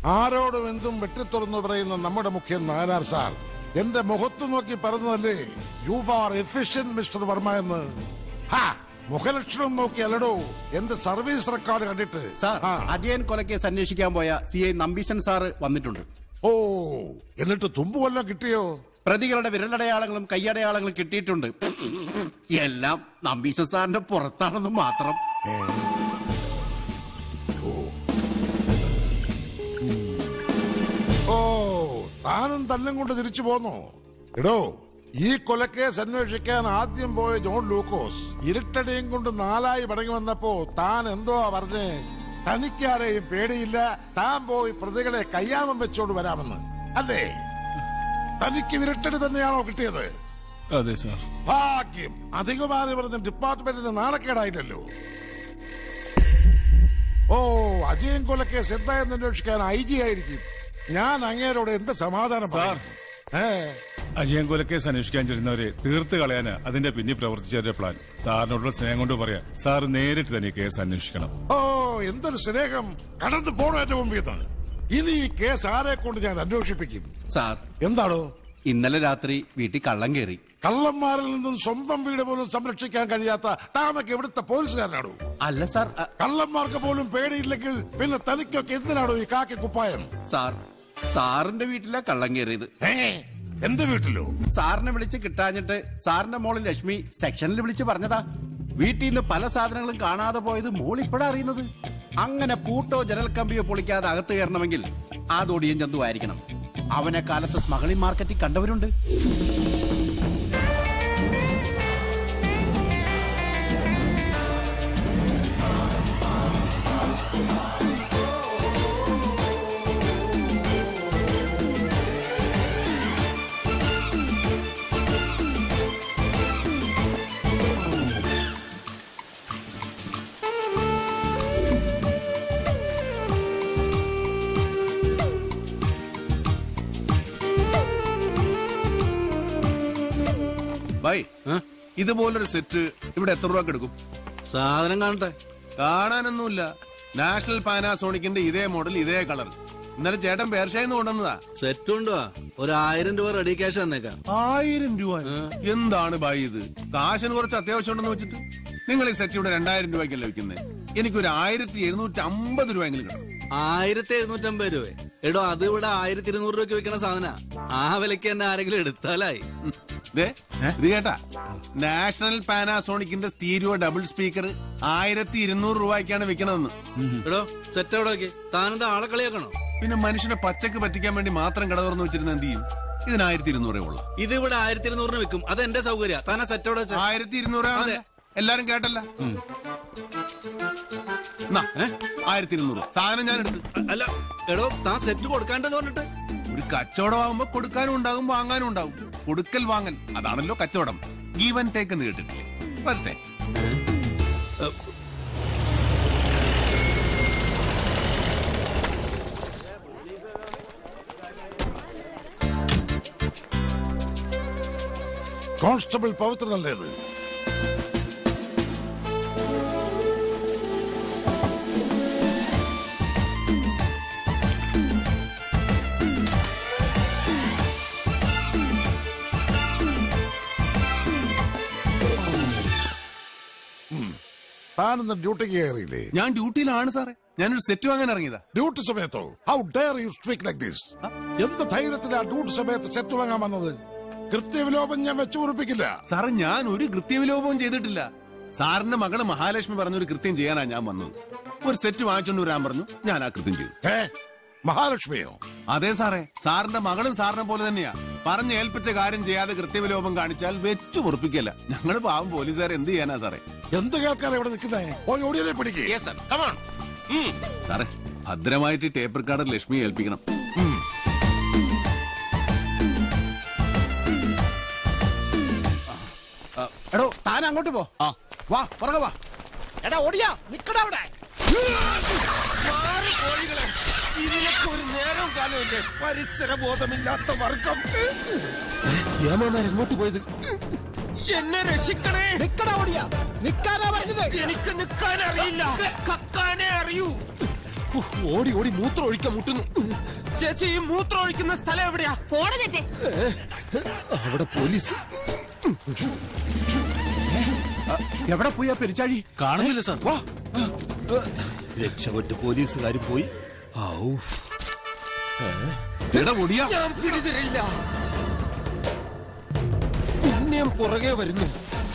ആരോടും എന്തും വെട്ടിത്തുറന്നു പറയുന്ന നമ്മുടെ മുഖ്യൻ നായനാർ സാർ എന്റെ മുഖത്ത് നോക്കി പറഞ്ഞതല്ലേ you are efficient mister Varma എന്ന് ഹാ, മുഖലക്ഷണം നോക്കി അല്ലടോ എന്റെ സർവീസ് റെക്കോർഡ് കണ്ടിട്ട് സാർ ആ. അജയൻ കൊലക്കേസ് അന്വേഷിക്കാൻ പോയ സി ഐ നമ്പീശൻ സാറ് വന്നിട്ടുണ്ട് ഓ എന്നിട്ട് തുമ്പ് വല്ലതും കിട്ടിയോ പ്രതികളുടെ വിരലടയാളങ്ങളും കൈയടയാളങ്ങളും കിട്ടിയിട്ടുണ്ട് എല്ലാം നമ്പീശൻ സാറിന്റെ പുറത്താണെന്ന് മാത്രം ഓ താനും തല്ലും കൊണ്ട് തിരിച്ചു പോന്നോ എടോ ഈ കൊലക്കേസ് അന്വേഷിക്കാൻ ആദ്യം പോയ ജോൺ ലൂക്കോസ് ഇരുട്ടടിയും കൊണ്ട് നാലായി മടങ്ങി വന്നപ്പോ താൻ എന്തോ പറഞ്ഞേ തനിക്കാരെയും പേടിയില്ല താൻ പോയി പ്രതികളെ കയ്യാമം വെച്ചോണ്ട് വരാമെന്ന് അല്ലേ തനിക്ക് വിരട്ടടി തന്നെയാണോ കിട്ടിയത് അതെ സാർ ഭാഗ്യം അധികമാറി പറഞ്ഞ ഡിപ്പാർട്ട്മെന്റിന് നാണക്കേടായില്ലല്ലോ ഓ അജയൻ കൊലക്കേസ് എന്തായെന്ന് അന്വേഷിക്കാൻ ഐ ജി ആയിരിക്കും ഞാൻ അങ്ങേരോട് എന്ത് സമാധാനം പറയും? ഏ അജയൻ കൊലക്കേസ് അന്വേഷിക്കാൻ ചെല്ലുന്നവരെ തീർത്ത് കളയാന് അതിന്റെ പിന്നിൽ പ്രവർത്തിച്ചവരുടെ പ്ലാൻ സാറിനോടുള്ള സ്നേഹം കൊണ്ട് പറയാം സാർ നേരിട്ട് തന്നെ ഈ കേസ് അന്വേഷിക്കണം ഓ എന്തൊരു സ്നേഹം കടന്നു പോണോ എന്റെ മുമ്പിൽ നിന്ന് ഇനി ഈ കേസ് ആരെ കൊണ്ട് ഞാൻ അന്വേഷിപ്പിക്കും സാർ എന്താണോ ഇന്നലെ രാത്രി വീട്ടിൽ കള്ളം കയറി കള്ളന്മാരിൽ നിന്നും സ്വന്തം വീട് പോലും സംരക്ഷിക്കാൻ കഴിയാത്ത താനൊക്കെ ഇവിടുത്തെ പോലീസുകാരനാണോ അല്ല സാർ അ, കള്ളന്മാർക്ക് പോലും പേടിയില്ലെങ്കിൽ പിന്നെ തനിക്കൊക്കെ എന്തിനാണോ ഈ കാക്കി കുപ്പായം സാർ സാറിന്റെ വീട്ടിലെ കള്ളം കയറിയത് ഏ എന്റെ വീട്ടിലോ സാറിനെ വിളിച്ച് കിട്ടാഞ്ഞിട്ട് സാറിന്റെ മോള് ലക്ഷ്മി സെക്ഷനിൽ വിളിച്ച് പറഞ്ഞതാ വീട്ടിൽ നിന്ന് പല സാധനങ്ങളും കാണാതെ പോയത് മോൾ ഇപ്പോഴാ അറിയുന്നത് അങ്ങനെ പൂട്ടോ ജനൽ കമ്പിയോ പൊളിക്കാതെ അകത്ത് കയറണമെങ്കിൽ ആ തൊടിയൻ ചന്തു ആയിരിക്കണം അവനെ കാലത്ത് സ്മഗ്ലിംഗ് മാർക്കറ്റിൽ കണ്ടവരുണ്ട് ബൈ ഇതുപോലൊരു സെറ്റ് ഇവിടെ എത്ര രൂപ എടുക്കും സാധനം കാണട്ടെ കാണാനൊന്നുമില്ല നാഷണൽ പാനാസോണിക്കിന്റെ ഇതേ മോഡൽ ഇതേ കളർ ഇന്നലെ ചേട്ടൻ പേർഷായിന്ന് കൊണ്ടുവന്നതാ സെറ്റ് കൊണ്ടുവാ ഒരു ആയിരം രൂപ റെഡി ക്യാഷ് തന്നേക്കാം ആയിരം രൂപ എന്താണ് ബായി ഇത് കാശിന് കുറച്ച് അത്യാവശ്യം ഉണ്ടെന്ന് വെച്ചിട്ട് നിങ്ങൾ ഈ സെറ്റ് ഇവിടെ രണ്ടായിരം രൂപയ്ക്കല്ലേ വെക്കുന്നത് എനിക്കൊരു ആയിരത്തി എഴുന്നൂറ്റി അമ്പത് രൂപയെങ്കിലും കിട്ടണം ആയിരത്തി എഴുന്നൂറ്റമ്പത് രൂപ എടോ അത് ഇവിടെ ആയിരത്തി ഇരുന്നൂറ് രൂപയ്ക്ക് വെക്കണ സാധന ആ വിലക്ക് തന്നെ ആരെങ്കിലും എടുത്താലായി ഉം. ദേ, ഇത് കേട്ടാ നാഷണൽ പാനാസോണിക്കിന്റെ സ്റ്റീരിയോ ഡബിൾ സ്പീക്കർ ആയിരത്തി ഇരുന്നൂറ് രൂപയ്ക്കാണ് വെക്കണതെന്ന് എടോ സെറ്റ് എവിടെ വെക്ക് താനെന്താ ആളെ കളിയാക്കണോ പിന്നെ മനുഷ്യനെ പച്ചക്ക് പറ്റിക്കാൻ വേണ്ടി മാത്രം കട തുറന്നു വെച്ചിരുന്ന എന്ത് ചെയ്യും ഇതിന് ആയിരത്തി ഇരുന്നൂറേ ഉള്ളൂ ഇത് ഇവിടെ ആയിരത്തി ഇരുന്നൂറിന് വെക്കും അത് എന്റെ സൗകര്യ താനാ സെറ്റ് എവിടെ വെച്ച ആയിരത്തി ഇരുന്നൂറ് അതെ. എല്ലാരും കേട്ടല്ല ആയിരത്തി ഇരുന്നൂറ് സാധനം ഞാൻ എടുത്ത് അല്ല എടോ താൻ സെറ്റ് കൊടുക്കാണ്ടെന്ന് പറഞ്ഞിട്ട് ഒരു കച്ചവടം ആകുമ്പോ കൊടുക്കാനും ഉണ്ടാകും വാങ്ങാനും ഉണ്ടാകും കൊടുക്കൽ വാങ്ങൽ അതാണല്ലോ കച്ചവടം ഗീവൻ ടേക്ക് എന്ന് കേട്ടിട്ടില്ലേ വരട്ടെ കോൺസ്റ്റബിൾ പവിത്രനല്ലേ ഇത് ഉം. താനിന്ന് ഡ്യൂട്ടിക്ക് കയറിയില്ലേ ഞാൻ ഡ്യൂട്ടിയിലാണ് സാറേ ഞാനൊരു സെറ്റ് വാങ്ങാൻ ഇറങ്ങിയതാ ഡ്യൂട്ടി സമയത്തോ how dare you speak like this എന്ത് ധൈര്യത്തിലാ ഡ്യൂട്ടി സമയത്ത് സെറ്റ് വാങ്ങാൻ വന്നത് കൃത്യവിലോപം ഞാൻ വെച്ചു ഉറപ്പിക്കില്ല സാറേ ഞാൻ ഒരു കൃത്യവിലോപവും ചെയ്തിട്ടില്ല സാറിന്റെ മകള് മഹാലക്ഷ്മി പറഞ്ഞൊരു കൃത്യം ചെയ്യാനാ ഞാൻ വന്നത് ഒരു സെറ്റ് വാങ്ങിച്ചോണ്ട് വരാൻ പറഞ്ഞു ഞാൻ ആ കൃത്യം ചെയ്തു ഏ മഹാലക്ഷ്മിയോ അതെ സാറേ സാറിന്റെ മകളും സാറിനെ പോലെ തന്നെയാ പറഞ്ഞ് ഏൽപ്പിച്ച കാര്യം ചെയ്യാതെ കൃത്യവിലോപം കാണിച്ചാൽ വെച്ചു മുറിപ്പിക്കല്ല ഞങ്ങള് പാവം പോലീസുകാർ എന്ത് ചെയ്യാനാ സാറേ എന്ത് കേൾക്കാതെ ഇവിടെ നിൽക്കുന്നേ പോയി ഓടിയതേ പിടിക്കേ സാറേ ഭദ്രമായിട്ട് ഈ ടേപ്പ് റെക്കോർഡർ ലക്ഷ്മിയെ ഏൽപ്പിക്കണം എടോ താൻ അങ്ങോട്ട് പോ വാ പുറകെ വാ എടാ ഓടിയാ നിക്കടാ അവിടെ ഇതിനൊക്കെ ഒരു നേരം കാലമില്ലേ പരിസര ബോധമില്ലാത്ത വർഗം എങ്ങോട്ട് പോയത് എന്നെ രക്ഷിക്കണേ നിക്കടാ ഓടിയാ നിക്കാനാ പറഞ്ഞത് എനിക്ക് നിൽക്കാൻ അറിയില്ല കക്കാനേ അറിയൂ ഉഹ്, ഓടി ഓടി മൂത്രം ഒഴിക്കാൻ മുട്ടുന്നു ചേച്ചി ഈ മൂത്രം ഒഴിക്കുന്ന സ്ഥലം എവിടെയാ പോടഞ്ഞിട്ട് അവിടെ പോലീസ് എവിടെ പോയി ആ പെരിച്ചാഴി കാണുന്നില്ല സാർ വാ രക്ഷപ്പെട്ട് പോലീസുകാർ പോയി ഔ എടാ ഒടിയാ ഞാൻ പിടിതരില്ല പിന്നെയും പുറകെ വരുന്നു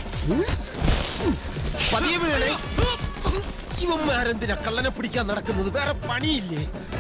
പതിയെ വീണേ ഇവന്മാരെന്തിനാ കള്ളനെ പിടിക്കാൻ നടക്കുന്നത് വേറെ പണിയില്ലേ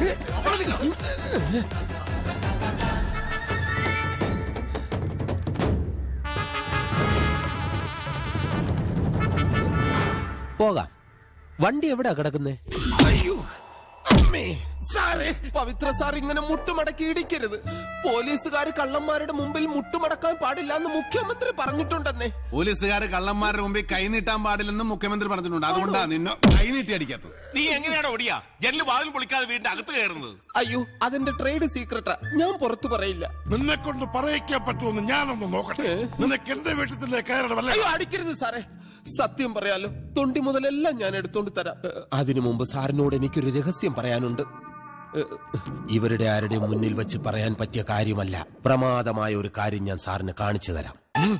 പോകാം വണ്ടി എവിടെയാ കിടക്കുന്നേ അയ്യോ അമ്മേ സാറേ പവിത്ര സാർ ഇങ്ങനെ മുട്ടുമടക്കി ഇടിക്കരുത് പോലീസുകാർ കള്ളന്മാരുടെ മുമ്പിൽ മുട്ടുമടക്കാൻ പാടില്ല എന്ന് മുഖ്യമന്ത്രി പറഞ്ഞിട്ടുണ്ടെന്നേ പോലീസുകാർ കള്ളന്മാരുടെ മുമ്പിൽ കൈ നീട്ടാൻ പാടില്ലെന്നും മുഖ്യമന്ത്രി പറഞ്ഞിട്ടുണ്ട് അതുകൊണ്ടാ നിന്നെ കൈ നീട്ടി അടിക്കാത്തത് നീ എങ്ങനെയാണ് ഓടിയാ ജനല് വാതിൽ പൊളിക്കാതെ വീടിന്റെ അകത്ത് കയറുന്നത് അയ്യോ അതെന്റെ ട്രേഡ് സീക്രട്ടാ ഞാൻ പുറത്തു പറയില്ല നിന്നെ കൊണ്ട് പറയിക്കാൻ പറ്റുമെന്ന് ഞാനൊന്ന് നോക്കട്ടെ നിനക്ക് എന്റെ വീട്ടിൽ തന്നെ കയറണമല്ലേ അയ്യോ അടിക്കരുത് സാറേ സത്യം പറയാലോ തൊണ്ടി മുതലെല്ലാം ഞാൻ എടുത്തോണ്ട് തരാം ഏ, അതിനു മുമ്പ് സാറിനോട് എനിക്കൊരു രഹസ്യം പറയാനുണ്ട് ഏ, ഇവരുടെ ആരുടെയും മുന്നിൽ വെച്ച് പറയാൻ പറ്റിയ കാര്യമല്ല പ്രമാദമായ ഒരു കാര്യം ഞാൻ സാറിന് കാണിച്ചു തരാം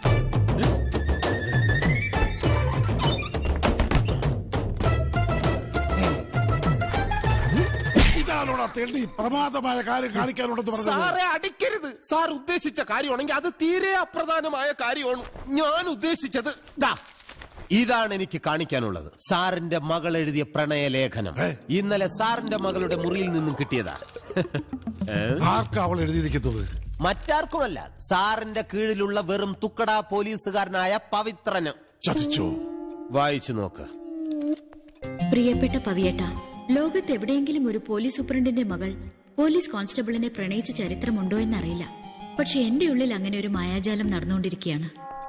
ഇതാണോടാ തെണ്ടി പ്രമാദമായ കാര്യം കാണിക്കാനുണ്ടെന്ന് പറഞ്ഞത് സാറെ അടിക്കരുത് സാർ ഉദ്ദേശിച്ച കാര്യമാണെങ്കിൽ അത് തീരെ അപ്രധാനമായ കാര്യമാണ് ഞാൻ ഉദ്ദേശിച്ചത് ദാ ഇതാണ് എനിക്ക് കാണിക്കാനുള്ളത് സാറിന്റെ മകൾ എഴുതിയ പ്രണയലേഖനം ഇന്നലെ സാറിന്റെ മകളുടെ മുറിയിൽ നിന്നും കിട്ടിയതാ ആർക്കാ അവൾ എഴുതിയിരിക്കുന്നത് മറ്റാർക്കുമല്ല സാറിന്റെ കീഴിലുള്ള വെറും തുക്കട പോലീസുകാരനായ പവിത്രന് ചതിച്ചോ വായിച്ചു നോക്ക് പ്രിയപ്പെട്ട പവിയേട്ട ലോകത്ത് എവിടെയെങ്കിലും ഒരു പോലീസ് സൂപ്രണ്ടിന്റെ മകൾ പോലീസ് കോൺസ്റ്റബിളിനെ പ്രണയിച്ച ചരിത്രമുണ്ടോ എന്നറിയില്ല പക്ഷെ എന്റെ ഉള്ളിൽ അങ്ങനെ ഒരു മായാജാലം നടന്നുകൊണ്ടിരിക്കുകയാണ്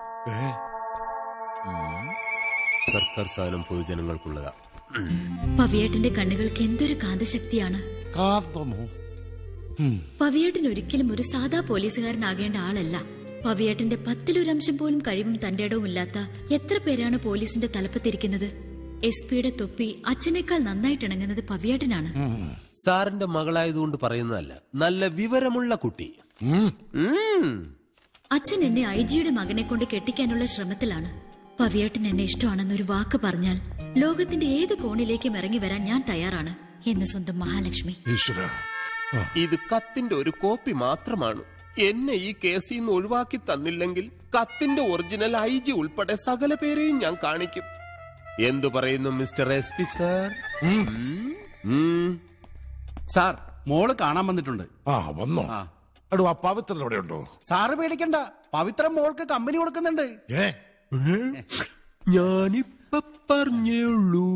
സർക്കാർ സാധനം പൊതുജനങ്ങൾക്കുള്ളതാ പവിയേട്ടന്റെ കണ്ണുകൾക്ക് എന്തൊരു കാന്തശക്തിയാണ് കാന്തമോ പവിയേട്ടൻ ഒരിക്കലും ഒരു സാധാ പോലീസുകാരനാകേണ്ട ആളല്ല പവിയേട്ടന്റെ പത്തിലൊരംശം പോലും കഴിവും തന്റെ ഇടവും ഇല്ലാത്ത എത്ര പേരാണ് പോലീസിന്റെ തലപ്പത്തിരിക്കുന്നത് എസ് പിയുടെ തൊപ്പി അച്ഛനേക്കാൾ നന്നായിട്ട് ഇണങ്ങുന്നത് പവിയേട്ടനാണ് സാറിന്റെ മകളായതുകൊണ്ട് പറയുന്നതല്ല നല്ല വിവരമുള്ള കുട്ടി ഉം. അച്ഛൻ എന്നെ ഐ ജിയുടെ മകനെ കൊണ്ട് കെട്ടിക്കാനുള്ള ശ്രമത്തിലാണ് പവിയേട്ടൻ എന്നെ ഇഷ്ടമാണെന്നൊരു വാക്ക് പറഞ്ഞാൽ ലോകത്തിന്റെ ഏത് കോണിലേക്കും ഇറങ്ങി വരാൻ ഞാൻ തയ്യാറാണ് എന്ന് സ്വന്തം മഹാലക്ഷ്മി ഈശ്വര ഇത് കത്തിന്റെ ഒരു കോപ്പി മാത്രമാണ് എന്നെ ഈ കേസിൽ നിന്ന് ഒഴിവാക്കി തന്നില്ലെങ്കിൽ കത്തിന്റെ ഒറിജിനൽ ഐ ജി ഉൾപ്പെടെ സകല പേരെയും ഞാൻ കാണിക്കും എന്തു പറയുന്നു mister S P sir sir മോള് കാണാൻ വന്നിട്ടുണ്ട് ആ വന്നോ എടോ ആ പവിത്രൻ എവിടെ ഉണ്ടോ സാറ് പേടിക്കണ്ട പവിത്ര മോൾക്ക് കമ്പനി കൊടുക്കുന്നുണ്ട് ഏ ഞാനിപ്പ പറഞ്ഞുള്ളൂ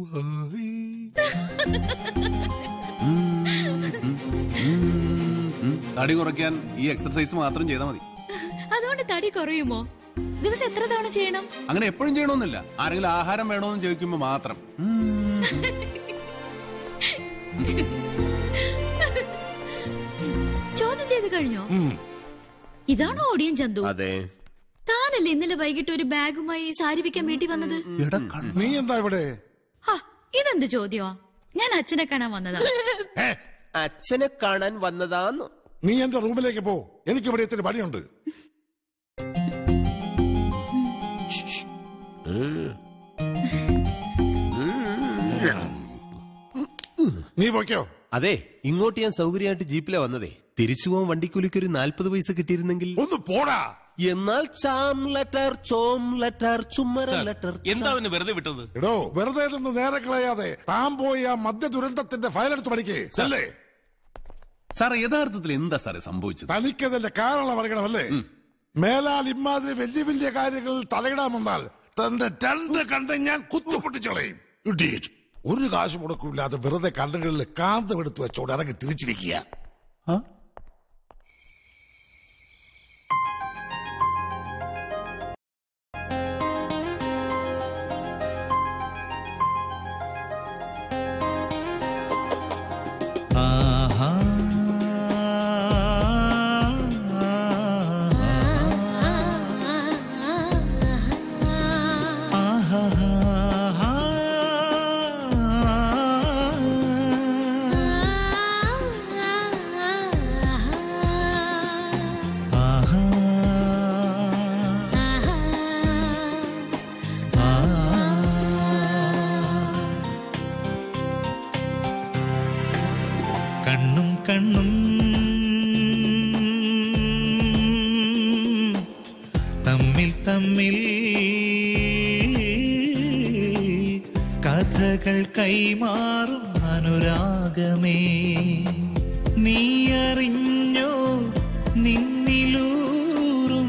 തടി കുറയ്ക്കാൻ ഈ എക്സർസൈസ് മാത്രം ചെയ്താൽ മതി അതുകൊണ്ട് തടി കുറയുമോ ദിവസം എത്ര തവണ ചെയ്യണം അങ്ങനെ എപ്പോഴും ചെയ്യണമെന്നില്ല ആരെങ്കിലും ആഹാരം വേണോന്ന് ചോദിക്കുമ്പോ മാത്രം ചോദ്യം ചെയ്ത് കഴിഞ്ഞോ ഇതാണോ ഓടിയൻ ചന്തു അതെ താനല്ലേ ഇന്നലെ വൈകിട്ട് ഒരു ബാഗുമായി സാരി വിൽക്കാൻ വീട്ടിൽ വന്നത് നീ എന്താ ഇവിടെ ഹാ, ഇതെന്ത് ചോദ്യമാ ഞാൻ അച്ഛനെ കാണാൻ വന്നതാ ഏ അച്ഛനെ കാണാൻ വന്നതാന്ന് നീ എന്റെ റൂമിലേക്ക് പോ എനിക്ക് ഇവിടെ ഇത്തിരി പണിയുണ്ട് നീ പോയ്ക്കോ അതെ ഇങ്ങോട്ട് ഞാൻ സൗകര്യമായിട്ട് ജീപ്പിലാ വന്നതേ തിരിച്ചു പോകാൻ വണ്ടിക്കൂലിക്ക് ഒരു നാൽപ്പത് പൈസ കിട്ടിയിരുന്നെങ്കിൽ ഒന്ന് പോടാ എന്നാൽ ചാം ലെറ്റർ ചോം ലെറ്റർ ചുമ്മര ലെറ്റർ എന്താ അവന് വെറുതെ വിട്ടത് എടോ വെറുതെ നിന്ന് നേരെ കളയാതെ താൻ പോയി ആ മദ്യ ദുരന്തത്തിന്റെ ഫയൽ എടുത്ത് പഠിക്കേ അല്ലേ സാർ യഥാർത്ഥത്തിൽ എന്താ സാറേ സംഭവിച്ചത് തനിക്കതിന്റെ കാരണം അറിയണമല്ലേ മേലാൽ ഇമാതിരി വലിയ വലിയ കാര്യങ്ങളിൽ തലയിടാൻ വന്നാൽ തന്റെ രണ്ട് കണ്ട് ഞാൻ കുത്തുപൊട്ടിച്ചളയും Idiot. ഒരു കാശ് മുടക്കില്ലാതെ വെറുതെ കണ്ണുകളിൽ കാന്തം എടുത്ത് വെച്ചോണ്ട് ഇറങ്ങി തിരിച്ചിരിക്കുക കണ്ണും തമ്മിൽ തമ്മിൽ കഥകൾ കൈമാറും അനുരാഗമേ നീ അറിഞ്ഞോ നിന്നിലൂറും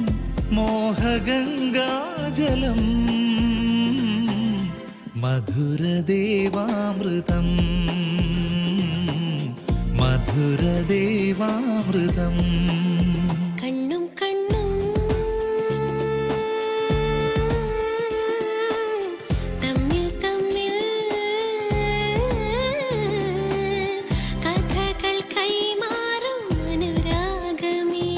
മോഹഗംഗാജലം മധുരദേവാമൃതം മധുരദേവാമൃതം കണ്ണും കണ്ണും തമ്മിൽ തമ്മിൽ കഥകൾ കൈമാറും അനുരാഗമേ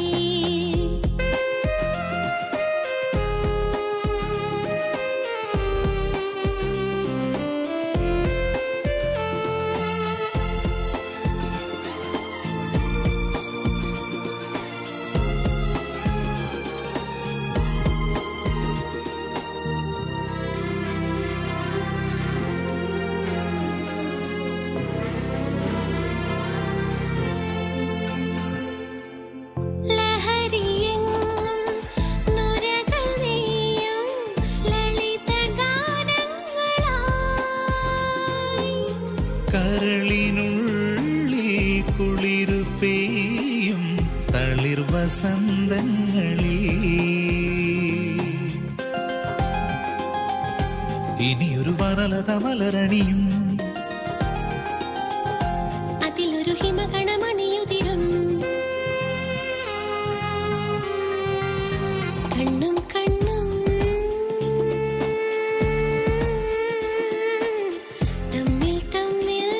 ലഹരിയെങ്ങും നുരകൾ നീയും ലളിതഗാനങ്ങളായി കരളിനുള്ളിൽ കുളിരു പെയ്യും തളിർ വസന്തങ്ങളിൽ ഇനിയൊരു വനലത മലരണിയും അതിലൊരു ഹിമകണമണിയുതിരും കണ്ണും കണ്ണും തമ്മിൽ തമ്മിൽ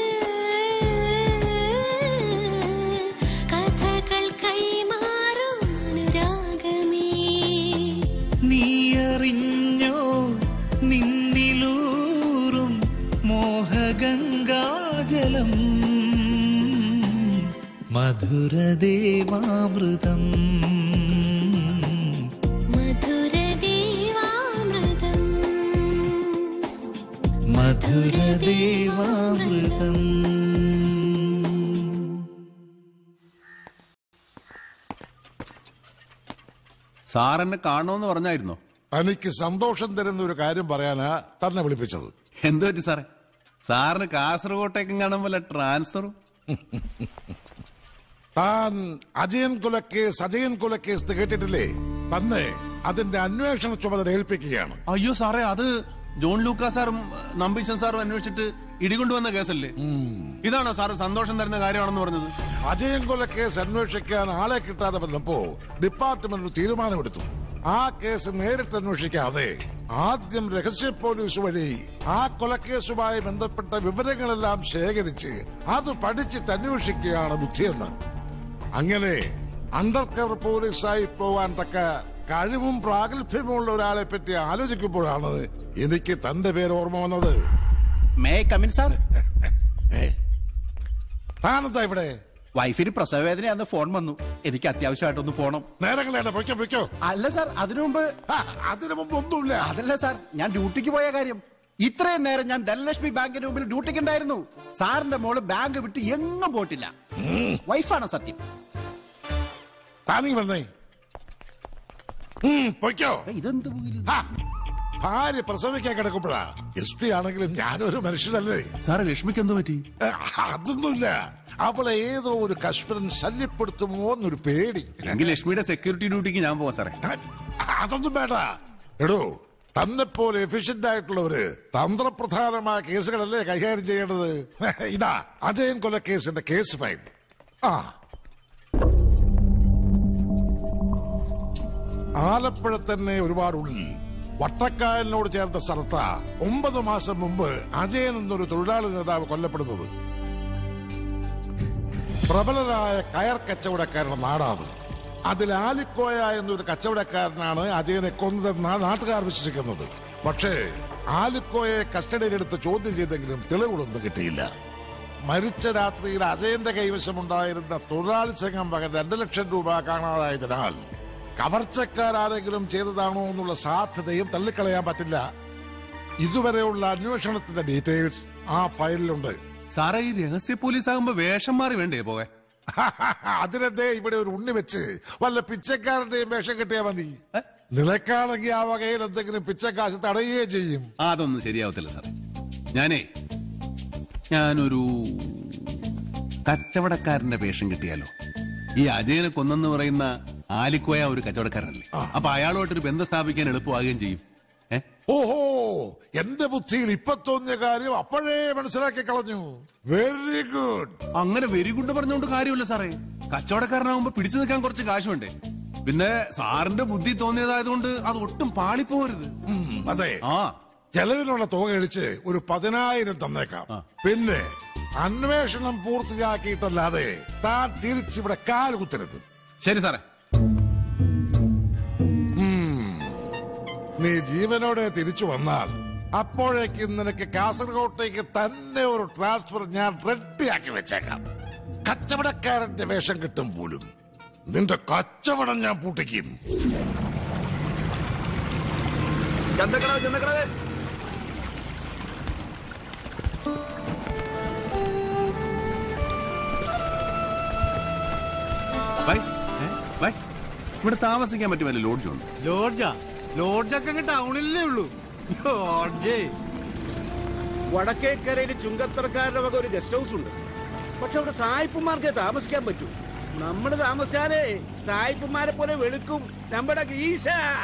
കഥകൾ കൈമാറും അനുരാഗമേ നീ അറിഞ്ഞോ നിന്നിലൂറും മോഹഗംഗാജലം മധുരദേവാമൃതം മധുരദേവാമൃതം മധുരദേവാമൃതം സാർ എന്നെ കാണുമെന്ന് പറഞ്ഞായിരുന്നോ തനിക്ക് സന്തോഷം തരുന്ന ഒരു കാര്യം പറയാനാ തന്നെ വിളിപ്പിച്ചത് എന്തു പറ്റി സാറേ സാറിന് കാസർഗോട്ടേക്കും കാണാൻ വല്ല ട്രാൻസ്ഫറും താൻ അജയൻ കൊലക്കേസ് അജയൻ കൊലക്കേസ് എന്ന് കേട്ടിട്ടില്ലേ തന്നെ അതിന്റെ അന്വേഷണ ചുമതല ഏൽപ്പിക്കുകയാണ് അയ്യോ സാറേ അത് ജോൺ ലൂക്കാ സാറും നമ്പീശൻ സാറും അന്വേഷിച്ചിട്ട് ഇടികൊണ്ടുവന്ന കേസല്ലേ ഇതാണോ സാറ് സന്തോഷം തരുന്ന കാര്യമാണെന്ന് പറഞ്ഞത് അജയൻ കൊലക്കേസ് അന്വേഷിക്കാൻ ആളെ കിട്ടാതെ വന്നപ്പോ ഡിപ്പാർട്ട്മെന്റ് ഒരു തീരുമാനമെടുത്തു ആ കേസ് നേരിട്ട് അന്വേഷിക്കാതെ ആദ്യം രഹസ്യ പോലീസ് വഴി ആ കൊലക്കേസുമായി ബന്ധപ്പെട്ട വിവരങ്ങളെല്ലാം ശേഖരിച്ച് അത് പഠിച്ചിട്ട് അന്വേഷിക്കുകയാണ് ബുദ്ധിയെന്ന് അങ്ങനെ അണ്ടർ കവർ പോലീസായി പോവാൻ തക്ക കഴിവും പ്രാഗൽഭ്യമുള്ള ഒരാളെ പറ്റി ആലോചിക്കുമ്പോഴാണ് എനിക്ക് തന്റെ പേര് ഓർമ്മ വന്നത് മേ കമിൻ സാർ താനെന്താ ഇവിടെ വൈഫിന് പ്രസവവേദനയാന്ന് ഫോൺ വന്നു എനിക്ക് അത്യാവശ്യമായിട്ടൊന്ന് പോണം നേരങ്ങളേണ്ട പൊയ്ക്കോ പൊയ്ക്കോ അല്ല സാർ അതിനു മുമ്പ് അതിനു മുമ്പ് ഒന്നുമില്ല അതല്ല സാർ ഞാൻ ഡ്യൂട്ടിക്ക് പോയ കാര്യം ഇത്രയും നേരം ഞാൻ ധനലക്ഷ്മി ബാങ്കിന് മുമ്പിൽ ഡ്യൂട്ടിക്ക് ഉണ്ടായിരുന്നു സാറിന്റെ മോള് ബാങ്ക് വിട്ട് എങ്ങും പോയിട്ടില്ല വൈഫാണ് സത്യം താനീ വന്നേ ഉം, പൊയ്ക്കോ ഇതെന്ത് ഹാ, ഭാര്യ പ്രസവിക്കാൻ കിടക്കുമ്പോഴാ എസ് പി ആണെങ്കിലും ഞാനൊരു മനുഷ്യനല്ലേ സാറേ ലക്ഷ്മിക്ക് എന്തോ പറ്റി ഏ, അതൊന്നുമില്ല അവളെ ഏതോ ഒരു കശ്മീരൻ ശല്യപ്പെടുത്തുമോ എന്നൊരു പേടി എങ്കിൽ ലക്ഷ്മിയുടെ സെക്യൂരിറ്റി ഡ്യൂട്ടിക്ക് ഞാൻ പോവാം സാറേ അതൊന്നും വേണ്ട എടോ തന്നെ പോലെ എഫിഷ്യന്റ് ആയിട്ടുള്ളവര് തന്ത്രപ്രധാനമായ കേസുകളല്ലേ കൈകാര്യം ചെയ്യേണ്ടത് ഇതാ അജയൻ കൊല കേസിന്റെ കേസ് ഫയൽ ആ ആലപ്പുഴ തന്നെ ഒരുപാട് ഉള്ളിൽ വട്ടക്കായലിനോട് ചേർന്ന സ്ഥലത്താ ഒമ്പത് മാസം മുമ്പ് അജയൻ എന്നൊരു തൊഴിലാളി നേതാവ് കൊല്ലപ്പെടുന്നത് പ്രബലരായ കയർ കച്ചവടക്കാരുടെ നാടാത് അതിൽ ആലിക്കോയ എന്നൊരു കച്ചവടക്കാരനാണ് അജയനെ കൊന്നതെന്നാണ് നാട്ടുകാർ വിശ്വസിക്കുന്നത് പക്ഷേ ആലിക്കോയെ കസ്റ്റഡിയിലെടുത്ത് ചോദ്യം ചെയ്തെങ്കിലും തെളിവുകളൊന്നും കിട്ടിയില്ല മരിച്ച രാത്രിയിൽ അജയന്റെ കൈവശമുണ്ടായിരുന്ന തൊഴിലാളി സംഘം പകരം രണ്ടു ലക്ഷം രൂപ കാണാതായതിനാൽ കവർച്ചക്കാരാരെങ്കിലും ചെയ്തതാണോ എന്നുള്ള സാധ്യതയും തള്ളിക്കളയാൻ പറ്റില്ല ഇതുവരെയുള്ള അന്വേഷണത്തിന്റെ ഡീറ്റെയിൽസ് ആ ഫയലിലുണ്ട് സാറേ ഈ രഹസ്യ പോലീസ് ആകുമ്പോ വേഷം മാറി വേണ്ടേ പോകാൻ അതിനെന്തേ ഇവിടെ ഒരു ഉണ്ണി വെച്ച് വല്ല പിച്ചക്കാരന്റെയും വേഷം കെട്ടിയാ മതി നിനക്കാണെങ്കിൽ ആ വകയിൽ എന്തെങ്കിലും പിച്ചക്കാശ് തടയുകയും ചെയ്യും അതൊന്നും ശരിയാവത്തില്ല സാർ ഞാനേ ഞാനൊരു കച്ചവടക്കാരന്റെ വേഷം കിട്ടിയാലോ ഈ അജയനെ കൊന്നെന്ന് പറയുന്ന ആലിക്കോയ ഒരു കച്ചവടക്കാരനല്ലേ അപ്പൊ അയാളുമായിട്ടൊരു ബന്ധം സ്ഥാപിക്കാൻ എളുപ്പമാകുകയും ചെയ്യും ഏ ഓഹോ എന്റെ ബുദ്ധിയിൽ ഇപ്പൊ തോന്നിയ കാര്യം അപ്പോഴേ മനസ്സിലാക്കി കളഞ്ഞു വെരി ഗുഡ് അങ്ങനെ വെരി ഗുഡ് പറഞ്ഞുകൊണ്ട് കാര്യമില്ല സാറേ കച്ചവടക്കാരനാകുമ്പോ പിടിച്ചു നിൽക്കാൻ കുറച്ച് കാശ് വേണ്ടേ പിന്നെ സാറിന്റെ ബുദ്ധി തോന്നിയതായതുകൊണ്ട് അത് ഒട്ടും പാളിപ്പോരുത് അതെ ആ ചെലവിനുള്ള തുക കഴിച്ച് ഒരു പതിനായിരം തന്നേക്കാം പിന്നെ അന്വേഷണം പൂർത്തിയാക്കിയിട്ടല്ലാതെ താൻ തിരിച്ചിവിടെ കാല് കുത്തരുത് ശരി സാറേ നീ ജീവനോടെ തിരിച്ചു വന്നാൽ അപ്പോഴേക്കും നിനക്ക് കാസർഗോട്ടേക്ക് തന്നെ ഒരു ട്രാൻസ്ഫർ ഞാൻ റെഡിയാക്കി വെച്ചേക്കാം കച്ചവടക്കാരന്റെ വേഷം കിട്ടും പോലും നിന്റെ കച്ചവടം ഞാൻ പൂട്ടിക്കും ബൈ ഏ? ബൈ ഇവിടെ താമസിക്കാൻ പറ്റുമല്ലോ ലോഡ്ജ് ഉണ്ട് ലോഡ്ജാ ലോഡ്ജൊക്കെ അങ്ങ് ടൗണിലേ ഉള്ളൂ ലോഡ്ജേ വടക്കേക്കരയിൽ ചുങ്കത്തറക്കാരുടെ വക ഒരു ഗസ്റ്റ് ഹൗസ് ഉണ്ട് പക്ഷെ അവിടെ സായിപ്പുമാർക്കേ താമസിക്കാൻ പറ്റൂ നമ്മൾ താമസിച്ചാലേ സായിപ്പുമാരെ പോലെ വെളുക്കും നമ്മുടെ ഗീശ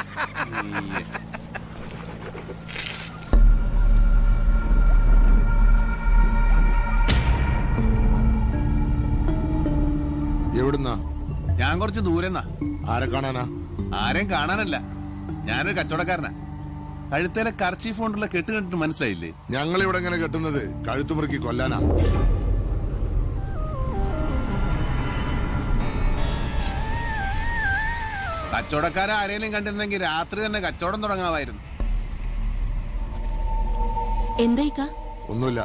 എവിടുന്നാ ഞാൻ കുറച്ച് ദൂരെന്നാ ആരെ കാണാനാ ആരെയും കാണാനല്ല ഞാനൊരു കച്ചവടക്കാരനാ കഴുത്തേലെ കർച്ചീഫ് കൊണ്ടുള്ള കെട്ട് കണ്ടിട്ട് മനസ്സിലായില്ലേ ഞങ്ങൾ ഇവിടെ ഇങ്ങനെ കെട്ടുന്നത് കഴുത്തുമുറുക്കി കൊല്ലാനാ കച്ചവടക്കാരെ ആരെങ്കിലും കണ്ടിരുന്നെങ്കിൽ രാത്രി തന്നെ കച്ചവടം തുടങ്ങാമായിരുന്നു എന്തായിക്ക ഒന്നുമില്ല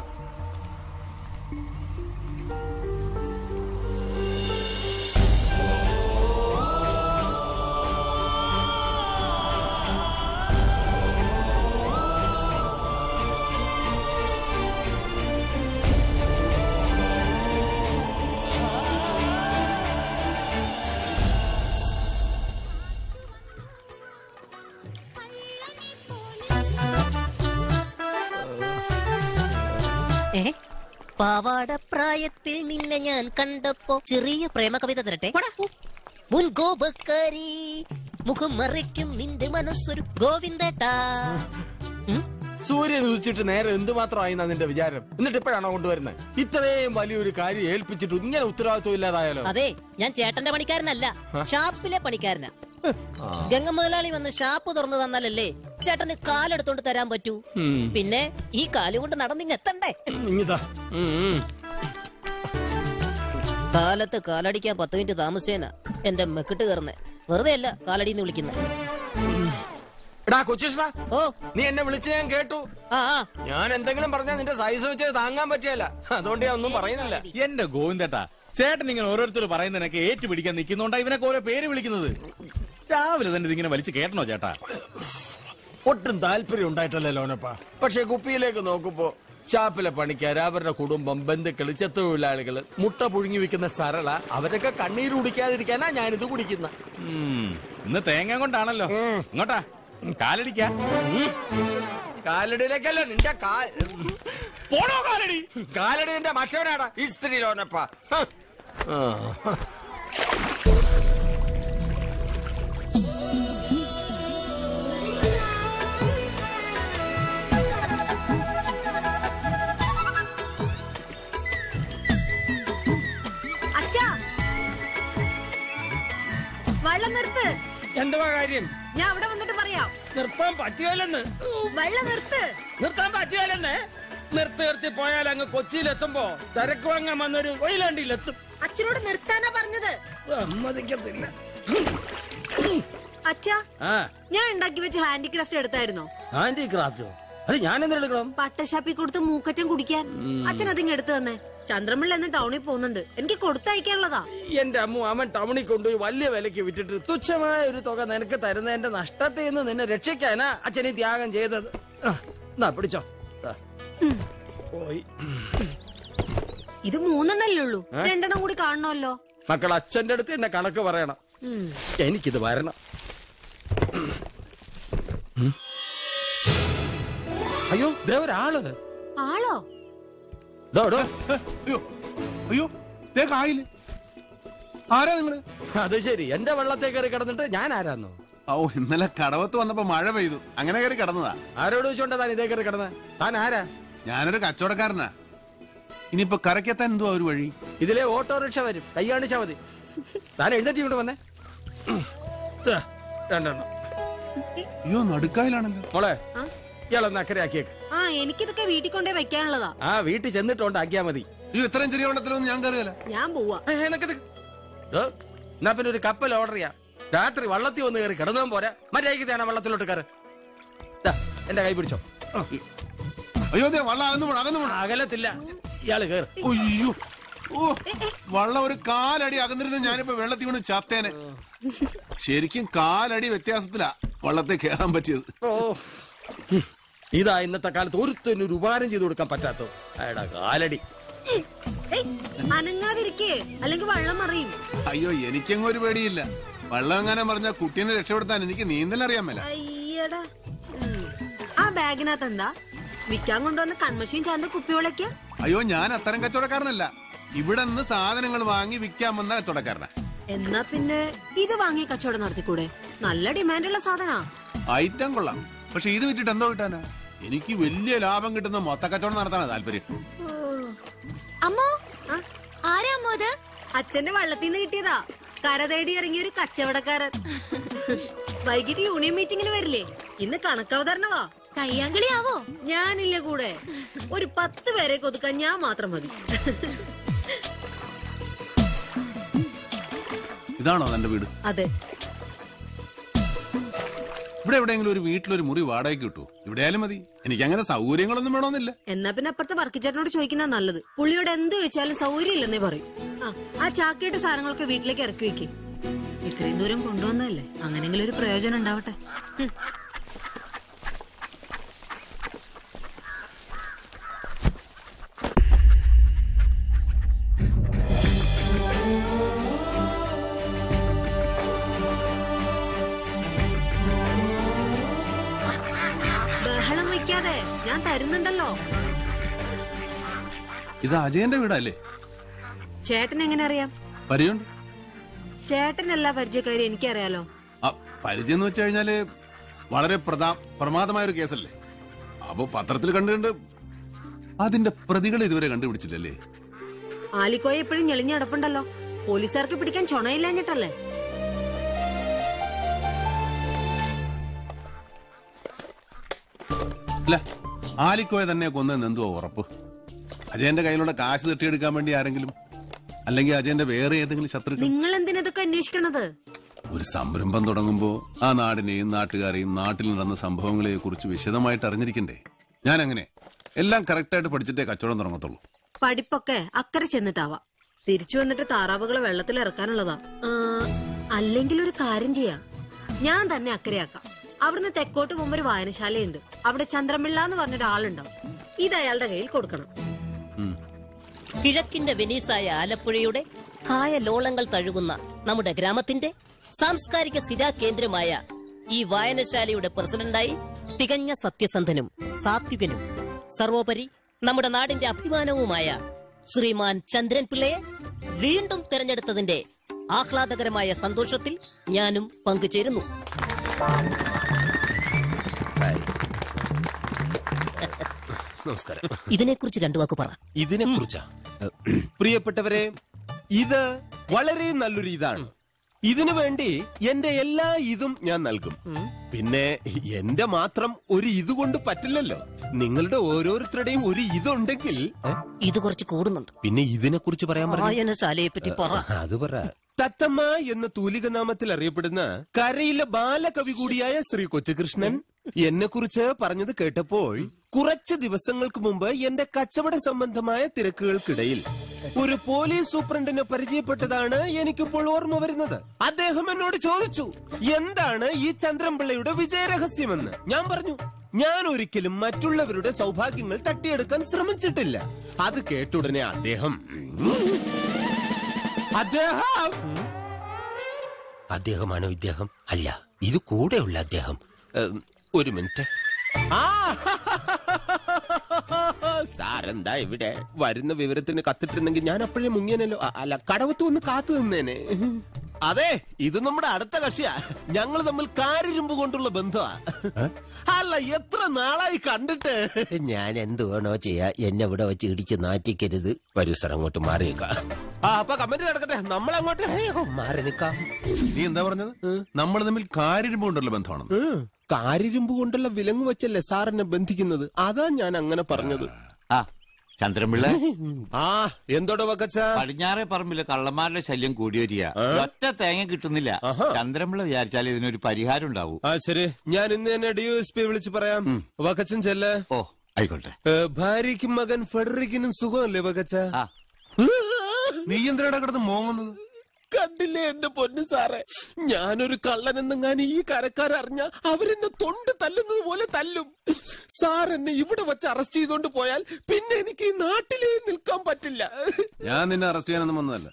ഏ പാവാട പ്രായത്തിൽ നിന്നെ ഞാൻ കണ്ടപ്പോ ചെറിയ പ്രേമ കവിത തരട്ടെ മുൻകോപക്കാരി മുഖം മറയ്ക്കും നിന്റെ മനസ്സൊരു ഗോവിന്ദേട്ടാ സൂര്യൻ ഉദിച്ചിട്ട് നേരെ എന്തുമാത്രമായി നിന്റെ വിചാരം എന്നിട്ട് ഇപ്പോഴാണോ കൊണ്ടുവരുന്നത് ഇത്രയും വലിയൊരു കാര്യം ഏൽപ്പിച്ചിട്ട് ഇങ്ങനെ ഉത്തരവാദിത്വം ഇല്ലാതായാലോ അതെ ഞാൻ ചേട്ടന്റെ പണിക്കാരനല്ല ഷാപ്പിലെ പണിക്കാരനാ ഹ്. ഗംഗ മുതലാളി വന്ന് ഷാപ്പ് തുറന്നു തന്നാലല്ലേ ചേട്ടന് കാലെടുത്തോണ്ട് തരാൻ പറ്റൂ ഉം. പിന്നെ ഈ കാല് കൊണ്ട് നടന്നിങ് എത്തണ്ടേ ഇങ്ങിതാ ഉം, ഉം. കാലത്ത് കാലടിക്കാൻ പത്ത് മിനിറ്റ് താമസിച്ചേനാ എന്റെ മെക്കിട്ട് കയറുന്നേ വെറുതെ അല്ല കാലടിന്ന് വിളിക്കുന്നത് എടാ കൊച്ചിഷ്ണ ഓ നീ എന്നെ വിളിച്ച് ഞാൻ കേട്ടു ആ ആ ഞാൻ എന്തെങ്കിലും പറഞ്ഞാൽ നിന്റെ സൈസ് വെച്ച് താങ്ങാൻ പറ്റിയല്ല അതുകൊണ്ട് ഞാൻ ഒന്നും പറയുന്നില്ല എന്റെ ഗോവിന്ദേട്ടാ ചേട്ടൻ ഇങ്ങനെ ഓരോരുത്തർ പറയുന്നതിനൊക്കെ ഏറ്റുപിടിക്കാൻ നിൽക്കുന്നുണ്ടാ ഇവനൊക്കെ ഓരോ പേര് വിളിക്കുന്നത് രാവിലെ തന്നെ ഇതിങ്ങനെ വലിച്ചു കേട്ടണോ ചേട്ടാ ഒട്ടും താല്പര്യം ഉണ്ടായിട്ടല്ലേ ലോനപ്പ പക്ഷെ കുപ്പിയിലേക്ക് നോക്കുമ്പോ ഷാപ്പിലെ പണിക്കാർ അവരുടെ കുടുംബം ബന്ധുക്കള് ചെത്തൊഴിലാളികള് മുട്ട പുഴുങ്ങി വെക്കുന്ന സരള അവരൊക്കെ കണ്ണീര് കുടിക്കാതിരിക്കാനാ ഞാനിത് കുടിക്കുന്ന ഉം, ഇന്ന് തേങ്ങ കൊണ്ടാണല്ലോ ഇങ്ങോട്ടാ കാലടിക്കാ കാലടിയിലേക്കല്ല നിന്റെ കാൽ പോണോ കാലടി കാലടി നിന്റെ മറ്റവനാടാ ഈ സ്ത്രീ ലോനപ്പ ഹ്. ആ. അച്ഛാ വെള്ളം നിർത്ത് എന്തുവാ കാര്യം ഞാൻ അവിടെ വന്നിട്ട് പറയാം നിർത്താൻ പറ്റിയാലെന്ന് വെള്ളം നിർത്ത് നിർത്താൻ പറ്റിയാലെന്ന് നിർത്തി നിർത്തി പോയാൽ അങ്ങ് കൊച്ചിയിലെത്തുമ്പോ ചരക്ക് വാങ്ങാൻ വന്നൊരു വൈലാണ്ടിയിലെത്തും അച്ഛനോട് നിർത്താനാ പറഞ്ഞത് സമ്മതിക്കത്തില്ല അച്ഛാ ആ ഞാൻ ഉണ്ടാക്കി വെച്ച ഹാൻഡിക്രാഫ്റ്റ് എടുത്തായിരുന്നോ ഹാൻഡിക്രാഫ്റ്റോ അത് ഞാൻ എന്തെടുക്കണം പട്ടശാപ്പി കൊടുത്ത് മൂക്കറ്റം കുടിക്കാൻ അച്ഛൻ അതിങ്ങ് എടുത്തു തന്നെ ചന്ദ്രമിള്ള എന്ന് ടൗണിൽ പോകുന്നുണ്ട് എനിക്ക് കൊടുത്തയക്കാനുള്ളതാ എന്റെ അമ്മു അവൻ ടൗണിൽ കൊണ്ടുപോയി വലിയ വിലക്ക് വിറ്റിട്ട് തുച്ഛമായ ഒരു തുക നിനക്ക് തരുന്നതിന്റെ നഷ്ടത്തിൽ നിന്ന് നിന്നെ രക്ഷിക്കാനാ അച്ഛനെ ത്യാഗം ചെയ്തത് ആ, എന്നാ പിടിച്ചോ ദാ. പോയി ഇത് മൂന്നെണ്ണല്ലേ ഉള്ളൂ ഏ? രണ്ടെണ്ണം കൂടി കാണണമല്ലോ മക്കൾ അച്ഛന്റെ അടുത്ത് എന്നെ കണക്ക് പറയണം ഉം. എനിക്കിത് വരണം ഉം. അയ്യോ ദേ ഒരാള് ആളോ ദോ, ദോ. അയ്യോ അയ്യോ ദേ കായില് ആരാ നിങ്ങള് അത് ശരി എന്റെ വെള്ളത്തെ കയറി കിടന്നിട്ട് ഞാൻ ആരാന്നോ ഓ ഇന്നലെ കടവത്ത് വന്നപ്പോ മഴ പെയ്തു അങ്ങനെ കയറി കിടന്നതാ ആരോട് ചോദിച്ചോണ്ടാ താൻ ഇതേ കയറി കിടന്ന താൻ ആരാ ഞാനൊരു കച്ചവടക്കാരനാ ഇനിയിപ്പോ കരക്കെത്താൻ എന്തുവാ ഒരു വഴി ഇതിലെ ഓട്ടോറിക്ഷ വരും കൈ കാണിച്ചാ മതി താൻ എഴുന്നേറ്റ് ഇങ്ങോട്ട് വന്നേ ദാ, രണ്ടെണ്ണം അയ്യോ നടുക്കായിലാണല്ലോ മോളെ ഇയാളൊന്ന് അക്കരെ ആക്കിയേക്ക് ആ എനിക്കിതൊക്കെ വീട്ടിൽ കൊണ്ടേ വെക്കാനുള്ളതാ ആ വീട്ടിൽ ചെന്നിട്ടുണ്ട് ആക്കിയാ മതി അയ്യോ ഇത്രയും ചെറിയ വെള്ളത്തിലൊന്നും ഞാൻ കയറിയല്ല ഞാൻ പോവാ ദോ, എന്നാ പിന്നെ ഒരു കപ്പൽ ഓർഡർ ചെയ്യാം രാത്രി വള്ളത്തിൽ വന്ന് കയറി കിടന്നും പോരാ മര്യാദയ്ക്ക് തേണ വള്ളത്തിലോട്ട് കയറ് ദാ, എന്റെ കൈ പിടിച്ചോ അയ്യോ ദേ വള്ളം അകന്നു പോണം അകന്നു പോണം അകലത്തില്ല ഇയാള് കയറി അയ്യോ ഓ വള്ളം ഒരു കാലടി അകന്നിരുന്ന് ഞാനിപ്പോ വെള്ളത്തിൽ വീണ് ചത്തേനെ ശരിക്കും കാലടി വ്യത്യാസത്തിലാ വള്ളത്തെ കയറാൻ പറ്റിയത് ഓ ഹും. ഇതാ ഇന്നത്തെ കാലത്ത് ഒരുത്തനും ഒരു ഉപകാരം ചെയ്തു കൊടുക്കാൻ പറ്റാത്തോ അയടാ കാലടി ഏയ്, അനങ്ങാതിരിക്കേ അല്ലെങ്കിൽ വെള്ളം മറിയും അയ്യോ എനിക്കങ്ങ് ഒരു പേടിയില്ല വള്ളം എങ്ങനെ പറഞ്ഞ കുട്ടീനെ രക്ഷപ്പെടുത്താൻ എനിക്ക് നീന്തൽ അറിയാൻ മേല അയ്യടാ ഉം. ആ ബാഗിനകത്ത് എന്താ വിൽക്കാൻ കൊണ്ടുവന്ന കൺമഷിയും ചാന്ത കുപ്പിവളയ്ക്ക് അയ്യോ ഞാൻ അത്തരം കച്ചവടക്കാരനല്ല ഇവിടെ നിന്ന് സാധനങ്ങൾ വാങ്ങി വിൽക്കാൻ വന്ന കച്ചവടക്കാരനാ എന്നാ പിന്നെ ഇത് വാങ്ങി കച്ചവടം നടത്തിക്കൂടെ നല്ല ഡിമാൻഡുള്ള സാധനാ ഐറ്റം കൊള്ളാം പക്ഷെ ഇത് വിറ്റിട്ട് എന്തോ കിട്ടാനാ എനിക്ക് വലിയ ലാഭം കിട്ടുന്ന മൊത്ത കച്ചവടം നടത്താനാ താല്പര്യം അമ്മോ ആരാ അമ്മോ അത് അച്ഛന്റെ വള്ളത്തിൽ നിന്ന് കിട്ടിയതാ കര തേടി ഇറങ്ങിയ ഒരു കച്ചവടക്കാരൻ വൈകിട്ട് യൂണിയൻ മീറ്റിംഗിന് വരില്ലേ ഇന്ന് കണക്കവതരണവാ കയ്യാങ്കളിയാവോ ഞാനില്ല കൂടെ ഒരു പത്ത് പേരെ കൊതുക്കാൻ ഞാൻ മാത്രം മതി ഇതാണോ എന്റെ വീട് അതെ ഇവിടെ എവിടെയെങ്കിലും ഒരു വീട്ടിലൊരു മുറി വാടകയ്ക്ക് കിട്ടൂ ഇവിടെയാലും മതി എനിക്ക് അങ്ങനെ സൗകര്യങ്ങളൊന്നും വേണമെന്നില്ല എന്നാ പിന്നെ അപ്പുറത്തെ വർക്കിച്ചേട്ടനോട് ചോദിക്കുന്ന നല്ലത് പുള്ളിയോട് എന്ത് ചോദിച്ചാലും സൗകര്യം ഇല്ലെന്നേ പറയും ആ ആ ചാക്കയുടെ സാധനങ്ങളൊക്കെ വീട്ടിലേക്ക് ഇറക്കി വെക്ക് ഇത്രയും ദൂരം കൊണ്ടുവന്നതല്ലേ അങ്ങനെങ്കിലും ഒരു പ്രയോജനം ഉണ്ടാവട്ടെ ഹും. ബഹളം വെക്കാതെ ഞാൻ തരുന്നുണ്ടല്ലോ ഇത് അജയന്റെ വീടല്ലേ ചേട്ടൻ എങ്ങനെ അറിയാം പരിചയമുണ്ട് ചേട്ടൻ എല്ലാ പരിചയക്കാരും എനിക്കറിയാലോ ആ പരിചയം എന്ന് വെച്ച് കഴിഞ്ഞാല് വളരെ പ്രധാ പ്രമാദമായ ഒരു കേസല്ലേ അപ്പൊ പത്രത്തിൽ കണ്ടുകൊണ്ട് അതിന്റെ പ്രതികൾ ഇതുവരെ കണ്ടുപിടിച്ചില്ലല്ലേ ആലിക്കോയ എപ്പോഴും ഞെളിഞ്ഞ കിടപ്പുണ്ടല്ലോ പോലീസുകാർക്ക് പിടിക്കാൻ ചുണയില്ലാഞ്ഞിട്ടല്ലേ അല്ല ആലിക്കോയെ തന്നെ കൊന്നെന്ന് എന്തുവാ ഉറപ്പ് അജയന്റെ കയ്യിലുള്ള കാശ് തട്ടിയെടുക്കാൻ വേണ്ടി ആരെങ്കിലും അല്ലെങ്കിൽ അജയന്റെ വേറെ ഏതെങ്കിലും ശത്രുക്കൾ നിങ്ങൾ എന്തിനതൊക്കെ അന്വേഷിക്കണത് ഒരു സംരംഭം തുടങ്ങുമ്പോ ആ നാടിനെയും നാട്ടുകാരെയും നാട്ടിൽ നടന്ന സംഭവങ്ങളെ കുറിച്ച് വിശദമായിട്ട് അറിഞ്ഞിരിക്കണ്ടേ ഞാൻ അങ്ങനെ എല്ലാം കറക്റ്റായിട്ട് പഠിച്ചിട്ടേ കച്ചവടം തുടങ്ങത്തുള്ളൂ പഠിപ്പൊക്കെ അക്കരെ ചെന്നിട്ടാവാം തിരിച്ചു വന്നിട്ട് താറാവുകളെ വെള്ളത്തിൽ ഇറക്കാനുള്ളതാ ആ, അല്ലെങ്കിൽ ഒരു കാര്യം ചെയ്യാം ഞാൻ തന്നെ അക്കരെയാക്കാം അവിടുന്ന് തെക്കോട്ട് പോകുമ്പോ ഒരു വായനശാലയുണ്ട് അവിടെ ചന്ദ്രമിള്ള എന്ന് പറഞ്ഞ ഒരാളുണ്ടാവും ഇത് അയാളുടെ കയ്യിൽ കൊടുക്കണം കിഴക്കിന്റെ വെനീസായ ആലപ്പുഴയുടെ കായലോളങ്ങൾ തഴുകുന്ന നമ്മുടെ ഗ്രാമത്തിന്റെ സാംസ്കാരിക സ്ഥിരാ കേന്ദ്രമായ ഈ വായനശാലയുടെ പ്രസിഡന്റായി തികഞ്ഞ സത്യസന്ധനും സാത്വികനും സർവോപരി നമ്മുടെ നാടിന്റെ അഭിമാനവുമായ ശ്രീമാൻ ചന്ദ്രൻ പിള്ളയെ വീണ്ടും തെരഞ്ഞെടുത്തതിന്റെ ആഹ്ലാദകരമായ സന്തോഷത്തിൽ ഞാനും പങ്കുചേരുന്നു നമസ്കാരം ഇതിനെക്കുറിച്ച് രണ്ടു വാക്ക് പറ ഇതിനെ കുറിച്ചാ പ്രിയപ്പെട്ടവരെ ഇത് വളരെ നല്ലൊരു ഇതാണ് ഇതിനു വേണ്ടി എന്റെ എല്ലാ ഇതും ഞാൻ നൽകും പിന്നെ എന്റെ മാത്രം ഒരു ഇത് കൊണ്ട് പറ്റില്ലല്ലോ നിങ്ങളുടെ ഓരോരുത്തരുടെയും ഒരു ഇതുണ്ടെങ്കിൽ ഏ? ഇത് കുറച്ച് കൂടുന്നുണ്ട് പിന്നെ ഇതിനെ കുറിച്ച് പറയാൻ പറഞ്ഞു വായനശാലയെ പറ്റി പറ അത് പറ തത്തമ്മ എന്ന തൂലിക നാമത്തിൽ അറിയപ്പെടുന്ന കരയിലെ ബാലകവി കൂടിയായ ശ്രീ കൊച്ചുകൃഷ്ണൻ എന്നെ കുറിച്ച് പറഞ്ഞത് കേട്ടപ്പോൾ കുറച്ച് ദിവസങ്ങൾക്ക് മുമ്പ് എന്റെ കച്ചവട സംബന്ധമായ തിരക്കുകൾക്കിടയിൽ ഒരു പോലീസ് സൂപ്രണ്ടിനെ പരിചയപ്പെട്ടതാണ് എനിക്കിപ്പോൾ ഓർമ്മ വരുന്നത് അദ്ദേഹം എന്നോട് ചോദിച്ചു എന്താണ് ഈ ചന്ദ്രൻപിള്ളയുടെ വിജയരഹസ്യമെന്ന് ഞാൻ പറഞ്ഞു ഞാൻ ഒരിക്കലും മറ്റുള്ളവരുടെ സൗഭാഗ്യങ്ങൾ തട്ടിയെടുക്കാൻ ശ്രമിച്ചിട്ടില്ല അത് കേട്ടുടനെ അദ്ദേഹം അദ്ദേഹം അദ്ദേഹമാണോ ഇദ്ദേഹം അല്ല ഇത് കൂടെയുള്ള അദ്ദേഹം ഏം, ഒരു മിനിറ്റ് ആ സാരെന്താ ഇവിടെ വരുന്ന വിവരത്തിന് കത്തിട്ടിരുന്നെങ്കിൽ ഞാൻ അപ്പോഴേ മുങ്ങിയനല്ലോ അ- അല്ല കടവത്ത് വന്ന് കാത്തു നിന്നേനെ അതെ ഇത് നമ്മുടെ അടുത്ത കക്ഷിയാ ഞങ്ങൾ തമ്മിൽ കാരിരുമ്പ് കൊണ്ടുള്ള ബന്ധമാ അല്ല എത്ര നാളായി കണ്ടിട്ട് ഞാൻ എന്ത് വേണോ ചെയ്യാ എന്നെ ഇവിടെ വെച്ച് ഇടിച്ച് നാറ്റിക്കരുത് വരൂ സാർ അങ്ങോട്ട് മാറിയേക്കാം ആ അപ്പൊ കമന്റ് നടക്കട്ടെ നമ്മളങ്ങോട്ട് ഹേയ്, മാറി നിക്കാം നീ എന്താ പറഞ്ഞത് നമ്മൾ തമ്മിൽ കാര്യരുമ്പ് കൊണ്ടുള്ള ബന്ധമാണ് കാരിരുമ്പ് കൊണ്ടുള്ള വിലങ്ങ് വെച്ചല്ലേ സാർ എന്നെ ബന്ധിക്കുന്നത് അതാ ഞാൻ അങ്ങനെ പറഞ്ഞത് ആ ചന്ദ്രൻപിള്ള ആ എന്തോടോ വക്കച്ച പടിഞ്ഞാറേ പറമ്പില് കള്ളന്മാരുടെ ശല്യം കൂടി വരിക ഒറ്റ തേങ്ങ കിട്ടുന്നില്ല ചന്ദ്രൻപിള്ള വിചാരിച്ചാൽ ഇതിനൊരു പരിഹാരം ഉണ്ടാവൂ ആ ശരി ഞാൻ ഇന്ന് തന്നെ ഡി എസ് പി വിളിച്ച് പറയാം വക്കച്ചൻ ചെല്ല ഓ ആയിക്കോട്ടെ ഭാര്യയ്ക്കും മകൻ ഫെഡറിക്കിനും സുഖമല്ലേ വക്കച്ച നീ എന്തിനാ കിടന്ന് മോങ്ങുന്നത് കണ്ടില്ലേ എന്റെ പൊന്നു സാറേ ഞാനൊരു കള്ളനെന്നെങ്ങാൻ ഈ കരക്കാരറിഞ്ഞ അവരെന്നെ തൊണ്ട് തല്ലുന്നത് പോലെ തല്ലും സാർ എന്നെ ഇവിടെ വെച്ച് അറസ്റ്റ് ചെയ്തോണ്ട് പോയാൽ പിന്നെ എനിക്ക് ഈ നാട്ടിലേ നിൽക്കാൻ പറ്റില്ല ഞാൻ നിന്നെ അറസ്റ്റ് ചെയ്യാനൊന്നും വന്നതല്ല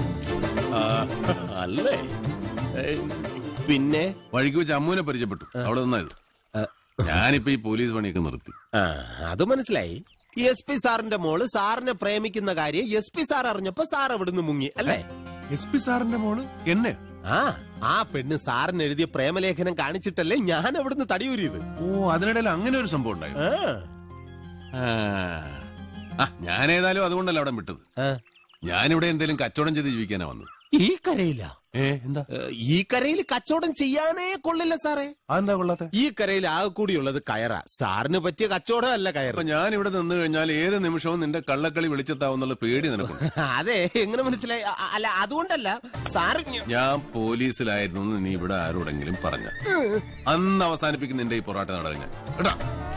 അല്ലേ പിന്നെ വഴിക്ക് വെച്ച് അമ്മുവിനെ പരിചയപ്പെട്ടു അവിടെ നിന്നായത് ഞാനിപ്പോ ഈ പോലീസ് പണിയൊക്കെ നിർത്തി ആ അത് മനസ്സിലായി എസ് പി സാറിന്റെ മോള് സാറിനെ പ്രേമിക്കുന്ന കാര്യം എസ് പി സാർ അറിഞ്ഞപ്പോ സാർ അവിടുന്ന് മുങ്ങി അല്ലേ എസ് പി സാറിന്റെ മോള് എന്നെ ആ ആ പെണ്ണ് സാറിന് എഴുതിയ പ്രേമലേഖനം കാണിച്ചിട്ടല്ലേ ഞാൻ അവിടുന്ന് തടിയൂരിയത് ഓ അതിനിടയിൽ അങ്ങനെ ഒരു സംഭവം ഉണ്ടായി ആ ആ ഞാൻ ഏതായാലും അതുകൊണ്ടല്ല അവിടെ വിട്ടത് ഞാനിവിടെ എന്തെങ്കിലും കച്ചവടം ചെയ്ത് ജീവിക്കാനാ വന്നത് ഈ കരയില ഏ എന്താ ഈ കരയിൽ കച്ചവടം ചെയ്യാനേ കൊള്ളില്ല സാറേ അതെന്താ കൊള്ളാത്ത ഈ കരയിൽ ആകെ കൂടിയുള്ളത് കയറ സാറിന് പറ്റിയ കച്ചവടം അല്ല കയറ് അപ്പൊ ഞാൻ ഇവിടെ നിന്ന് കഴിഞ്ഞാൽ ഏത് നിമിഷവും നിന്റെ കള്ളക്കളി വിളിച്ചെത്താവുന്നുള്ള പേടി നിനക്കുണ്ട് അതെ എങ്ങനെ മനസ്സിലായി അ- അല്ല അതുകൊണ്ടല്ല സാറ് ഞ- ഞാൻ പോലീസിലായിരുന്നു എന്ന് നീ ഇവിടെ ആരോടെങ്കിലും പറഞ്ഞ അന്ന് അവസാനിപ്പിക്കുന്ന നിന്റെ ഈ പൊറാട്ട നാടകം ഞാൻ കേട്ടാ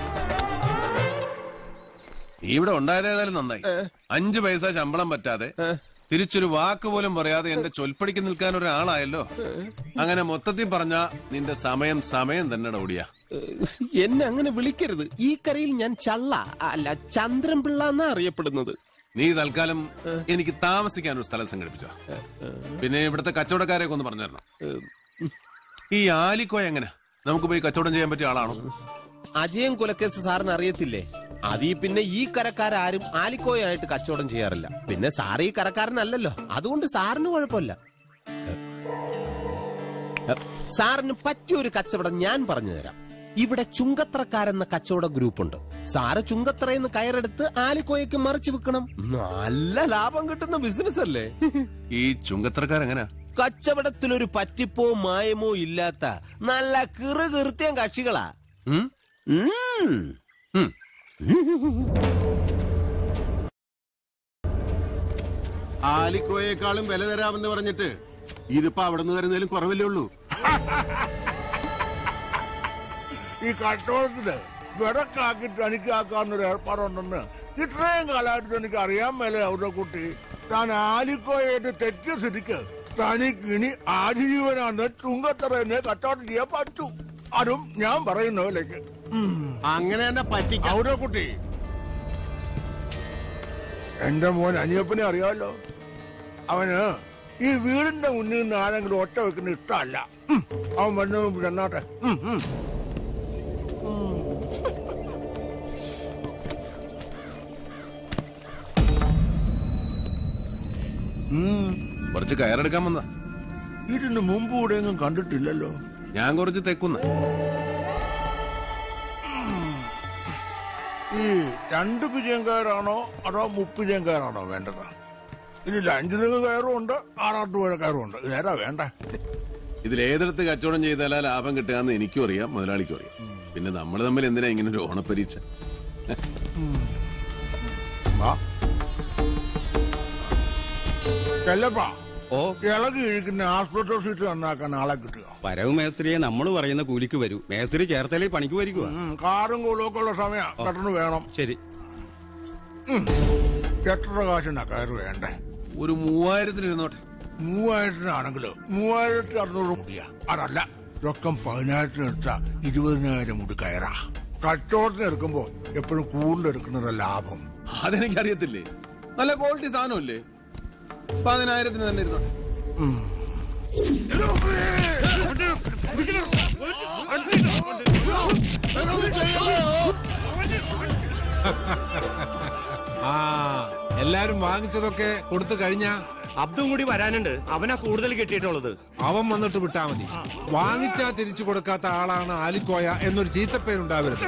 നീ ഇവിടെ ഉണ്ടായത് ഏതായാലും നന്നായി അഞ്ചു പൈസ ശമ്പളം പറ്റാതെ തിരിച്ചൊരു വാക്ക് പോലും പറയാതെ എന്റെ ചൊൽപ്പടിക്ക് നിൽക്കാൻ ഒരാളായല്ലോ അങ്ങനെ മൊത്തത്തിൽ പറഞ്ഞ നിന്റെ സമയം സമയം തന്നെ ഓടിയാ എന്നെ അങ്ങനെ വിളിക്കരുത് ഈ കരയിൽ ഞാൻ ചള്ള അല്ല ചന്ദ്രൻ പിള്ള എന്നാ അറിയപ്പെടുന്നത് നീ തൽക്കാലം എനിക്ക് താമസിക്കാൻ ഒരു സ്ഥലം സംഘടിപ്പിച്ച പിന്നെ ഇവിടുത്തെ കച്ചവടക്കാരെയൊക്കെ ഒന്ന് പറഞ്ഞു തരണം ഈ ആലിക്കോയ എങ്ങനെ നമുക്ക് പോയി കച്ചവടം ചെയ്യാൻ പറ്റിയ ആളാണോ അജയൻ കൊലക്കേസ് സാറിന് അറിയത്തില്ലേ അതീ പിന്നെ ഈ കരക്കാരും ആലിക്കോയായിട്ട് കച്ചവടം ചെയ്യാറില്ല പിന്നെ സാർ ഈ കരക്കാരനല്ലല്ലോ അതുകൊണ്ട് സാറിന് കുഴപ്പമില്ല സാറിന് പറ്റിയൊരു കച്ചവടം ഞാൻ പറഞ്ഞു തരാം ഇവിടെ ചുങ്കത്രക്കാരെന്ന കച്ചവട ഗ്രൂപ്പുണ്ട് സാറ് ചുങ്കത്രയെന്ന് കയറെടുത്ത് ആലിക്കോയക്ക് മറിച്ച് വിൽക്കണം നല്ല ലാഭം കിട്ടുന്ന ബിസിനസ് അല്ലേ ഈ ചുങ്കത്രക്കാരെങ്ങനാ കച്ചവടത്തിലൊരു പറ്റിപ്പോ മായമോ ഇല്ലാത്ത നല്ല കിറു കീർത്തിയ കക്ഷികളാ ഉം. ഉം. ആലിക്കോയേക്കാളും വില തരാമെന്ന് പറഞ്ഞിട്ട് ഇതിപ്പോ അവിടെ നിന്ന് തരുന്നതിലും കുറവല്ലേ ഉള്ളൂ ഈ കച്ചവടത്തില് വിടക്കാക്കിട്ട് എനിക്ക് ആക്കാവുന്നൊരു ഏർപ്പാടുണ്ടെന്ന് ഇത്രയും കാലമായിട്ട് എനിക്ക് അറിയാൻ മേലെ അവരുടെ കുട്ടി താൻ ആലിക്കോയായിട്ട് തെറ്റിയ സ്ഥിതിക്ക് തനിക്ക് ഇനി ആജീവനാന്ന് ചുങ്കത്തറേനെ കച്ചവടം ചെയ്യാൻ പറ്റൂ അതും ഞാൻ പറയുന്ന പോലേക്ക് അങ്ങനെ തന്നെ പറ്റിക്കാം അവരുടെ കുട്ടി എന്റെ മോൻ അനിയപ്പനെ അറിയാമല്ലോ അവന് ഈ വീടിന്റെ മുന്നിൽ നിന്ന് ആരെങ്കിലും ഒറ്റ വെക്കുന്ന ഇഷ്ടമല്ല ഉം. അവൻ വന്നു ചെന്നാട്ടെ ഉം, ഉം. കുറച്ച് കയറെടുക്കാൻ വന്ന ഇതിന് മുമ്പ് ഇവിടെ ഒന്നും കണ്ടിട്ടില്ലല്ലോ ഞാൻ കുറച്ച് തെക്കുന്ന ഈ രണ്ട് പിരിയം കയറാണോ അതോ മുപ്പിരിയം കയറാണോ വേണ്ടത് ഇതിൽ അഞ്ചു തെങ്ങ് കയറും ഉണ്ട് ആറാട്ട് പുഴ കയറും ഉണ്ട് ഇതേതാ വേണ്ട ഇതിൽ ഏതെടുത്ത് കച്ചവടം ചെയ്താലാ ലാഭം കിട്ടുക എന്ന് എനിക്കും അറിയാം മുതലാളിക്കും അറിയാം പിന്നെ നമ്മൾ തമ്മിൽ എന്തിനാ ഇങ്ങനെ ഒരു ഓണപ്പരീക്ഷ ചെല്ലപ്പാ ഓ ഇളകി ഇരിക്കുന്ന ആസ്പത്രി സീറ്റ് നന്നാക്കാൻ ആളെ കിട്ടുക പരവ് മേസ്ത്രിയെ നമ്മൾ പറയുന്ന കൂലിക്ക് വരൂ മേസ്ത്രി ചേർത്തലേ പണിക്ക് വരിക ഉം, കാറും കൂളൊക്കെ ഉള്ള സമയം പെട്ടെന്ന് വേണം ശരി ഉം. എത്ര കാശിനാ കയറ് വേണ്ടേ ഒരു മൂവായിരത്തിന് ഇരുന്നോട്ടെ മൂവായിരത്തിനാണെങ്കിലോ മൂവായിരത്തി അറുന്നൂറ് മുടിയ അതല്ല രൊക്കം പതിനായിരത്തിന് എടുത്താ ഇരുപതിനായിരം മുടി കയറാ കച്ചവടത്തിന് എടുക്കുമ്പോ എപ്പോഴും കൂടുതൽ എടുക്കുന്നത് ലാഭം അതെനിക്കറിയത്തില്ലേ നല്ല ക്വാളിറ്റി സാധനമല്ലേ പതിനായിരത്തിന് തന്നെ ഇരുന്നു ആ എല്ലാരും വാങ്ങിച്ചതൊക്കെ കൊടുത്തു കഴിഞ്ഞാ അബ്ദും കൂടി വരാനുണ്ട് അവനാ കൂടുതൽ കിട്ടിയിട്ടുള്ളത് അവൻ വന്നിട്ട് വിട്ടാ മതി വാങ്ങിച്ചാ തിരിച്ചു കൊടുക്കാത്ത ആളാണ് ആലിക്കോയ എന്നൊരു ചീത്തപ്പേരുണ്ടാവരുത്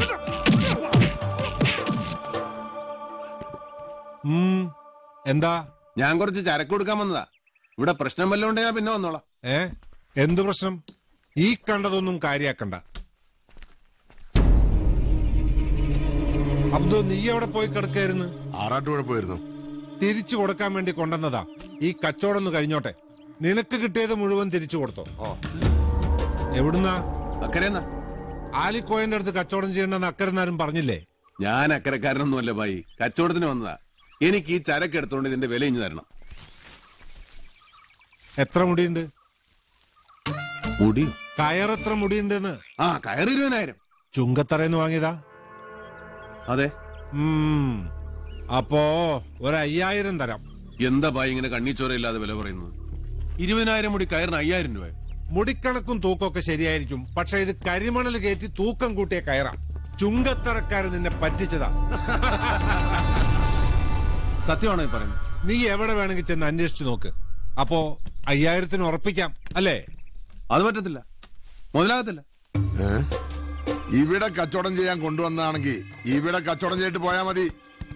ഉം, എന്താ ഞാൻ കുറച്ച് ചരക്ക് കൊടുക്കാൻ വന്നതാ ഇവിടെ പ്രശ്നം വല്ലതും ഉണ്ടെങ്കിൽ ഞാൻ പിന്നെ വന്നോളാം ഏ എന്ത് പ്രശ്നം ഈ കണ്ടതൊന്നും കാര്യാക്കണ്ട അബ്ദു നീ എവിടെ പോയി കിടക്കായിരുന്നു ആറാട്ടുപുഴ പോയിരുന്നു തിരിച്ചു കൊടുക്കാൻ വേണ്ടി കൊണ്ടുവന്നതാ ഈ കച്ചവടം ഒന്ന് കഴിഞ്ഞോട്ടെ നിനക്ക് കിട്ടിയത് മുഴുവൻ തിരിച്ചു കൊടുത്തോ എവിടുന്നാ അക്കരെന്നാ ആലിക്കോയന്റെ അടുത്ത് കച്ചവടം ചെയ്യണമെന്ന് അക്കരെന്നാരും പറഞ്ഞില്ലേ ഞാൻ അക്കരക്കാരനൊന്നുമല്ല ഭായി കച്ചവടത്തിന് വന്നതാ എനിക്ക് ഈ ചരക്ക് എടുത്തോണ്ട് ഇതിന്റെ വില ഇഞ്ഞു തരണം എത്ര മുടിയുണ്ട് മുടി കയർ എത്ര മുടിയുണ്ടെന്ന് ആ കയർ ഇരുപതിനായിരം ചുങ്കത്തറയെന്ന് വാങ്ങിയതാ അതെ ഉം. അപ്പോ ഒരു അയ്യായിരം തരാം എന്താ ഭായി ഇങ്ങനെ കണ്ണിച്ചോരയില്ലാതെ വില പറയുന്നത് ഇരുപതിനായിരം മുടി കയറിന് അയ്യായിരം രൂപ മുടിക്കണക്കും തൂക്കമൊക്കെ ശരിയായിരിക്കും പക്ഷെ ഇത് കരിമണൽ കയറ്റി തൂക്കം കൂട്ടിയ കയറാ ചുങ്കത്തറക്കാരൻ നിന്നെ പറ്റിച്ചതാ സത്യമാണോ ഈ പറയുന്നത് നീ എവിടെ വേണമെങ്കിൽ ചെന്ന് അന്വേഷിച്ചു നോക്ക് അപ്പോ അയ്യായിരത്തിന് ഉറപ്പിക്കാം അല്ലേ അത് പറ്റത്തില്ല മുതലാകത്തില്ല ഏ? ഇവിടെ കച്ചവടം ചെയ്യാൻ കൊണ്ടുവന്നാണെങ്കിൽ ഇവിടെ കച്ചവടം ചെയ്തിട്ട് പോയാ മതി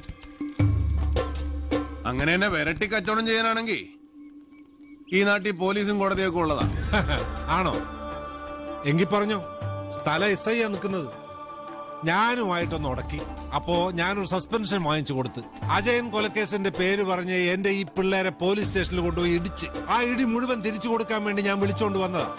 അങ്ങനെ തന്നെ വിരട്ടി കച്ചവടം ചെയ്യാനാണെങ്കിൽ ഈ നാട്ടിൽ പോലീസും കോടതിയൊക്കെ ഉള്ളതാ ആണോ എങ്കി പറഞ്ഞോ സ്ഥലം എസ് ഐ ആ നിൽക്കുന്നത് ഞാനുമായിട്ടൊന്ന് ഉടക്കി അപ്പോ ഞാനൊരു സസ്പെൻഷൻ വാങ്ങിച്ചു കൊടുത്ത് അജയൻ കൊലക്കേസിന്റെ പേര് പറഞ്ഞ് എന്റെ ഈ പിള്ളേരെ പോലീസ് സ്റ്റേഷനിൽ കൊണ്ടുപോയി ഇടിച്ച് ആ ഇടി മുഴുവൻ തിരിച്ചു കൊടുക്കാൻ വേണ്ടി ഞാൻ വിളിച്ചോണ്ട് വന്നതാ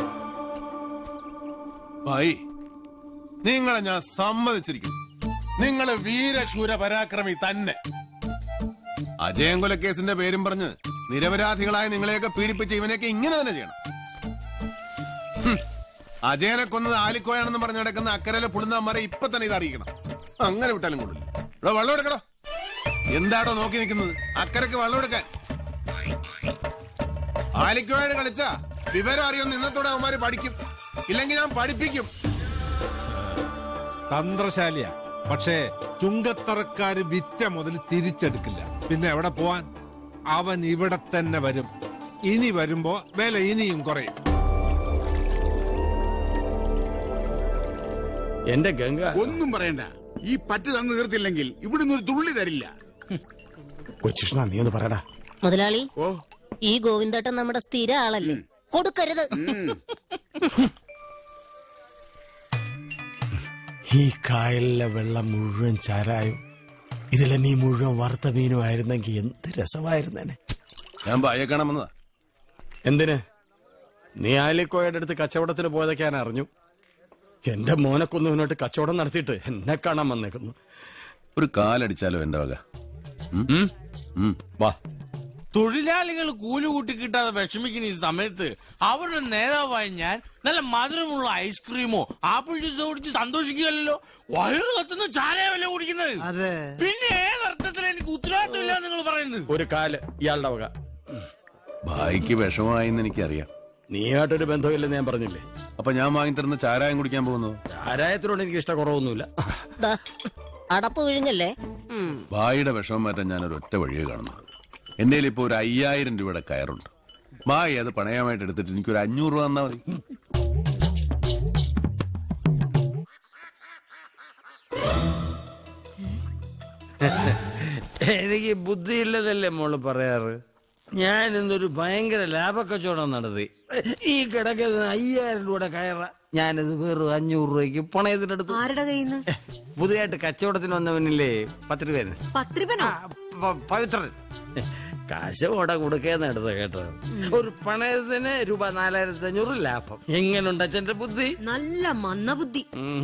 ഭായി നിങ്ങളെ ഞാൻ സമ്മതിച്ചിരിക്കുന്നു നിങ്ങള് വീരശൂര പരാക്രമി തന്നെ അജയൻ കൊലക്കേസിന്റെ പേരും പറഞ്ഞ് നിരപരാധികളായ നിങ്ങളെയൊക്കെ പീഡിപ്പിച്ച് ഇവനെയൊക്കെ ഇങ്ങനെ തന്നെ ചെയ്യണം ഹും. അജയനെ കൊന്നത് ആലിക്കോയാണെന്ന് പറഞ്ഞ് നടക്കുന്ന അക്കരയിലെ പുളുന്നാമാരെ ഇപ്പൊ തന്നെ ഇത് അറിയിക്കണം അങ്ങനെ വിട്ടാലും കൊള്ളില്ല ഇവിടെ വെള്ളം എടുക്കണോ എന്താടോ നോക്കി നിൽക്കുന്നത് അക്കരക്ക് വെള്ളം എടുക്കാൻ ആലിക്കോയാണ് കളിച്ച വിവരം അറിയുമെന്ന് ഇന്നത്തോടെ അവന്മാര് പഠിക്കും ഇല്ലെങ്കിൽ ഞാൻ പഠിപ്പിക്കും തന്ത്രശാലിയാ പക്ഷേ ചുങ്കത്തറക്കാര് വിറ്റ മുതൽ തിരിച്ചെടുക്കില്ല പിന്നെ എവിടെ പോവാൻ അവൻ ഇവിടെ തന്നെ വരും ഇനി വരുമ്പോ വില ഇനിയും കുറയും എന്റെ ഗംഗ ഒന്നും പറയണ്ട ഈ പറ്റ് തന്നു തീർത്തില്ലെങ്കിൽ ഇവിടുന്ന് ഒരു തുള്ളി തരില്ല കൊച്ചിഷ്ണ നീ ഒന്ന് പറയടാ മുതലാളി ഈ ഗോവിന്ദേട്ടൻ നമ്മുടെ സ്ഥിര ആളല്ലേ കൊടുക്കരുത് ഈ കായലിലെ വെള്ളം മുഴുവൻ ചാരായും ഇതിലെ നീ മുഴുവൻ വറുത്ത മീനും ആയിരുന്നെങ്കിൽ എന്ത് രസമായിരുന്നേനെ ഞാൻ ഭായിയെ കാണാൻ വന്നതാ എന്തിന് നീ ആലിക്കോയുടെ അടുത്ത് കച്ചവടത്തിന് പോയതൊക്കെ ഞാൻ അറിഞ്ഞു എന്റെ മോനെ കൊന്നവനോട്ട് കച്ചവടം നടത്തിയിട്ട് എന്നെ കാണാൻ വന്നേക്കുന്നു ഒരു കാലടിച്ചാലോ എന്റെ വക വാ തൊഴിലാളികൾ കൂലി കൂട്ടി കിട്ടാതെ വിഷമിക്കുന്ന ഈ സമയത്ത് അവരുടെ നേതാവായ ഞാൻ നല്ല മധുരമുള്ള ഐസ്ക്രീമോ ആപ്പിൾ ജ്യൂസോ കുടിച്ച് സന്തോഷിക്കുകയല്ലോ വയറ് കത്തുന്ന ചാരയല്ല കുടിക്കുന്നത് പിന്നെ ഏതർത്ഥത്തിൽ എനിക്ക് ഉത്തരവാദിത്തമില്ല നിങ്ങൾ പറയുന്നത് ഒരു കാല് ഇയാളുടെ വക ഭായിക്ക് വിഷമമായിന്ന് എനിക്കറിയാം നീയായിട്ടൊരു ബന്ധമില്ലെന്ന് ഞാൻ പറഞ്ഞില്ലേ അപ്പൊ ഞാൻ വാങ്ങിത്തരുന്ന ചാരായം കുടിക്കാൻ പോകുന്നത് ചാരായത്തിനോട് എനിക്ക് ഇഷ്ടക്കുറവൊന്നുമില്ല ദാ, അടപ്പ് വിഴുങ്ങല്ലേ ഉം. ഭായിയുടെ വിഷമം മാറ്റാൻ ഞാനൊരു ഒറ്റ വഴിയെ കാണുന്നത് എന്റെ ഇപ്പൊ ഒരു അയ്യായിരം രൂപയുടെ കയറുണ്ട് ഭായി അത് പണയമായിട്ട് എടുത്തിട്ട് എനിക്കൊരു അഞ്ഞൂറ് രൂപ തന്നാ മതി എനിക്ക് ബുദ്ധിയില്ലതല്ലേ മോള് പറയാറ് ഞാൻ ഇന്നൊരു ഭയങ്കര ലാഭക്കച്ചവടം നടത്തി ഈ കിടക്കുന്ന അയ്യായിരം രൂപയുടെ കയറ ഞാനിത് വെറും അഞ്ഞൂറ് രൂപയ്ക്ക് പണയത്തിനെടുത്തു ആരുടെ കയ്യിൽ നിന്ന് പുതിയതായിട്ട് കച്ചവടത്തിന് വന്നവനില്ലേ പത്ത് രൂപ പത്രിപനോ പവിത്രൻ കാശ് ഓടെ കൊടുക്കേന്ന് എടുത്ത കേട്ടോ ഒരു പണയത്തിന് രൂപ നാലായിരത്തി അഞ്ഞൂറ് ലാഭം എങ്ങനുണ്ട് അച്ഛന്റെ ബുദ്ധി നല്ല മന്ദബുദ്ധി ഉം.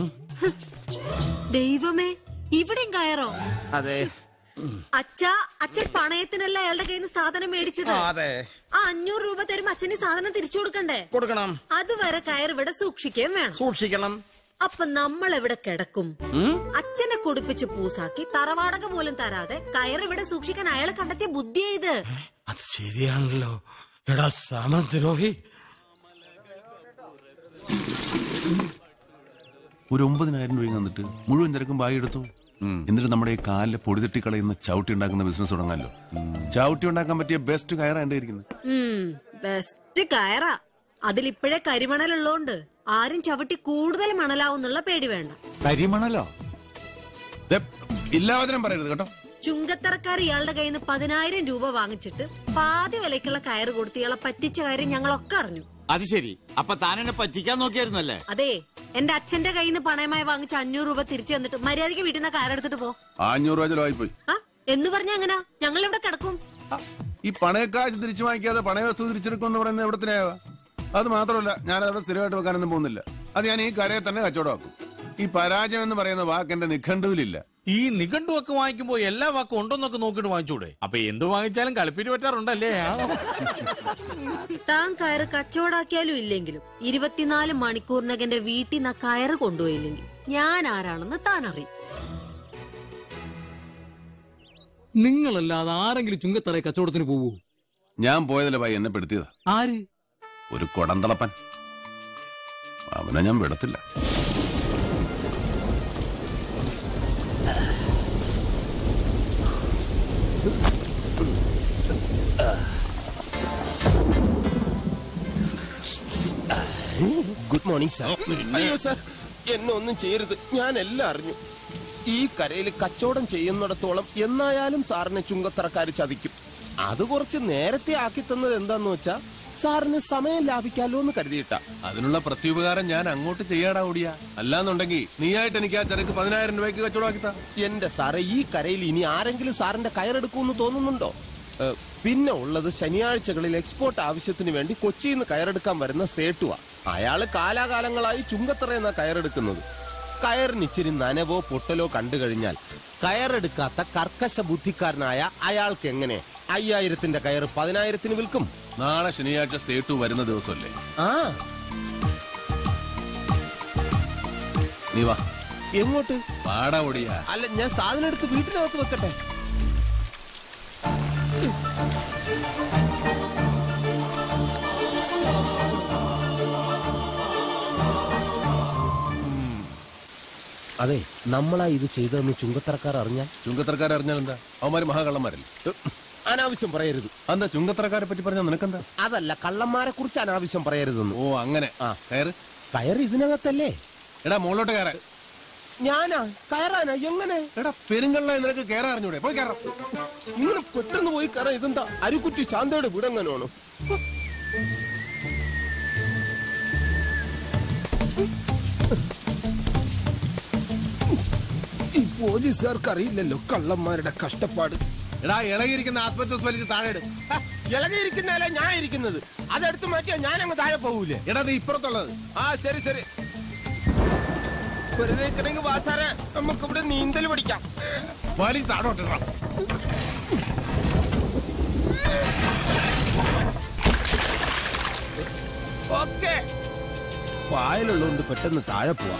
ദൈവമേ ഇവിടെയും കയറോ അതെ അച്ഛാ അച്ഛൻ പണയത്തിനല്ല അയാളുടെ കയ്യിൽ നിന്ന് സാധനം മേടിച്ചത് ആ, അതെ ആ അഞ്ഞൂറ് രൂപ തരുമ്പോ അച്ഛന് ഈ സാധനം തിരിച്ചു കൊടുക്കണ്ടേ കൊടുക്കണം അതുവരെ കയർ ഇവിടെ സൂക്ഷിക്കുകയും വേണം സൂക്ഷിക്കണം അപ്പൊ നമ്മൾ എവിടെ കിടക്കും അച്ഛനെ കുടിപ്പിച്ച് പൂസാക്കി തറവാടക പോലും തരാതെ കയർ ഇവിടെ സൂക്ഷിക്കാൻ അയാളെ കണ്ടെത്തിയ ബുദ്ധിയാ ഇത് അത് ശരിയാണല്ലോ എടാ സമദ്രോഹി ഒരു ഒമ്പതിനായിരം രൂപ തന്നിട്ട് മുഴുവൻ തിരക്കും ബായി എടുത്തു എന്നിട്ട് നമ്മുടെ ഈ കാലിലെ പൊടി തട്ടി കളയുന്ന ചവിട്ടി ഉണ്ടാക്കുന്ന ബിസിനസ് തുടങ്ങാമല്ലോ ചവിട്ടി ഉണ്ടാക്കാൻ പറ്റിയ ബെസ്റ്റ് കയറാ എന്റെ ഇരിക്കുന്നത് ബെസ്റ്റ് കയറാ അതിലിപ്പോഴേ കരിമണലുള്ളോണ്ട് ആരും ചവിട്ടി കൂടുതൽ മണലാവുന്നുള്ള പേടി വേണ്ട കരിമണലോ ഇല്ലാവചനം പറയരുത് കേട്ടോ ചുങ്കത്തറക്കാർ ഇയാളുടെ കയ്യിൽ നിന്ന് പതിനായിരം രൂപ വാങ്ങിച്ചിട്ട് പാതി വിലക്കുള്ള കയറ് കൊടുത്ത് ഇയാളെ പറ്റിച്ച കാര്യം ഞങ്ങളൊക്കെ അറിഞ്ഞു അത് ശരി അപ്പൊ താൻ എന്നെ പറ്റിക്കാൻ നോക്കിയായിരുന്നല്ലേ അതെ എന്റെ അച്ഛന്റെ കയ്യിൽ നിന്ന് പണയമായി വാങ്ങിച്ച അഞ്ഞൂറ് രൂപ തിരിച്ചു തന്നിട്ട് മര്യാദയ്ക്ക് വീട്ടിൽ നിന്ന് കയറെടുത്തിട്ട് പോ അഞ്ഞൂറ് രൂപ ചെലവായി ആ എന്ന് പറഞ്ഞ എങ്ങനാ ഞങ്ങൾ ഇവിടെ കിടക്കും ഈ പണയക്കാശ് തിരിച്ചു വാങ്ങിക്കാതെ പണയവസ്തു തിരിച്ചെടുക്കും എന്ന് പറയുന്നത് എവിടത്തിനായവ അത് മാത്രമല്ല ഞാൻ അവിടെ സ്ഥിരമായിട്ട് വെക്കാനൊന്നും പോകുന്നില്ല അത് ഞാൻ ഈ കരയെ തന്നെ കച്ചവടമാക്കും ഈ പരാജയം എന്ന് പറയുന്ന വാക്ക് എന്റെ നിഘണ്ടുവിലില്ല ഈ നിഘണ്ടുവൊക്കെ വാങ്ങിക്കുമ്പോ എല്ലാ വാക്കും ഉണ്ടോന്നൊക്കെ നോക്കിട്ട് വാങ്ങിച്ചൂടെ അപ്പൊ എന്ത് വാങ്ങിച്ചാലും കളിപ്പിരി പറ്റാറുണ്ടല്ലേ താൻ കയറ് കച്ചവടാക്കിയാലും ഇല്ലെങ്കിലും ഇരുപത്തിനാല് മണിക്കൂറിനകം എന്റെ വീട്ടിൽ നിന്ന് കയറ് കൊണ്ടുപോയില്ലെങ്കിൽ ഞാൻ ആരാണെന്ന് താൻ അറിയും നിങ്ങളല്ലാതെ ആരെങ്കിലും ചുങ്കത്തറ കച്ചവടത്തിന് പോവൂ ഞാൻ പോയതല്ലേ ഭായി എന്നെ പെടുത്തിയതാ ആര് ഒരു കൊടന്തളപ്പൻ അവനെ ഞാൻ വിടത്തില്ല ഗുഡ് മോർണിംഗ് സാർ അയ്യോ സാർ എന്നെ ഒന്നും ചെയ്യരുത് ഞാൻ എല്ലാം അറിഞ്ഞു ഈ കരയിൽ കച്ചവടം ചെയ്യുന്നിടത്തോളം എന്നായാലും സാറിനെ ചുങ്കത്തറക്കാർ ചതിക്കും അത് കുറച്ച് നേരത്തെ ആക്കി തന്നത് എന്താന്ന് വെച്ചാ സാറിന് സമയം ലാഭിക്കാലോ എന്ന് കരുതിയിട്ടാ അതിനുള്ള പ്രത്യുപകാരം ഞാൻ അങ്ങോട്ട് ചെയ്യാടാ ഓടിയ അല്ലാന്നുണ്ടെങ്കിൽ നീയായിട്ട് എനിക്ക് ആ ചരക്ക് പതിനായിരം രൂപയ്ക്ക് കച്ചവടമാക്കിത്താ എന്റെ സാറേ ഈ കരയിൽ ഇനി ആരെങ്കിലും സാറിന്റെ കയറെടുക്കുമെന്ന് തോന്നുന്നുണ്ടോ ഏ, പിന്നെ ഉള്ളത് ശനിയാഴ്ചകളിൽ എക്സ്പോർട്ട് ആവശ്യത്തിന് വേണ്ടി കൊച്ചിയിൽ നിന്ന് കയറെടുക്കാൻ വരുന്ന സേട്ടുവാ അയാള് കാലാകാലങ്ങളായി ചുങ്കത്തറയെന്ന കയറെടുക്കുന്നത് കയറിന് ഇച്ചിരി നനവോ പൊട്ടലോ കണ്ടു കഴിഞ്ഞാൽ കയറെടുക്കാത്ത കർക്കശ ബുദ്ധിക്കാരനായ അയാൾക്ക് എങ്ങനെ അയ്യായിരത്തിന്റെ കയർ പതിനായിരത്തിന് വിൽക്കും നാളെ ശനിയാഴ്ച സേട്ടു വരുന്ന ദിവസമല്ലേ ആ നീ വാ എങ്ങോട്ട് വാടാ ഓടിയ അല്ല ഞാൻ സാധനം എടുത്ത് വീട്ടിനകത്ത് വെക്കട്ടെ അതെ നമ്മളാ ഇത് ചെയ്തതെന്ന് ചുങ്കത്തറക്കാർ അറിഞ്ഞാൽ ചുങ്കത്തറക്കാർ അറിഞ്ഞാൽ എന്താ അവന്മാര് മഹാകള്ളന്മാരല്ലേ അനാവശ്യം പറയരുത് എന്താ ചുങ്കത്തറക്കാരെ പറ്റി പറഞ്ഞാൽ നിനക്കെന്താ അതല്ല കള്ളന്മാരെ കുറിച്ച് അനാവശ്യം പറയരുതെന്ന് ഓ അങ്ങനെ ആ കയറ് കയർ ഇതിനകത്തല്ലേ എടാ മുകളിലോട്ട് കയറാൻ ഞാനാ കയറാനാ എങ്ങനെ എടാ പെരുങ്കള്ള നിനക്ക് കയറാൻ അറിഞ്ഞൂടെ പോയി കയറാം ഇങ്ങനെ പെട്ടെന്ന് പോയി കയറാൻ ഇതെന്താ അരുക്കുറ്റി ശാന്തയുടെ വീടെങ്ങനെയാണോ ഈ പോലീസുകാർക്ക് അറിയില്ലല്ലോ കള്ളന്മാരുടെ കഷ്ടപ്പാട് എടാ ഇളകിയിരിക്കുന്ന ആസ്പെറ്റോസ് വലിച്ച് താഴെ ഇട് ഇളകിയിരിക്കുന്നതല്ല ഞാൻ ഇരിക്കുന്നത് അതെടുത്ത് മാറ്റിയാ ഞാൻ അങ്ങ് താഴെ പോകൂലേ എടാ ഇത് ഇപ്പുറത്തുള്ളത് ആ ശരി ശരി വെറുതെ നിൽക്കണമെങ്കിൽ വാസാരെ നമുക്ക് ഇവിടെ നീന്തൽ പഠിക്കാം വലി താഴോട്ടിടാം ഓക്കെ പായലുള്ളതുകൊണ്ട് പെട്ടെന്ന് താഴെ പോവാം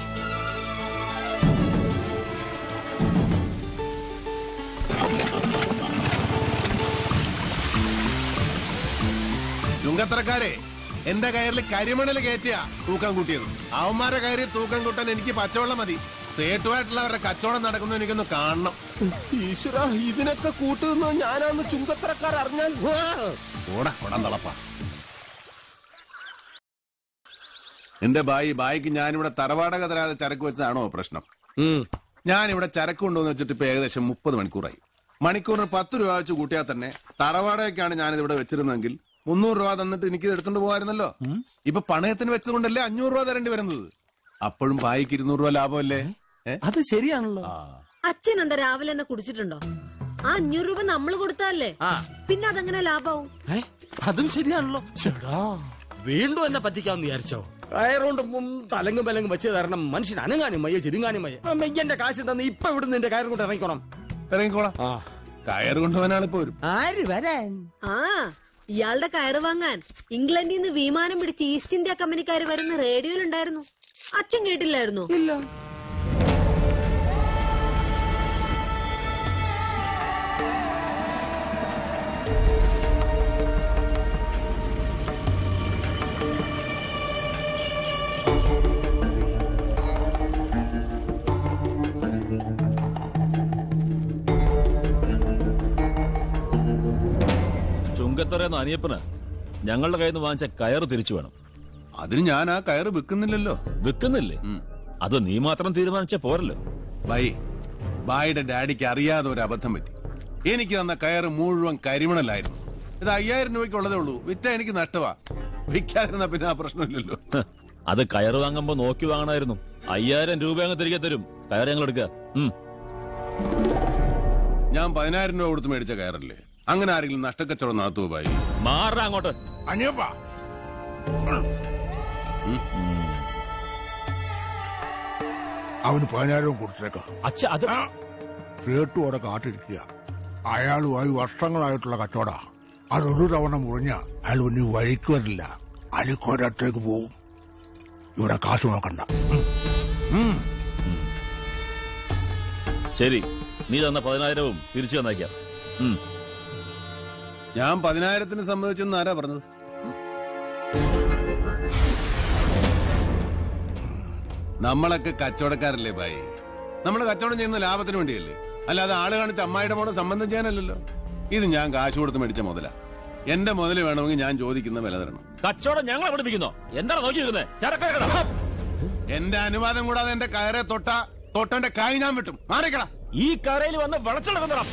ചുങ്കത്തറക്കാരെ എന്റെ കയറിൽ കരിമണൽ കയറ്റിയ തൂക്കം കൂട്ടിയത് അവന്മാരെ കയറി തൂക്കം കൂട്ടാൻ എനിക്ക് പച്ചവെള്ളം മതി സേട്ടുമായിട്ടുള്ളവരുടെ കച്ചവടം നടക്കുന്നത് എനിക്കൊന്ന് കാണണം ഈശ്വര ഇതിനൊക്കെ കൂട്ടുന്നത് ഞാനാന്ന് ചുങ്കത്തറക്കാർ അറിഞ്ഞാൽ ആ! ഓടാ കൊടം തളപ്പ എന്റെ ബായി ബായിക്ക് ഞാനിവിടെ തറവാടക തരാതെ ചരക്ക് വെച്ചതാണോ പ്രശ്നം ഞാനിവിടെ ചരക്ക് കൊണ്ടുവന്ന് വെച്ചിട്ട് ഇപ്പൊ ഏകദേശം മുപ്പത് മണിക്കൂറായി മണിക്കൂറിന് പത്ത് രൂപ വെച്ച് കൂട്ടിയാൽ തന്നെ തറവാടകയ്ക്കാണ് ഞാനിത് ഇവിടെ വെച്ചിരുന്നതെങ്കിൽ മുന്നൂറ് രൂപ തന്നിട്ട് എനിക്ക് ഇത് എടുത്തോണ്ട് പോകായിരുന്നല്ലോ ഇപ്പൊ പണയത്തിന് വെച്ചതുകൊണ്ടല്ലേ അഞ്ഞൂറ് രൂപ തരേണ്ടി വരുന്നത് അപ്പോഴും ബായിക്ക് ഇരുന്നൂറ് രൂപ ലാഭമല്ലേ അത് ശരിയാണല്ലോ അച്ഛൻ എന്താ രാവിലെ തന്നെ കുടിച്ചിട്ടുണ്ടോ ആ അഞ്ഞൂറ് രൂപ നമ്മൾ കൊടുത്തതല്ലേ പിന്നെ അതെങ്ങനെ ലാഭാവും ഏ? അതും ശരിയാണല്ലോ ചേടാ വീണ്ടും എന്നെ പറ്റിക്കാന്ന് വിചാരിച്ചോ കയറുകൊണ്ട് മും തലങ്ങും വിലങ്ങും വെച്ച് തരണം മനുഷ്യൻ അനങ്ങാനും മയ്യ ചെരുങ്ങാനും മയ്യ അമ്മ, എന്റെ കാശ് തന്നെ ഇപ്പൊ ഇവിടെ നിന്റെ കയറും കൊണ്ട് ഇറങ്ങിക്കോണം ഇറങ്ങിക്കോളാം കയറ് കൊണ്ടുപോകാനാളിപ്പോ വരും ആര് വരാൻ ആ ഇയാളുടെ കയറ് വാങ്ങാൻ ഇംഗ്ലണ്ടിൽ നിന്ന് വിമാനം പിടിച്ച് ഈസ്റ്റ് ഇന്ത്യ കമ്പനിക്കാർ വരുന്ന റേഡിയോയിലുണ്ടായിരുന്നു അച്ഛൻ കേട്ടില്ലായിരുന്നോ ഇല്ല ചുങ്കത്തറയെന്ന് അനിയപ്പന് ഞങ്ങളുടെ കയ്യിൽ നിന്ന് വാങ്ങിച്ച കയറ് തിരിച്ചു വേണം അതിന് ഞാൻ ആ കയറ് വിൽക്കുന്നില്ലല്ലോ വിൽക്കുന്നില്ലേ അത് നീ മാത്രം തീരുമാനിച്ച പോരല്ലോ ബൈ ബായിയുടെ ഡാഡിക്ക് അറിയാതെ ഒരു അബദ്ധം പറ്റി എനിക്ക് തന്ന കയറ് മുഴുവൻ കരിമണലായിരുന്നു ഇത് അയ്യായിരം രൂപയ്ക്ക് ഉള്ളതേ ഉള്ളൂ വിറ്റ എനിക്ക് നഷ്ടമാ വിൽക്കാതിരുന്ന പിന്നെ ആ പ്രശ്നമില്ലല്ലോ ഹ്, അത് കയറ് വാങ്ങുമ്പോ നോക്കി വാങ്ങണമായിരുന്നു അയ്യായിരം രൂപ അങ്ങ് തിരികെ തരും കയറ് ഞങ്ങൾ എടുക്കുക ഉം. ഞാൻ പതിനായിരം രൂപ കൊടുത്ത് മേടിച്ച കയറല്ലേ അങ്ങനെ ആരെങ്കിലും നഷ്ടക്കച്ചവടം നടത്തുവോ ബായി മാറാ അങ്ങോട്ട് അനിയപ്പ അവന് പതിനായിരം കൊടുത്തേക്കാം അച്ഛ അത് സേട്ടും അവിടെ കാത്തിരിക്കുക അയാളുമായി വർഷങ്ങളായിട്ടുള്ള കച്ചവട അതൊരു തവണ മുറിഞ്ഞ അയാൾ പിന്നെ വഴിക്ക് വരില്ല അലിക്കോരത്തേക്ക് പോവും ഇവിടെ കാശ് നോക്കണ്ട ഉം. ശരി നീ തന്ന പതിനായിരവും തിരിച്ചു തന്നേക്കാം ഉം. ഞാൻ പതിനായിരത്തിന് സമ്മതിച്ചെന്ന് ആരാ പറഞ്ഞത് നമ്മളൊക്കെ കച്ചവടക്കാരല്ലേ ബായി നമ്മൾ കച്ചവടം ചെയ്യുന്ന ലാഭത്തിന് വേണ്ടിയല്ലേ അല്ലാതെ ആള് കാണിച്ച അമ്മായിയുടെ മോടെ സംബന്ധം ചെയ്യാനല്ലല്ലോ ഇത് ഞാൻ കാശ് കൊടുത്ത് മേടിച്ച മുതല എന്റെ മുതല് വേണമെങ്കിൽ ഞാൻ ചോദിക്കുന്ന വില തരണം കച്ചവടം ഞങ്ങളെ പഠിപ്പിക്കുന്നോ എന്താണ് നോക്കിയിരുന്നേ ചരക്കട എന്റെ അനുവാദം കൂടാതെ എന്റെ കയറെ തൊട്ട തൊട്ടന്റെ കായ് ഞാൻ വിട്ടും മാറിക്കടാ ഈ കരയിൽ വന്ന് വിളച്ചെടുക്കുന്നതാ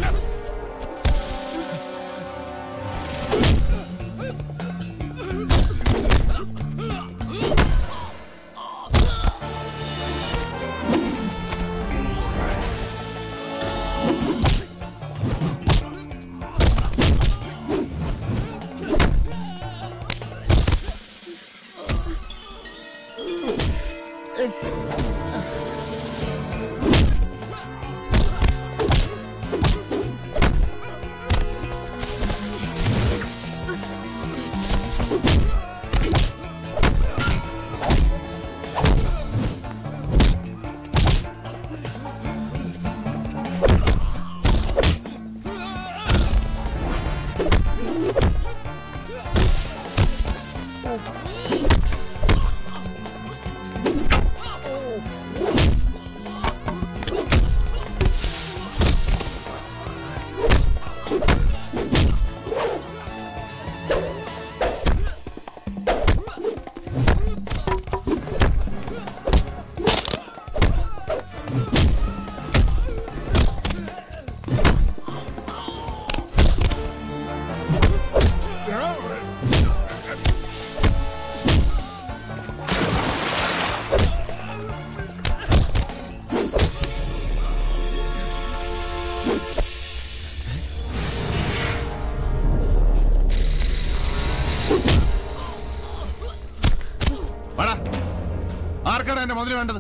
വാടാ ആർക്കാണ് എന്റെ മുതല് വേണ്ടത്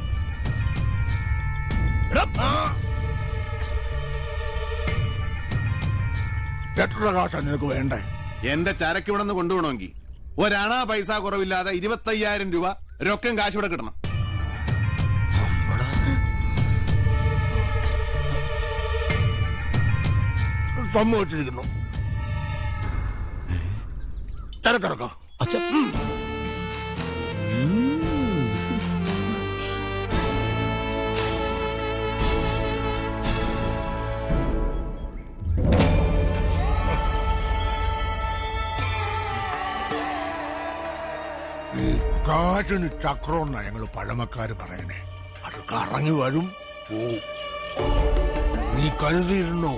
എത്ര കാശാ നിനക്ക് വേണ്ടേ എന്റെ ചരക്ക് ഇവിടെ നിന്ന് കൊണ്ടുപോകണമെങ്കിൽ ഒരണ പൈസ കുറവില്ലാതെ ഇരുപത്തയ്യായിരം രൂപ രൊക്കം കാശ് ഇവിടെ കിട്ടണം സമ്മതിച്ചിരിക്കുന്നു തിരക്കിറക്കാം ഈ കാറ്റിന് ചക്രം എന്നാ ഞങ്ങൾ പഴമക്കാര് പറയണേ അത് കറങ്ങി വരും പോവും നീ കരുതിയിരുന്നു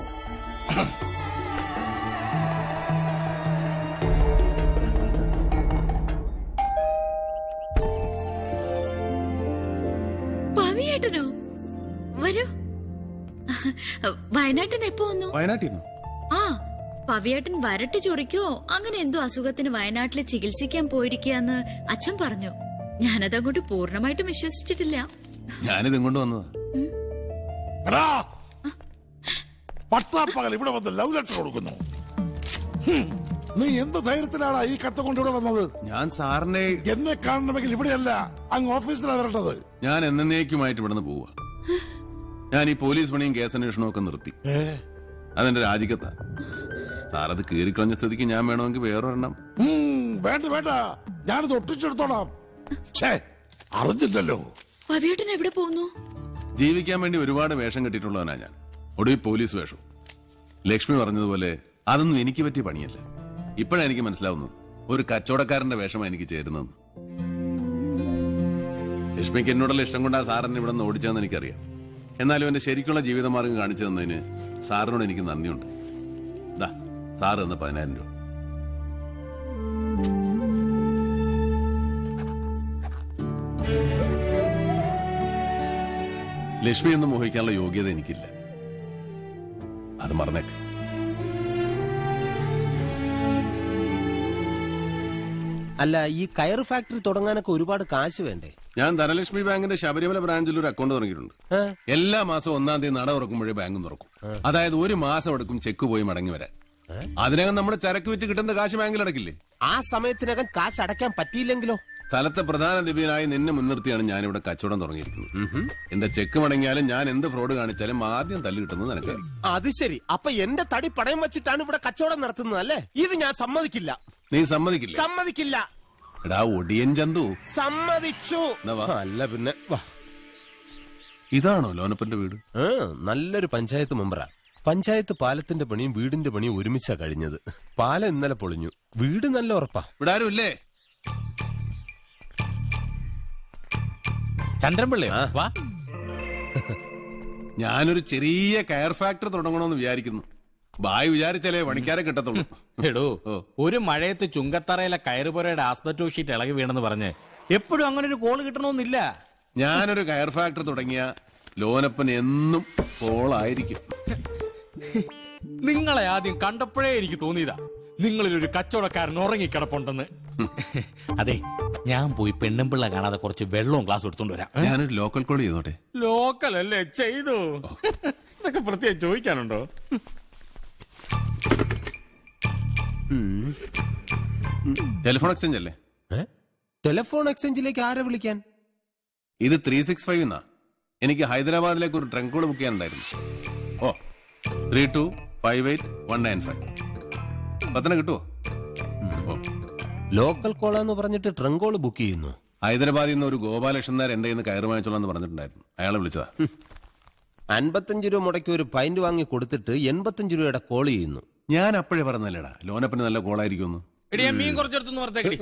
പവിയേട്ടനോ വരൂ വയനാട്ടിൽ നിന്ന് എപ്പോ വന്നു വയനാട്ടിൽ നിന്ന് ആ പവിയേട്ടൻ വരട്ട് ചൊറിക്കോ അങ്ങനെ എന്തോ അസുഖത്തിന് വയനാട്ടിൽ ചികിത്സിക്കാൻ പോയിരിക്കാന്ന് അച്ഛൻ പറഞ്ഞു ഞാനത് അങ്ങോട്ട് പൂർണ്ണമായിട്ടും വിശ്വസിച്ചിട്ടില്ല ഞാനിത് ഇങ്ങോട്ട് വന്നതാ എടാ പട്ടാപ്പകൽ ഇവിടെ വന്ന് ലവ് ലെറ്റർ കൊടുക്കുന്നു ഹും, നീ എന്ത് ധൈര്യത്തിലാണ് ഈ കത്ത് കൊണ്ട് ഇവിടെ വന്നത് ഞാൻ സാറിനെ എന്നെ കാണണമെങ്കിൽ ഇവിടെയല്ല അങ്ങ് ഓഫീസിലാണ് വരേണ്ടത് ഞാൻ എന്നേക്കുമായിട്ട് ഇവിടുന്ന് പോവുക ഞാൻ ഈ പോലീസ് പണിയും കേസന്വേഷണവും ഒക്കെ നിർത്തി അതെന്റെ രാജിക്കത്താ സാറത് കീറിക്കളഞ്ഞ സ്ഥിതിക്ക് ഞാൻ വേണമെങ്കിൽ വേറൊരെണ്ണം ഉം, വേണ്ട വേണ്ട ഞാനിത് ഒട്ടിച്ചെടുത്തോളാം ഛേ അറിഞ്ഞില്ലല്ലോ പവിയേട്ടൻ എവിടെ പോകുന്നു ജീവിക്കാൻ വേണ്ടി ഒരുപാട് വേഷം കെട്ടിയിട്ടുള്ളവനാ ഞാൻ ഒടുവിൽ പോലീസ് വേഷം ലക്ഷ്മി പറഞ്ഞതുപോലെ അതൊന്നും എനിക്ക് പറ്റിയ പണിയല്ല ഇപ്പോഴാണ് എനിക്ക് മനസ്സിലാവുന്നത് ഒരു കച്ചവടക്കാരന്റെ വേഷമാണ് എനിക്ക് ചേരുന്നതെന്ന് ലക്ഷ്മിക്ക് എന്നോടുള്ള ഇഷ്ടം കൊണ്ട് ആ സാറിനെ ഇവിടെ നിന്ന് ഓടിച്ചതെന്ന് എനിക്കറിയാം എന്നാലും എന്റെ ശരിക്കുള്ള ജീവിതമാർഗം കാണിച്ചു തന്നതിന് സാറിനോട് എനിക്ക് നന്ദിയുണ്ട് ദാ സാറ് തന്ന പതിനായിരം രൂപ ലക്ഷ്മി എന്ന് മോഹിക്കാനുള്ള യോഗ്യത എനിക്കില്ല അത് മറന്നേക്ക് അല്ല ഈ കയർ ഫാക്ടറി തുടങ്ങാനൊക്കെ ഒരുപാട് കാശ് വേണ്ടേ ഞാൻ ധനലക്ഷ്മി ബാങ്കിന്റെ ശബരിമല ബ്രാഞ്ചിൽ ഒരു അക്കൗണ്ട് തുടങ്ങിയിട്ടുണ്ട് എല്ലാ മാസവും ഒന്നാം തീയതി നട തുറക്കുമ്പോഴേ ബാങ്ക് തുറക്കും അതായത് ഒരു മാസം എടുക്കും ചെക്ക് പോയി മടങ്ങി വരാൻ അതിനകം നമ്മുടെ ചരക്ക് വിറ്റ് കിട്ടുന്ന കാശ് ബാങ്കിൽ അടക്കില്ലേ ആ സമയത്തിനകം കാശ് അടയ്ക്കാൻ പറ്റിയില്ലെങ്കിലോ സ്ഥലത്തെ പ്രധാന ലിപിയനായി നിന്നെ മുൻനിർത്തിയാണ് ഞാനിവിടെ കച്ചവടം തുടങ്ങിയിരിക്കുന്നത് എന്റെ ചെക്ക് മടങ്ങിയാലും ഞാൻ എന്ത് ഫ്രോഡ് കാണിച്ചാലും ആദ്യം തല്ല് കിട്ടുന്നത് നിനക്ക് അത് ശരി അപ്പൊ എന്റെ തടി പടയം വെച്ചിട്ടാണ് ഇവിടെ കച്ചവടം നടത്തുന്നത് അല്ലേ ഇത് ഞാൻ സമ്മതിക്കില്ല നീ സമ്മതിക്കില്ല സമ്മതിക്കില്ല എടാ ഒടിയൻ ചന്തു സമ്മതിച്ചു എന്നാ വാ. അല്ല പിന്നെ വാ ഇതാണോ ലോനപ്പന്റെ വീട് ആ, നല്ലൊരു പഞ്ചായത്ത് മെമ്പറാ പഞ്ചായത്ത് പാലത്തിന്റെ പണിയും വീടിന്റെ പണിയും ഒരുമിച്ചാ കഴിഞ്ഞത് പാലം ഇന്നലെ പൊളിഞ്ഞു വീട് നല്ല ഉറപ്പാ ഇവിടെ ആരും ഇല്ലേ ചന്ദ്രൻപിള്ളേ വാ ഞാനൊരു ചെറിയ കയർ ഫാക്ടറി തുടങ്ങണമെന്ന് വിചാരിക്കുന്നു ബായ് വിചാരിച്ചാലേ പണിക്കാരെ കിട്ടത്തുള്ളൂ എടോ ഒരു മഴയത്ത് ചുങ്കത്തറയിലെ കയറുപുരയുടെ ആസ്പെറ്റോ ഷീറ്റ് ഇളകി വീണെന്ന് പറഞ്ഞ് എപ്പോഴും അങ്ങനെ ഒരു കോള് കിട്ടണമെന്നില്ല ഞാനൊരു കയർ ഫാക്ടറി തുടങ്ങിയ ലോനപ്പൻ എന്നും പോളായിരിക്കും നിങ്ങളെ ആദ്യം കണ്ടപ്പോഴേ എനിക്ക് തോന്നിയതാ നിങ്ങളിൽ ഒരു കച്ചവടക്കാരൻ ഉറങ്ങിക്കിടപ്പുണ്ടെന്ന് അതെ ഞാൻ പോയി പെണ്ണുമ്പിള്ള കാണാതെ കുറച്ച് വെള്ളവും ഗ്ലാസ് എടുത്തോണ്ട് വരാം ഏ? ഞാനൊരു ലോക്കൽ കോൾ ചെയ്തോട്ടെ ലോക്കൽ അല്ലേ ചെയ്തു ഇതൊക്കെ പ്രത്യേകം ചോദിക്കാനുണ്ടോ ടെലിഫോൺ എക്സ്ചേഞ്ച് അല്ലേ ടെലിഫോൺ എക്സ്ചേഞ്ചിലേക്ക് ആരെ വിളിക്കാൻ ഇത് ത്രീ സിക്സ് ഫൈവ് എന്നാ എനിക്ക് ഹൈദരാബാദിലേക്ക് ഒരു ട്രങ്ക് കോൾ ബുക്ക് ചെയ്യാനുണ്ടായിരുന്നു O three two five eight one nine five പത്തന കിട്ടുമോ ഓ ലോക്കൽ കോളാന്ന് പറഞ്ഞിട്ട് ട്രങ്കോള് ബുക്ക് ചെയ്യുന്നു ഹൈദരാബാദിൽ നിന്ന് ഒരു ഗോപാലകൃഷ്ണൻ നായർ എന്റെ കയ്യിൽ കയറ് വാങ്ങിച്ചോളാം എന്ന് പറഞ്ഞിട്ടുണ്ടായിരുന്നു അയാളെ വിളിച്ചതാ അൻപത്തഞ്ച് രൂപ മുടക്കി ഒരു പൈന്റ് വാങ്ങി കൊടുത്തിട്ട് എൺപത്തഞ്ച് രൂപയുടെ കോൾ ചെയ്യുന്നു ഞാൻ അപ്പോഴേ പറഞ്ഞല്ലേടാ ലോനപ്പന് നല്ല കോളായിരിക്കുമെന്ന് എടി ഞാൻ മീൻ കുറച്ചെടുത്തു പുറത്തേക്കടി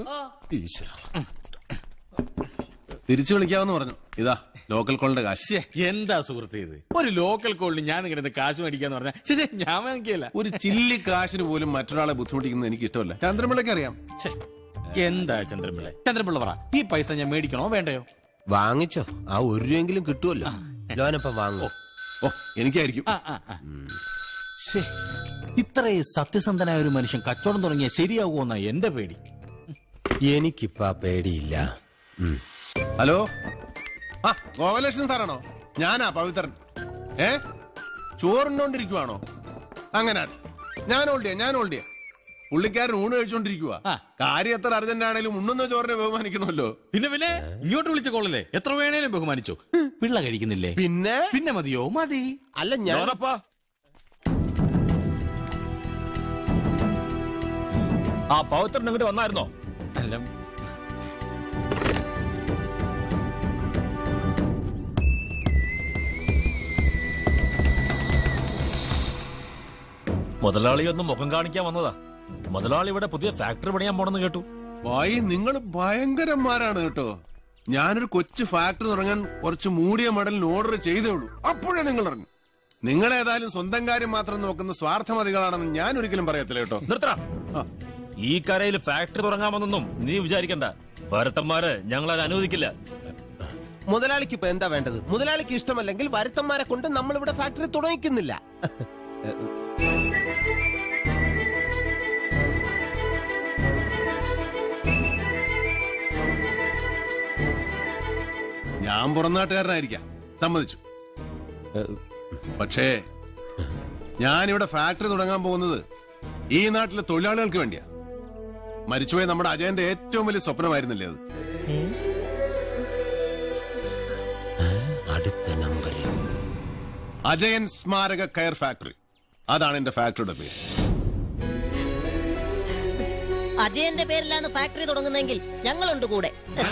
തിരിച്ചു വിളിക്കാമെന്ന് പറഞ്ഞു ഇതാ ലോക്കൽ കോളിന്റെ കാശ് ശ്ശേ, എന്താ സുഹൃത്ത് ഇത് ഒരു ലോക്കൽ കോളിന് ഞാൻ ഇങ്ങനെ കാശ് മേടിക്കാന്ന് പറഞ്ഞാൽ ശരി ഞാൻ വാങ്ങിക്കല്ല ഒരു ചില്ലി കാശിന് പോലും മറ്റൊരാളെ ബുദ്ധിമുട്ടിക്കുന്നത് എനിക്ക് ഇഷ്ടമല്ല ചന്ദ്രപിള്ളക്ക് അറിയാം എന്താ ചന്ദ്രപിള്ള ചന്ദ്രപിള്ള പറ ഈ പൈസ ഞാൻ മേടിക്കണോ വേണ്ടയോ വാങ്ങിച്ചോ ആ ഒരു രൂപയെങ്കിലും കിട്ടുമല്ലോ ലോനപ്പം വാങ്ങോ ഓ എനിക്കായിരിക്കും ആ, ആ, ആ. ശ്ശേ, ഇത്രയും സത്യസന്ധനായ ഒരു മനുഷ്യൻ കച്ചവടം തുടങ്ങിയ ശരിയാകുമെന്നാ എന്റെ പേടി എനിക്കിപ്പ ആ പേടിയില്ല ഉം. ഹലോ ആ ഗോപാലകൃഷ്ണൻ സാറാണോ ഞാനാ പവിത്രൻ ഏ ചോറുണ്ടോണ്ടിരിക്കുവാണോ അങ്ങനെ ഞാൻ ഓൾഡിയ ഞാൻ ഓൾഡിയ പുള്ളിക്കാരൻ ഊണ് കഴിച്ചോണ്ടിരിക്കുക കാര്യം എത്ര അർജന്റ് ആണെങ്കിലും ഉണ്ണുന്ന ചോറിനെ ബഹുമാനിക്കണമല്ലോ പിന്നെ പിന്നെ ഇങ്ങോട്ട് വിളിച്ച കോളല്ലേ എത്ര വേണേലും ബഹുമാനിച്ചു പിള്ള കഴിക്കുന്നില്ലേ പിന്നെ പിന്നെ മതിയോ മതി അല്ല ഞാൻ ആ പവിത്രൻ ഇങ്ങോട്ട് വന്നായിരുന്നോ അല്ല മുതലാളി ഒന്ന് മുഖം കാണിക്കാൻ വന്നതാ മുതലാളി ഇവിടെ പുതിയ ഫാക്ടറി പണിയാൻ പോണെന്ന് കേട്ടു വായി നിങ്ങൾ ഭയങ്കരന്മാരാണ് കേട്ടോ ഞാനൊരു കൊച്ചു ഫാക്ടറി തുടങ്ങാൻ കുറച്ച് മൂടിയ മടലിന് ഓർഡർ ചെയ്തേ ഉള്ളൂ അപ്പോഴേ നിങ്ങൾ അറിഞ്ഞു നിങ്ങൾ ഏതായാലും സ്വന്തം കാര്യം മാത്രം നോക്കുന്ന സ്വാർത്ഥമതികളാണെന്ന് ഞാൻ ഒരിക്കലും പറയത്തില്ല കേട്ടോ നിർത്തണ ഈ കരയിൽ ഫാക്ടറി തുടങ്ങാമെന്നൊന്നും നീ വിചാരിക്കണ്ട ഭരത്തന്മാര് ഞങ്ങൾ അത് അനുവദിക്കില്ല മുതലാളിക്ക് ഇപ്പൊ എന്താ വേണ്ടത് മുതലാളിക്ക് ഇഷ്ടമല്ലെങ്കിൽ വരുത്തന്മാരെ കൊണ്ട് നമ്മൾ ഇവിടെ ഫാക്ടറി തുടങ്ങിക്കുന്നില്ല ഞാൻ പുറംനാട്ടുകാരനായിരിക്കാം സമ്മതിച്ചു പക്ഷേ ഞാനിവിടെ ഫാക്ടറി തുടങ്ങാൻ പോകുന്നത് ഈ നാട്ടിലെ തൊഴിലാളികൾക്ക് വേണ്ടിയാ മരിച്ചുപോയ നമ്മുടെ അജയന്റെ ഏറ്റവും വലിയ സ്വപ്നമായിരുന്നില്ലേ അത് അടുത്ത നമ്പറിൽ അജയൻ സ്മാരക കയർ ഫാക്ടറി അതാണ് എന്റെ ഫാക്ടറിയുടെ പേര് അജയന്റെ പേരിലാണ് ഫാക്ടറി തുടങ്ങുന്നതെങ്കിൽ ഞങ്ങളുണ്ട് കൂടെ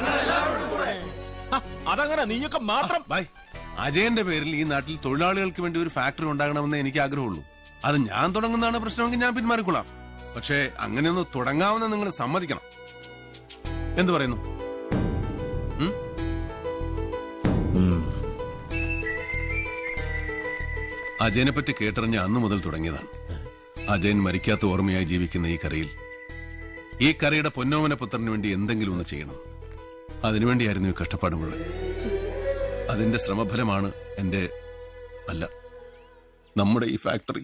അതങ്ങനെ നീയൊക്കെ മാത്രം ബൈ അജയന്റെ പേരിൽ ഈ നാട്ടിൽ തൊഴിലാളികൾക്ക് വേണ്ടി ഒരു ഫാക്ടറി ഉണ്ടാകണമെന്ന് എനിക്ക് ആഗ്രഹമുള്ളൂ അത് ഞാൻ തുടങ്ങുന്നതാണ് പ്രശ്നമെങ്കിൽ ഞാൻ പിന്മാറിക്കൊള്ളാം പക്ഷേ അങ്ങനെയൊന്ന് തുടങ്ങാമെന്ന് നിങ്ങൾ സമ്മതിക്കണം എന്തു പറയുന്നു ഉം? അജയനെ പറ്റി കേട്ടറിഞ്ഞ അന്ന് മുതൽ തുടങ്ങിയതാണ് അജയൻ മരിക്കാത്ത ഓർമ്മയായി ജീവിക്കുന്ന ഈ കരയിൽ ഈ കരയുടെ പൊന്നോമന പുത്രന് വേണ്ടി എന്തെങ്കിലും ഒന്ന് ചെയ്യണം അതിനുവേണ്ടിയായിരുന്നു ഈ കഷ്ടപ്പാട് മുഴുവൻ അതിന്റെ ശ്രമഫലമാണ് എന്റെ അല്ല നമ്മുടെ ഈ ഫാക്ടറി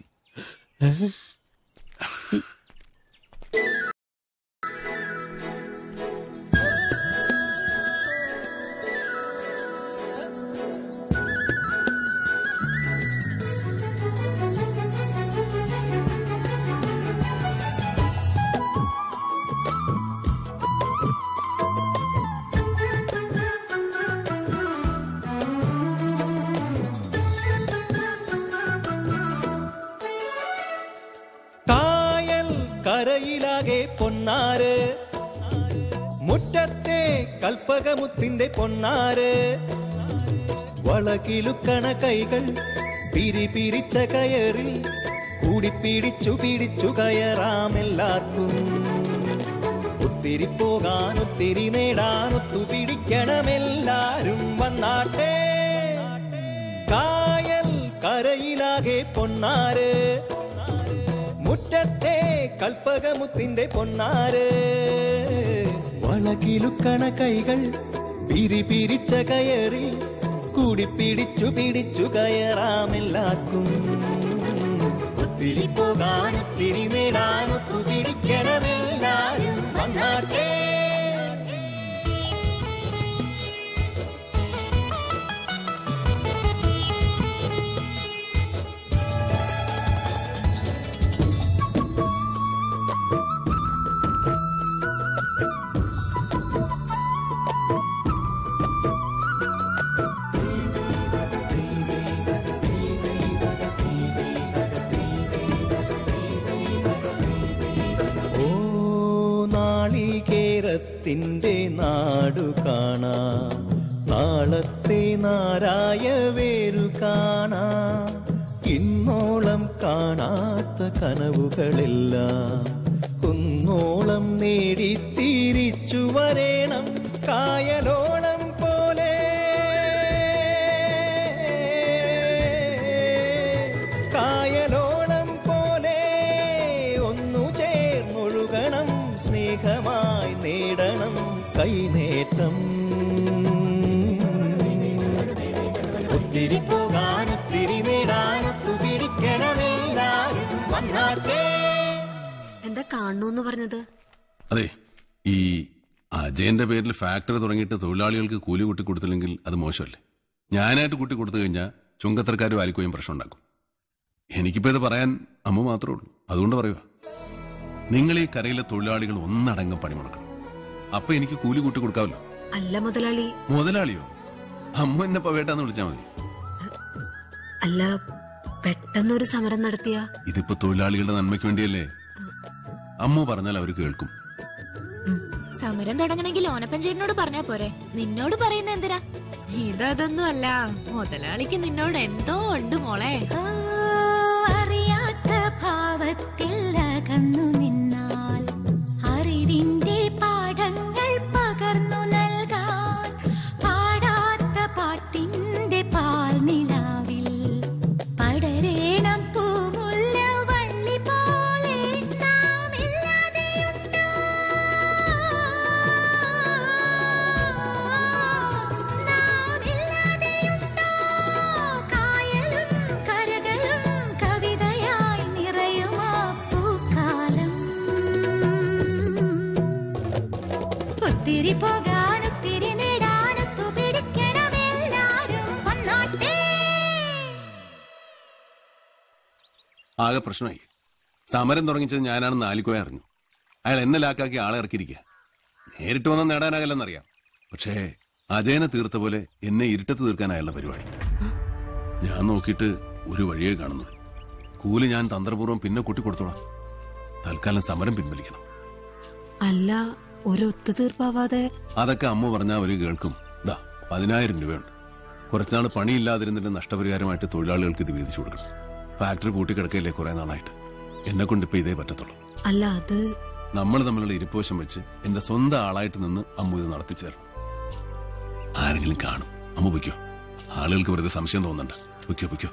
കായൽ കരയിലാകെ പൊന്നാര് മുറ്റത്തെ കൽപ്പകമുത്തിന്റെ പൊന്നാര് വളകിലുക്കണ കൈകൾ പിരി പിരിച്ച കയറിൽ കൂടിപ്പിടിച്ചു പിടിച്ചു കയറാമെല്ലാവർക്കും ഒത്തിരി പോകാൻ ഒത്തിരി നേടാൻ ഒത്തുപിടിക്കണമെല്ലാരും വന്നാട്ടെ കായൽ കരയിലാകെ പൊന്നാര് മുറ്റത്തെ കൽപ്പകമുത്തിന്റെ പൊന്നാര് വളകിലുക്കണ കൈകൾ പിരി പിരിച്ച കയറി കൂടി പിടിച്ചു പിടിച്ചു കയറാമെല്ലാവർക്കും ഒത്തിരി പോകാൻ ഒത്തിരി നേടാൻ ഒത്തു പിടിക്കണമെല്ലാരും വന്നാട്ടെ ഓ നാളികേരത്തിന്റെ നാടു കാണാം നാളത്തെ നാരായ വേരു കാണാം ഇന്നോളം കാണാത്ത കനവുകളെല്ലാം കുന്നോളം നേടി തിരിച്ചു വരേണം കായലോളം പോലെ കായലോളം പോലെ ഒന്നു ചേർന്നൊഴുകണം സ്നേഹമായി നേടണം കൈനേട്ടം ഒത്തിരി പോകാൻ ഒത്തിരി നേടാൻ ഒത്തു പിടിക്കണമെല്ലാരും വന്നാട്ടെ എന്താ കാണണോന്ന് പറഞ്ഞത് അതെ ഈ അജയന്റെ പേരിൽ ഫാക്ടറി തുടങ്ങിയിട്ട് തൊഴിലാളികൾക്ക് കൂലി കൂട്ടി കൊടുത്തില്ലെങ്കിൽ അത് മോശമല്ലേ ഞാനായിട്ട് കൂട്ടി കൊടുത്തു കഴിഞ്ഞാൽ ചുങ്കത്തരക്കാർ വാലിക്കുകയും പ്രശ്നം ഉണ്ടാക്കും എനിക്കിപ്പോ ഇത് പറയാൻ അമ്മ മാത്രമേ ഉള്ളൂ അതുകൊണ്ട് പറയുക നിങ്ങൾ ഈ കരയിലെ തൊഴിലാളികൾ ഒന്നടങ്കം പണിമുടക്കണം അപ്പൊ എനിക്ക് കൂലി കൂട്ടി കൊടുക്കാമല്ലോ അല്ല മുതലാളി മുതലാളിയോ അമ്മ എന്നെ പവേട്ടാന്ന് വിളിച്ചാൽ മതി അല്ല പെട്ടെന്നൊരു സമരം നടത്തിയ ഇതിപ്പോ തൊഴിലാളികളുടെ നന്മയ്ക്ക് വേണ്ടിയല്ലേ അമ്മ പറഞ്ഞാൽ അവർ കേൾക്കും സമരം തുടങ്ങണമെങ്കിൽ ഓനപ്പൻ ചേട്ടനോട് പറഞ്ഞാ പോരെ നിന്നോട് പറയുന്ന എന്തിനാ ഇതൊന്നും അല്ല മുതലാളിക്ക് നിന്നോട് എന്തോ ഉണ്ട് മോളെ അറിയാത്ത ഭാവത്തിൽ അകന്നു നിന്നാൽ അറിവിന്റെ പാഠങ്ങൾ പകർന്നു നൽകാൻ പാടാത്ത പാട്ടിന്റെ പാൽനിലാവിൽ പടരേണം പൂമുല്ല വള്ളി പോലെ നാം ഇല്ലാതെയുണ്ടോ നാം ഇല്ലാതെയുണ്ടോ കായലും കരകളും കവിതയായി നിറയുമാ പൂക്കാലം ഒത്തിരി പോകാൻ ഒത്തിരി നേടാൻ ഒത്തു പിടിക്കണമെല്ലാരും വന്നാട്ടെ ആകെ പ്രശ്നമായി സമരം തുടങ്ങിച്ചത് ഞാനാണെന്ന് ആലിക്കോയെ അറിഞ്ഞു അയാൾ എന്നെ ലാക്കാക്കി ആളെ ഇറക്കിയിരിക്കുക നേരിട്ട് വന്ന് നേടാനാകില്ലെന്നറിയാം പക്ഷേ അജയനെ തീർത്ത പോലെ എന്നെ ഇരുട്ടത്ത് തീർക്കാൻ അയാളുടെ പരിപാടി ഞാൻ നോക്കിയിട്ട് ഒരു വഴിയേ കാണുന്നുള്ളൂ കൂലി ഞാൻ തന്ത്രപൂർവ്വം പിന്നെ കൂട്ടി കൊടുത്തോളാം തൽക്കാലം സമരം പിൻവലിക്കണം അല്ല ഒരു ഒത്തുതീർപ്പാവാതെ അതൊക്കെ അമ്മ പറഞ്ഞാൽ അവര് കേൾക്കും ദാ പതിനായിരം രൂപയുണ്ട് കുറച്ചുനാൾ പണിയില്ലാതിരുന്നിട്ട് നഷ്ടപരിഹാരമായിട്ട് തൊഴിലാളികൾക്ക് ഇത് വീതിച്ചു കൊടുക്കണം ഫാക്ടറി പൂട്ടിക്കിടക്കയില്ലേ കുറെ നാളായിട്ട് എന്നെ കൊണ്ട് ഇപ്പൊ ഇതേ പറ്റത്തുള്ളൂ അല്ല അത് നമ്മൾ തമ്മിലുള്ള ഇരിപ്പോശം വെച്ച് എന്റെ സ്വന്തം ആളായിട്ട് നിന്ന് അമ്മു ഇത് നടത്തിച്ചേർന്നു ആരെങ്കിലും കാണും അമ്മ പൊയ്ക്കോ ആളുകൾക്ക് വെറുതെ സംശയം തോന്നണ്ട പൊയ്ക്കോ പൊയ്ക്കോ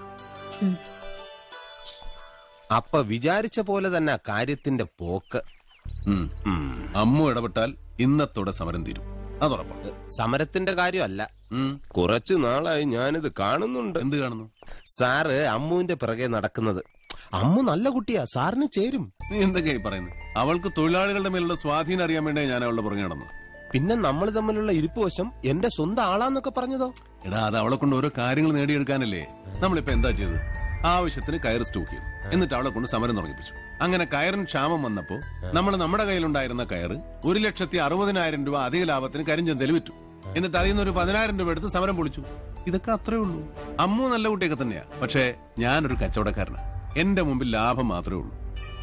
അപ്പൊ വിചാരിച്ച പോലെ തന്നെ കാര്യത്തിന്റെ പോക്ക് ഉം. അമ്മു ഇടപെട്ടാൽ ഇന്നത്തോടെ സമരം തീരും അതുറപ്പാണ് സമരത്തിന്റെ കാര്യമല്ല കുറച്ചു നാളായി ഞാനിത് കാണുന്നുണ്ട് എന്ത് കാണുന്നു സാറ് അമ്മുവിന്റെ പിറകെ നടക്കുന്നത് അമ്മു നല്ല കുട്ടിയാ സാറിന് ചേരും നീ എന്തൊക്കെയായി പറയുന്നത് അവൾക്ക് തൊഴിലാളികളുടെ മേലുള്ള സ്വാധീനം അറിയാൻ വേണ്ടി ഞാൻ അവളുടെ പുറകെ നടന്നു പിന്നെ നമ്മൾ തമ്മിലുള്ള ഇരിപ്പ് വശം എന്റെ സ്വന്തം ആളാന്നൊക്കെ പറഞ്ഞതോ എടാ അത് അവളെ കൊണ്ട് ഓരോ കാര്യങ്ങൾ നേടിയെടുക്കാനല്ലേ നമ്മളിപ്പോ എന്താ ചെയ്തത് ആവശ്യത്തിന് കയർ സ്റ്റോക്ക് ചെയ്തു എന്നിട്ട് അവളെ കൊണ്ട് സമരം തുടങ്ങിപ്പിച്ചു അങ്ങനെ കയറിന് ക്ഷാമം വന്നപ്പോ നമ്മൾ നമ്മുടെ കയ്യിലുണ്ടായിരുന്ന കയറ് ഒരു ലക്ഷത്തി അറുപതിനായിരം രൂപ അധിക ലാഭത്തിന് കരിഞ്ചന്തയിൽ വിറ്റു എന്നിട്ട് അതിൽ നിന്ന് ഒരു പതിനായിരം രൂപ എടുത്ത് സമരം പൊളിച്ചു ഇതൊക്കെ അത്രേ ഉള്ളൂ അമ്മു നല്ല കുട്ടിയൊക്കെ തന്നെയാ പക്ഷേ ഞാനൊരു കച്ചവടക്കാരനാ എന്റെ മുമ്പിൽ ലാഭം മാത്രമേ ഉള്ളൂ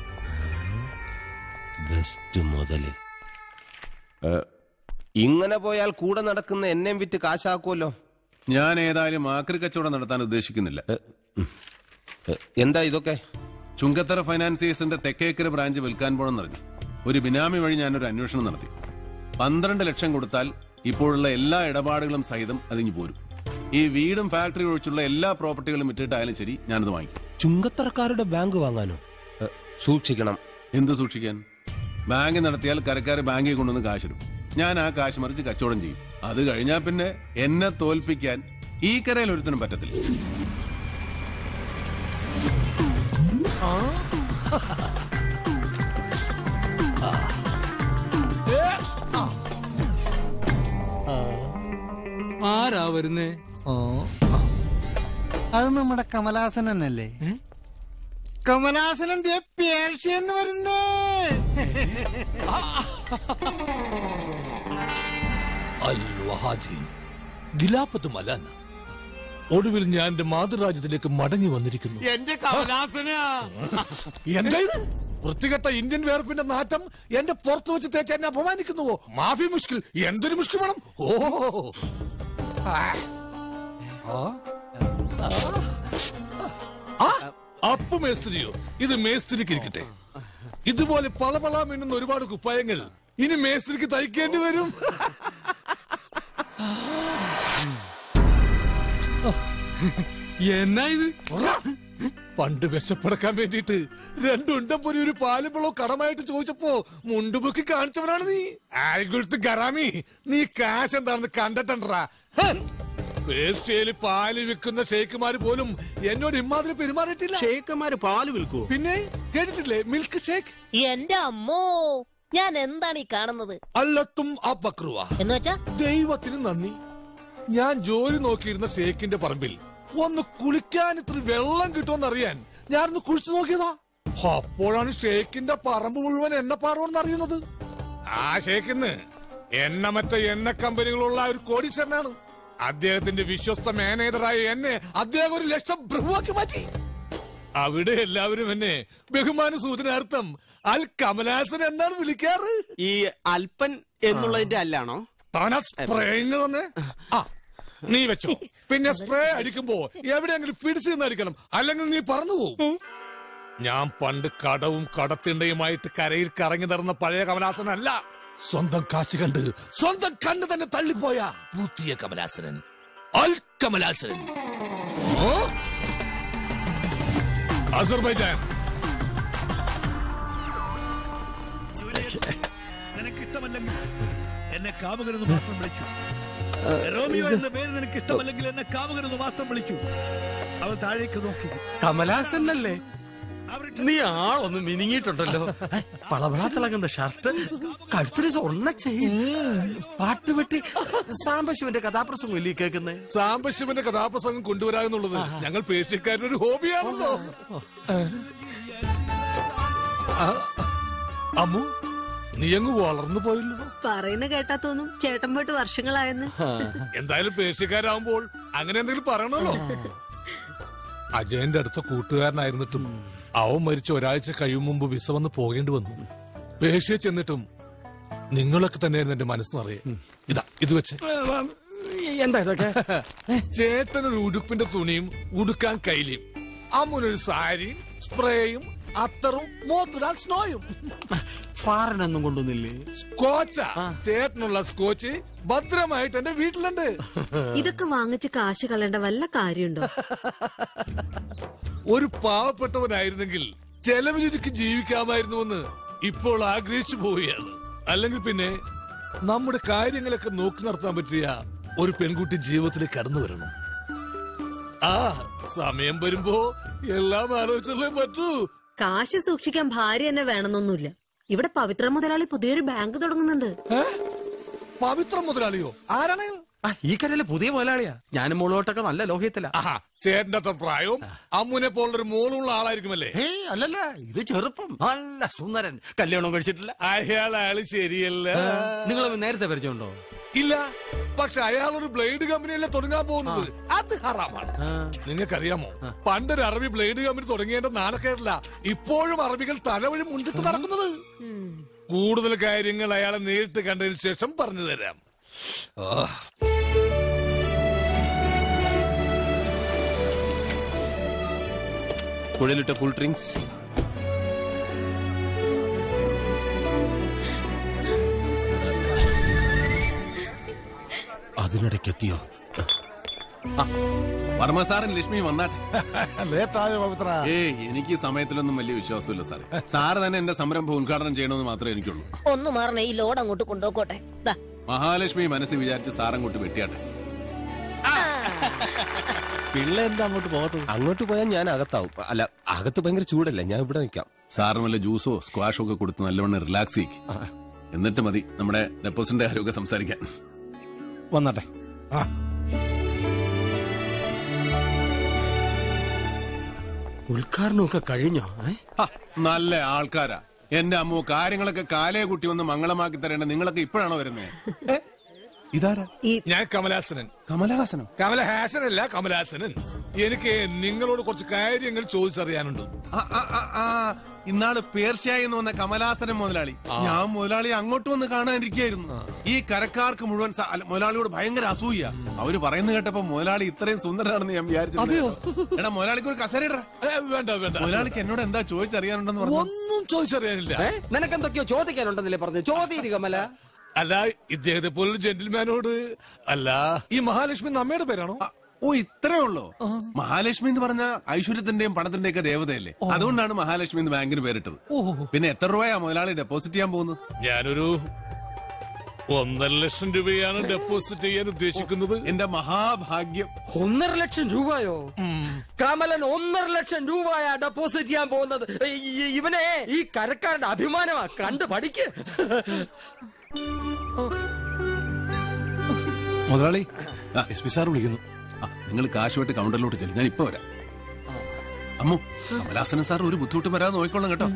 ബെസ്റ്റ് മുതല് ഏ, ഇങ്ങനെ പോയാൽ കൂടെ നടക്കുന്ന എന്നെയും വിറ്റ് കാശാക്കുമല്ലോ ഞാൻ ഏതായാലും ആക്രി കച്ചവടം നടത്താൻ ഉദ്ദേശിക്കുന്നില്ല എന്താ ഇതൊക്കെ ചുങ്കത്തറ ഫൈനാൻസിയേഴ്സിന്റെ തെക്കേക്കര ബ്രാഞ്ച് വിൽക്കാൻ പോണെന്ന് അറിഞ്ഞു ഒരു ബിനാമി വഴി ഞാനൊരു അന്വേഷണം നടത്തി പന്ത്രണ്ട് ലക്ഷം കൊടുത്താൽ ഇപ്പോഴുള്ള എല്ലാ ഇടപാടുകളും സഹിതം അതിങ്ങി പോരും ഈ വീടും ഫാക്ടറി ഒഴിച്ചുള്ള എല്ലാ പ്രോപ്പർട്ടികളും വിറ്റിട്ടായാലും ശരി ഞാനത് വാങ്ങിക്കും ചുങ്കത്തറക്കാരുടെ ബാങ്ക് വാങ്ങാനോ ഏ, സൂക്ഷിക്കണം എന്ത് സൂക്ഷിക്കാൻ ബാങ്ക് നടത്തിയാൽ കരക്കാർ ബാങ്കിൽ കൊണ്ടുവന്ന് കാശിടും ഞാൻ ആ കാശ് മറിച്ച് കച്ചവടം ചെയ്യും അത് കഴിഞ്ഞാൽ പിന്നെ എന്നെ തോൽപ്പിക്കാൻ ഈ കരയിൽ ഒരുത്തിനും പറ്റത്തില്ല ആരാ വരുന്നേ അത് നമ്മുടെ കമലാസൻ തന്നെയല്ലേ കമലാസനൻ ദേ പേർഷ്യന്ന് വരുന്നേ അൽവഹാദീൻ ഗിലാപത്ത് മലാന ഒടുവിൽ ഞാൻ എന്റെ മാതൃരാജ്യത്തിലേക്ക് മടങ്ങി വന്നിരിക്കുന്നു എന്റെ കമലാസനാ എന്താ ഇത് വൃത്തികെട്ട ഇന്ത്യൻ വേർപ്പിന്റെ നാറ്റം എന്റെ പുറത്ത് വെച്ച് തേച്ച് എന്നെ അപമാനിക്കുന്നുവോ മാഫി മുഷ്കിൽ എന്തൊരു മുഷ്കിൽ വേണം ഓ ആ. ആ. ആ. അപ്പ് മേസ്ത്രിയോ ഇത് മേസ്ത്രിക്ക് ഇരിക്കട്ടെ ഇതുപോലെ പളപള മിന്നുന്ന ഒരുപാട് കുപ്പായങ്ങൾ ഇനി മേസ്ത്രിക്ക് തയ്ക്കേണ്ടി വരും എന്നാ ഇത് പണ്ട് വിശപ്പടക്കാൻ വേണ്ടിയിട്ട് രണ്ടുണ്ടം പൊരി ഒരു പാലും വെള്ളവും കടമായിട്ട് ചോദിച്ചപ്പോ മുണ്ടുപൊക്കി കാണിച്ചവനാണ് നീ ആൽഗുൾത്ത് ഗറാമി നീ കാശ് എന്താണെന്ന് കണ്ടിട്ടുണ്ടാ പേർഷ്യയില് പാല് വിൽക്കുന്ന ഷേക്കുമാര് പോലും എന്നോട് ഇമാതിരി പെരുമാറിയിട്ടില്ല ഷേക്കന്മാര് പാല് വിൽക്കൂ പിന്നെ കേട്ടിട്ടില്ലേ മിൽക്ക് ഷേക്ക് എന്റെ അമ്മോ ഞാൻ എന്താണ് ഈ കാണുന്നത് അല്ലത്തും ആ ബക്രുവ എന്ന് വെച്ചാ ദൈവത്തിന് നന്ദി ഞാൻ ജോലി നോക്കിയിരുന്ന ഷേക്കിന്റെ പറമ്പിൽ ഒന്ന് കുളിക്കാൻ ഇത്ര വെള്ളം കിട്ടുമെന്നറിയാൻ ഞാനൊന്ന് കുളിച്ചു നോക്കിയതാ അപ്പോഴാണ് ഷേക്കിന്റെ പറമ്പ് മുഴുവൻ എണ്ണപ്പാറോന്ന് അറിയുന്നത് ആ ഷേക്കിന്ന് എണ്ണമറ്റ എണ്ണ കമ്പനികളുള്ള ഒരു കോടീശ്വരനാണ് അദ്ദേഹത്തിന്റെ വിശ്വസ്ത മാനേജറായ എന്നെ അദ്ദേഹം ഒരു ലക്ഷം പ്രഭുവാക്കി മാറ്റി അവിടെ എല്ലാവരും എന്നെ ബഹുമാന സൂചനാർത്ഥം അൽ കമലാസൻ എന്നാണ് വിളിക്കാറ് ഈ അല്പൻ എന്നുള്ളതിന്റെ അല്ലാണോ താനാ സ്പ്രേയിങ് തന്നെ ആ നീ വെച്ചോ പിന്നെ സ്പ്രേ അടിക്കുമ്പോ എവിടെയെങ്കിലും പിടിച്ചു നിന്നടിക്കണം അല്ലെങ്കിൽ നീ പറന്നു പോകും ഞാൻ പണ്ട് കടവും കടത്തിണ്ടയുമായിട്ട് കരയിൽ കറങ്ങി നടന്ന പഴയ കമലാസനല്ല സ്വന്തം കാശ് കണ്ട് സ്വന്തം കണ്ണ് തന്നെ തള്ളിപ്പോയ പുതിയ കമലാസനൻ അൽ കമലാസനൻ ഓ? അസർബൈജാൻ നിനക്ക് ഇഷ്ടമല്ലെങ്കിൽ എന്നെ കാമുകരെന്ന് മാത്രം വിളിച്ചു റോമിയോ എന്ന പേര് നിനക്ക് ഇഷ്ടമല്ലെങ്കിൽ എന്നെ കാമുകരെന്ന് മാത്രം വിളിച്ചു അവൾ താഴേക്ക് നോക്കി കമലാസനല്ലേ നീ ആളൊന്ന് മിനിങ്ങിയിട്ടുണ്ടല്ലോ പളപള തിളങ്ങുന്ന ഷർട്ട് കഴുത്തിന് സ്വർണ്ണ ചെയിൻ പാട്ടുപെട്ടി സാംബശിവന്റെ കഥാപ്രസംഗം ഇല്ലേ കേൾക്കുന്നേ സാംബശിവന്റെ കഥാപ്രസംഗം കൊണ്ടുവരാമെന്നുള്ളത് ഞങ്ങൾ പേർഷ്യക്കാരുടെ ഒരു ഹോബിയാണല്ലോ ആ, അമ്മു നീ അങ്ങ് വളർന്നു പോയല്ലോ പറയുന്ന കേട്ടാ തോന്നും ചേട്ടൻ പോയിട്ട് വർഷങ്ങളായെന്ന് എന്തായാലും പേർഷ്യക്കാരാവുമ്പോൾ അങ്ങനെ എന്തെങ്കിലും പറയണല്ലോ അജയന്റെ അടുത്ത കൂട്ടുകാരനായിരുന്നിട്ടും അവൻ മരിച്ച ഒരാഴ്ച കഴിയും മുമ്പ് വിസ വന്ന് പോകേണ്ടി വന്നു പേർഷ്യ ചെന്നിട്ടും നിങ്ങളൊക്കെ തന്നെയായിരുന്നു എന്റെ മനസ്സറിയേ ഇതാ ഇത് വെച്ച് എന്താ ഇതൊക്കെ ചേട്ടനൊരു ഉടുപ്പിന്റെ തുണിയും ഉടുക്കാൻ കയ്യിലും അമ്മുനൊരു സാരിയും സ്പ്രേയും അത്തറും മോത്തിടാൻ സ്നോയും ഫാറിനൊന്നും കൊണ്ടുവന്നില്ലേ സ്കോച്ച ചേട്ടനുള്ള സ്കോച്ച് ഭദ്രമായിട്ട് എന്റെ വീട്ടിലുണ്ട് ഇതൊക്കെ വാങ്ങിച്ച് കാശ് കളയേണ്ട വല്ല കാര്യമുണ്ടോ ഒരു പാവപ്പെട്ടവനായിരുന്നെങ്കിൽ ചെലവ് ചുരുക്കി ജീവിക്കാമായിരുന്നുവെന്ന് ഇപ്പോൾ ആഗ്രഹിച്ചു പോവുകയാണ് അല്ലെങ്കിൽ പിന്നെ നമ്മുടെ കാര്യങ്ങളൊക്കെ നോക്കി നടത്താൻ പറ്റിയ ഒരു പെൺകുട്ടി ജീവിതത്തിലേക്ക് കടന്നു വരണം ആ സമയം വരുമ്പോ എല്ലാം ആലോചിച്ചല്ലേ പറ്റൂ കാശ് സൂക്ഷിക്കാൻ ഭാര്യ തന്നെ വേണമെന്നൊന്നുമില്ല ഇവിടെ പവിത്ര മുതലാളി പുതിയൊരു ബാങ്ക് തുടങ്ങുന്നുണ്ട് പവിത്ര മുതലാളിയോ ആരാണ് ആ ഈ കരയിലെ പുതിയ മുതലാളിയാ ഞാനും മോളോട്ടൊക്കെ നല്ല ലോഹ്യത്തില ചേട്ടന്റെ അത്ര പ്രായവും അമ്മുനെ പോലുള്ളൊരു മോളുള്ള ആളായിരിക്കുമല്ലേ ഏയ് അല്ലല്ല ഇത് ചെറുപ്പം നല്ല സുന്ദരൻ കല്യാണം കഴിച്ചിട്ടില്ല അയാൾ അയാള് ശരിയല്ല നിങ്ങൾ നേരത്തെ പരിചയമുണ്ടോ ഇല്ല പക്ഷെ അയാൾ ഒരു ബ്ലേഡ് കമ്പനിയല്ലേ തുടങ്ങാൻ പോകുന്നത് അത് ഹറാമാണ് നിങ്ങൾക്കറിയാമോ പണ്ടൊരു അറബി ബ്ലേഡ് കമ്പനി തുടങ്ങിയതിന്റെ നാണക്കേടില്ല ഇപ്പോഴും അറബികൾ തലവഴി മുണ്ടിട്ട് നടക്കുന്നത് കൂടുതൽ കാര്യങ്ങൾ അയാളെ നേരിട്ട് കണ്ടതിന് ശേഷം പറഞ്ഞു തരാം ആ. കുഴലിട്ട കൂൾ ഡ്രിങ്ക്സ് അതിനിടയ്ക്ക് എത്തിയോ വർമ്മ സാറും ലക്ഷ്മി വന്നാട്ടെ ലേറ്റായോ പവിത്ര ഏയ് എനിക്ക് ഈ സമയത്തിലൊന്നും വലിയ വിശ്വാസമില്ല സാറേ സാറ് തന്നെ എന്റെ സംരംഭം ഉദ്ഘാടനം ചെയ്യണമെന്ന് മാത്രമേ എനിക്കുള്ളൂ ഒന്ന് മാറണേ ഈ ലോഡ് അങ്ങോട്ട് കൊണ്ടുപോക്കോട്ടെ ദാ. മഹാലക്ഷ്മി മനസ്സ് വിചാരിച്ച് സാറങ്ങോട്ട് വെട്ടിയാട്ടെ പിള്ള എന്താ അങ്ങോട്ട് പോകത്തത് അങ്ങോട്ട് പോയാൽ ഞാൻ അകത്താവും അല്ല അകത്ത് ഭയങ്കര ചൂടല്ലേ ഞാൻ ഇവിടെ നിൽക്കാം സാറിന് വല്ല ജ്യൂസോ സ്ക്വാഷോ ഒക്കെ കൊടുത്ത് നല്ലവണ്ണം റിലാക്സ് ചെയ്യിക്കും എന്നിട്ട് മതി നമ്മുടെ ഡെപ്പോസിറ്റിന്റെ കാര്യമൊക്കെ സംസാരിക്കാൻ വന്നാട്ടെ ഉദ്ഘാടനമൊക്കെ കഴിഞ്ഞോ ഏ? ഹ, നല്ല ആൾക്കാരാ എന്റെ അമ്മു കാര്യങ്ങളൊക്കെ കാലയെ കുട്ടി വന്ന് മംഗളമാക്കി തരേണ്ട നിങ്ങളൊക്കെ ഇപ്പോഴാണോ വരുന്നത് ഇതാരാ ഞാൻ കമലാസനൻ കമലഹാസനോ കമലഹാസനല്ല കമലാസനൻ എനിക്ക് നിങ്ങളോട് കുറച്ച് കാര്യങ്ങൾ ചോദിച്ചറിയാനുണ്ട് ആ, ആ, ആ, ആ, ഇന്നാള് പേർഷ്യായി എന്ന് വന്ന കമലാസനം മുതലാളി ഞാൻ മുതലാളി അങ്ങോട്ട് വന്ന് കാണാനിരിക്കായിരുന്നു ഈ കരക്കാർക്ക് മുഴുവൻ സ- അല്ല, മുതലാളിയോട് ഭയങ്കര അസൂയ അവര് പറയുന്നത് കേട്ടപ്പോ മുതലാളി ഇത്രയും സുന്ദരാണെന്ന് ഞാൻ വിചാരിച്ചു എടാ മുതലാളിക്ക് ഒരു കസേര ഇടറാ. വേണ്ട വേണ്ട മുതലാളിക്ക് എന്നോട് എന്താ ചോദിച്ചറിയാനുണ്ടെന്ന് പറഞ്ഞു ഒന്നും ചോദിച്ചറിയാനില്ല ഏ? നിനക്കെന്തൊക്കെയോ ചോദിക്കാനുണ്ടെന്നല്ലേ പറഞ്ഞു ചോദ്യം കമല അല്ല ഇദ്ദേഹത്തെ പോലൊരു ജെന്റിൽമാനോട് അല്ല ഈ മഹാലക്ഷ്മി നമ്മയുടെ പേരാണോ ഓ ഇത്രേ ഉള്ളോ മഹാലക്ഷ്മി എന്ന് പറഞ്ഞ ഐശ്വര്യത്തിന്റെയും പണത്തിന്റെയും ഒക്കെ ദേവതയല്ലേ അതുകൊണ്ടാണ് മഹാലക്ഷ്മി എന്ന് ബാങ്കിന് പേരിട്ടത് പിന്നെ എത്ര രൂപയാ മുതലാളി ഡെപ്പോസിറ്റ് ചെയ്യാൻ പോകുന്നത് ഞാനൊരു ഒന്നര ലക്ഷം രൂപയാണ് ഡെപ്പോസിറ്റ് ചെയ്യാൻ ഉദ്ദേശിക്കുന്നത് എന്റെ മഹാഭാഗ്യം ഒന്നര ലക്ഷം രൂപയോ കമലൻ ഒന്നര ലക്ഷം രൂപയാ ഡെപ്പോസിറ്റ് ചെയ്യാൻ പോകുന്നത് ഈ- ഇവനെ ഈ കരക്കാരുടെ അഭിമാനമാ കണ്ട് പഠിക്ക് മുതലാളി എസ് പി സാർ വിളിക്കുന്നു നിങ്ങൾ കാശുമായിട്ട് കൗണ്ടറിലോട്ട് ചെല്ലും ഞാൻ ഇപ്പൊ വരാം അമ്മു കമലാസന സാർ ഒരു ബുദ്ധിമുട്ടും വരാതെ നോക്കിക്കൊള്ളാം കേട്ടോ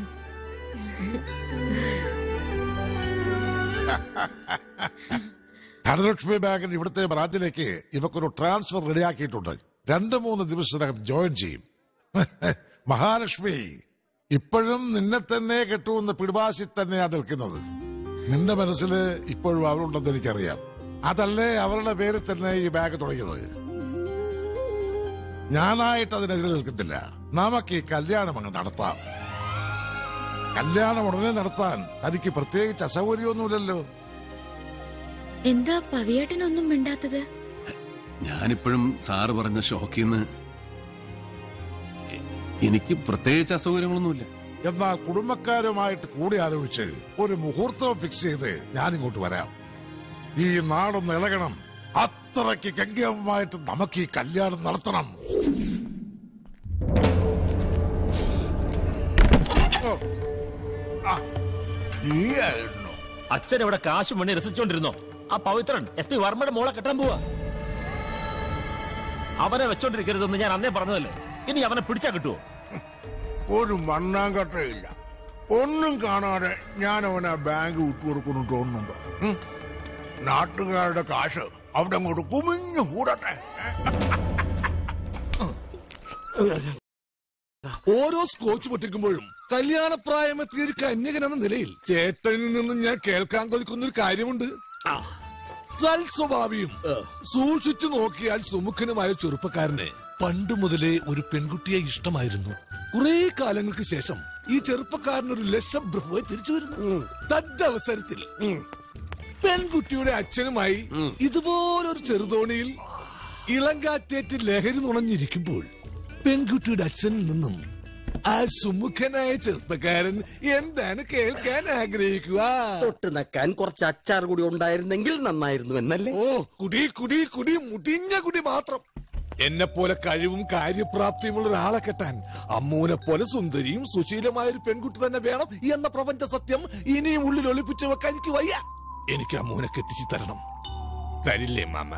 ധനലക്ഷ്മി ബാങ്കിന്റെ ഇവിടുത്തെ ബ്രാഞ്ചിലേക്ക് ഇവക്കൊരു ട്രാൻസ്ഫർ റെഡിയാക്കിയിട്ടുണ്ട് രണ്ട് മൂന്ന് ദിവസത്തിനകം ജോയിൻ ചെയ്യും മഹാലക്ഷ്മി ഇപ്പോഴും നിന്നെ തന്നെ കെട്ടുമെന്ന് പിടിവാശി തന്നെയാ നിൽക്കുന്നത് നിന്റെ മനസ്സിൽ ഇപ്പോഴും അവളുണ്ടെന്ന് എനിക്കറിയാം അതല്ലേ അവളുടെ പേരിൽ തന്നെ ഈ ബാങ്ക് തുടങ്ങിയത് ഞാനായിട്ട് അതിനെതിരെ നിൽക്കുന്നില്ല നമുക്ക് ഈ കല്യാണം അങ്ങ് നടത്താം കല്യാണം ഉടനെ നടത്താൻ തനിക്ക് പ്രത്യേകിച്ച് അസൗകര്യമൊന്നുമില്ലല്ലോ എന്താ പവിയേട്ടനൊന്നും മിണ്ടാത്തത് ഞാനിപ്പോഴും സാറ് പറഞ്ഞ ഷോക്കിന്ന് എ- എനിക്ക് പ്രത്യേകിച്ച് അസൗകര്യങ്ങളൊന്നുമില്ല എന്നാൽ കുടുംബക്കാരുമായിട്ട് കൂടി ആലോചിച്ച് ഒരു മുഹൂർത്തം ഫിക്സ് ചെയ്ത് ഞാൻ ഇങ്ങോട്ട് വരാം ഈ നാടൊന്ന് ഇളകണം അത്രയ്ക്ക് ഗംഭീരമായിട്ട് നമുക്ക് ഈ കല്യാണം നടത്തണം അച്ഛൻ ഇവിടെ കാശും മണി രസിച്ചോണ്ടിരുന്നോ ആ പവിത്രൻ എസ് പി വർമ്മയുടെ മോളെ കെട്ടാൻ പോവാ അവനെ വെച്ചോണ്ടിരിക്കരുതെന്ന് ഞാൻ അന്നേ പറഞ്ഞതല്ലേ ഇനി അവനെ പിടിച്ചാ കിട്ടുവോ ഒരു മണ്ണാങ്കട്ടയില്ല ഒന്നും കാണാതെ ഞാൻ അവനെ ബാങ്ക് വിട്ടുകൊടുക്കുന്നു തോന്നുന്നുണ്ടോ ഉം? നാട്ടുകാരുടെ കാശ് അവിടെ അങ്ങോട്ട് കുമിഞ്ഞു കൂടട്ടെ ഓരോ സ്കോച്ച് പൊട്ടിക്കുമ്പോഴും കല്യാണപ്രായമെത്തിയ ഒരു കന്യകൻ എന്ന നിലയിൽ ചേട്ടനിൽ നിന്നും ഞാൻ കേൾക്കാൻ കൊതിക്കുന്ന ഒരു കാര്യമുണ്ട് സൽസ്വഭാവിയും സൂക്ഷിച്ചു നോക്കിയാൽ സുമുഖനുമായ ചെറുപ്പക്കാരനെ പണ്ട് മുതലേ ഒരു പെൺകുട്ടിയെ ഇഷ്ടമായിരുന്നു കുറെ കാലങ്ങൾക്ക് ശേഷം ഈ ചെറുപ്പക്കാരൻ ഒരു ലക്ഷബ്രഹ്മ തിരിച്ചു വരുന്നു തദ്വസരത്തിൽ പെൺകുട്ടിയുടെ അച്ഛനുമായി ഇതുപോലൊരു ചെറുതോണിയിൽ ഇളങ്കാറ്റേറ്റ് ലഹരി നുണഞ്ഞിരിക്കുമ്പോൾ പെൺകുട്ടിയുടെ അച്ഛനിൽ നിന്നും ആ സുമുഖനായ ചെറുപ്പക്കാരൻ എന്താണ് കേൾക്കാൻ ആഗ്രഹിക്കുക തൊട്ട് നക്കാൻ കുറച്ച് അച്ചാർ കൂടി ഉണ്ടായിരുന്നെങ്കിൽ നന്നായിരുന്നു എന്നല്ലേ ഓ കുടി കുടി കുടി മുടിഞ്ഞ കുടി മാത്രം എന്നെ പോലെ കഴിവും കാര്യപ്രാപ്തിയുമുള്ള ഒരാളെ കെട്ടാൻ അമ്മൂനെ പോലെ സുന്ദരിയും സുശീലമായ ഒരു പെൺകുട്ടി തന്നെ വേണം എന്ന പ്രപഞ്ച സത്യം ഇനിയും ഉള്ളിൽ ഒളിപ്പിച്ചു വെക്കാൻ എനിക്ക് വയ്യ എനിക്ക് അമ്മൂനെ കെട്ടിച്ചു തരണം തരില്ലേ മാമ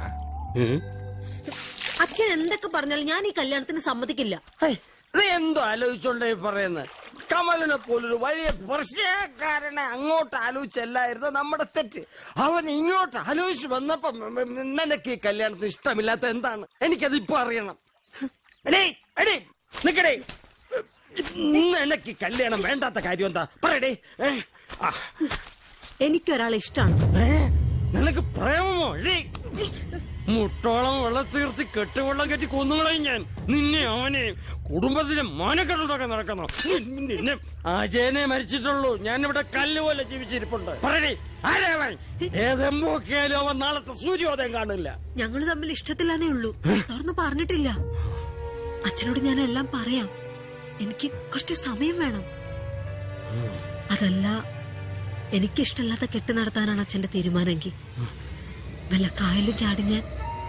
അച്ഛൻ എന്തൊക്കെ പറഞ്ഞാലും ഞാൻ ഈ കല്യാണത്തിന് സമ്മതിക്കില്ല നീ എന്തോ ആലോചിച്ചോണ്ടേ പറയുന്നത് കമലിനെ പോലൊരു വലിയ പ്രശ്നക്കാരനെ അങ്ങോട്ട് ആലോചിച്ചല്ലായിരുന്നു നമ്മുടെ തെറ്റ് അവൻ ഇങ്ങോട്ട് ആലോചിച്ച് വന്നപ്പോ നിനക്ക് ഈ കല്യാണത്തിന് ഇഷ്ടമില്ലാത്ത എന്താണ് എനിക്കത് ഇപ്പൊ അറിയണം എടീ, എടീ, നിക്കടേ നിനക്ക് ഈ കല്യാണം വേണ്ടാത്ത കാര്യം എന്താ പറയടേ ഏ? ആ, എനിക്കൊരാളെ ഇഷ്ടമാണ് നിനക്ക് പ്രേമമോ എടീ, മുട്ടോളം വെള്ളം തീർത്ത് കെട്ടുവെള്ളം കെട്ടി കൊന്നുകളയും ഞാൻ നിന്നെ അവനെ കുടുംബത്തിലെ മോനക്കെട്ടുണ്ടാക്കാൻ നടക്കുന്നു നി- നിന്നെ അജയനെ മരിച്ചിട്ടുള്ളൂ ഞാൻ ഇവിടെ കല്ല് പോലെ ജീവിച്ചിരിപ്പുണ്ട് പറയണേ ആരാവൻ ഏതെമ്പോക്കിയാലും അവൻ നാളത്തെ സൂര്യോദയം കാണില്ല ഞങ്ങൾ തമ്മിൽ ഇഷ്ടത്തില്ലാന്നേ ഉള്ളൂ തുറന്നു പറഞ്ഞിട്ടില്ല അച്ഛനോട് ഞാൻ എല്ലാം പറയാം എനിക്ക് കുറച്ച് സമയം വേണം അതല്ല എനിക്കിഷ്ടമില്ലാത്ത കെട്ട് നടത്താനാണ് അച്ഛന്റെ തീരുമാനമെങ്കിൽ വല്ല കായലും ചാടി ഞാൻ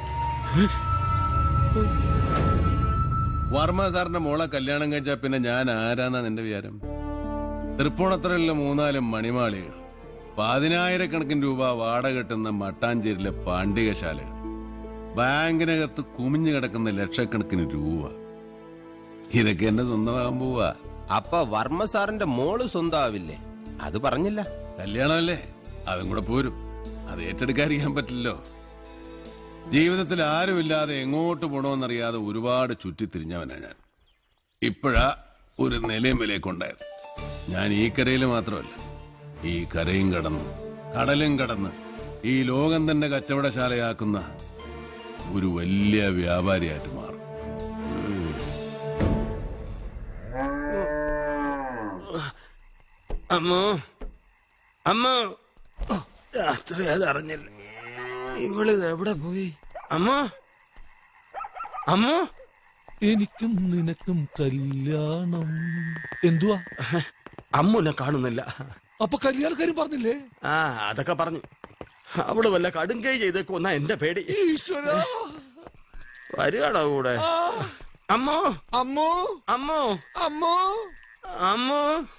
വർമ്മ സാറിന്റെ മോളെ കല്യാണം കഴിച്ചാ പിന്നെ ഞാൻ ആരാന്നാ നിന്റെ വിചാരം തൃപ്പൂണിത്തറയിലെ മൂന്നാലും മണിമാളികൾ പതിനായിരക്കണക്കിന് രൂപ വാടക കിട്ടുന്ന മട്ടാഞ്ചേരിയിലെ പാണ്ഡികശാലകൾ ബാങ്കിനകത്ത് കുമിഞ്ഞു കിടക്കുന്ന ലക്ഷക്കണക്കിന് രൂപ ഇതൊക്കെ എന്റെ സ്വന്തമാകാൻ പോവാ അപ്പൊ വർമ്മ സാറിന്റെ മോള് സ്വന്തമാവില്ലേ അത് പറഞ്ഞില്ല കല്യാണമല്ലേ അതും കൂടെ പോരും അത് ഏറ്റെടുക്കാതിരിക്കാൻ പറ്റില്ലല്ലോ ജീവിതത്തിൽ ആരുമില്ലാതെ എങ്ങോട്ട് പോണോന്നറിയാതെ ഒരുപാട് ചുറ്റിത്തിരിഞ്ഞവനാ ഞാൻ ഇപ്പോഴാ ഒരു നിലയും വിലയൊക്കെ ഞാൻ ഈ കരയിൽ മാത്രമല്ല ഈ കരയും കടന്ന് കടലും കടന്ന് ഈ ലോകം തന്നെ കച്ചവടശാലയാക്കുന്ന ഒരു വലിയ വ്യാപാരിയായിട്ട് മാറും അമ്മോ അമ്മ ഓ, രാത്രി അത് അറിഞ്ഞില്ല ഇവളിത് എവിടെ പോയി അമ്മോ അമ്മോ എനിക്കും നിനക്കും കല്യാണം എന്തുവാ അമ്മുനെ കാണുന്നില്ല അപ്പൊ കല്യാണക്കാരും പറഞ്ഞില്ലേ ആ അതൊക്കെ പറഞ്ഞു അവള് വല്ല കടുങ്കൈ ചെയ്തേക്കൊന്നാ എന്റെ പേടി ഈശ്വരാ വരികയാണോ കൂടെ അമ്മോ അമ്മോ അമ്മോ അമ്മോ അമ്മോ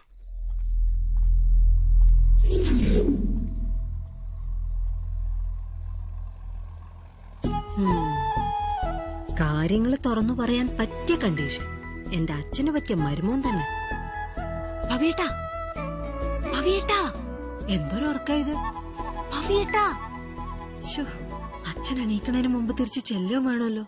കാര്യങ്ങൾ തുറന്നു പറയാൻ പറ്റിയ കണ്ടീഷൻ എന്റെ അച്ഛന് പറ്റിയ മരുമോൻ തന്നെ ഭവിയേട്ടാ ഭവിയേട്ടാ എന്തൊരു ഉറക്ക ഇത് ഭവിയേട്ടാ ശ്ശോ, അച്ഛൻ എണീക്കണതിന് മുമ്പ് തിരിച്ച് ചെല്ലുകയും വേണമല്ലോ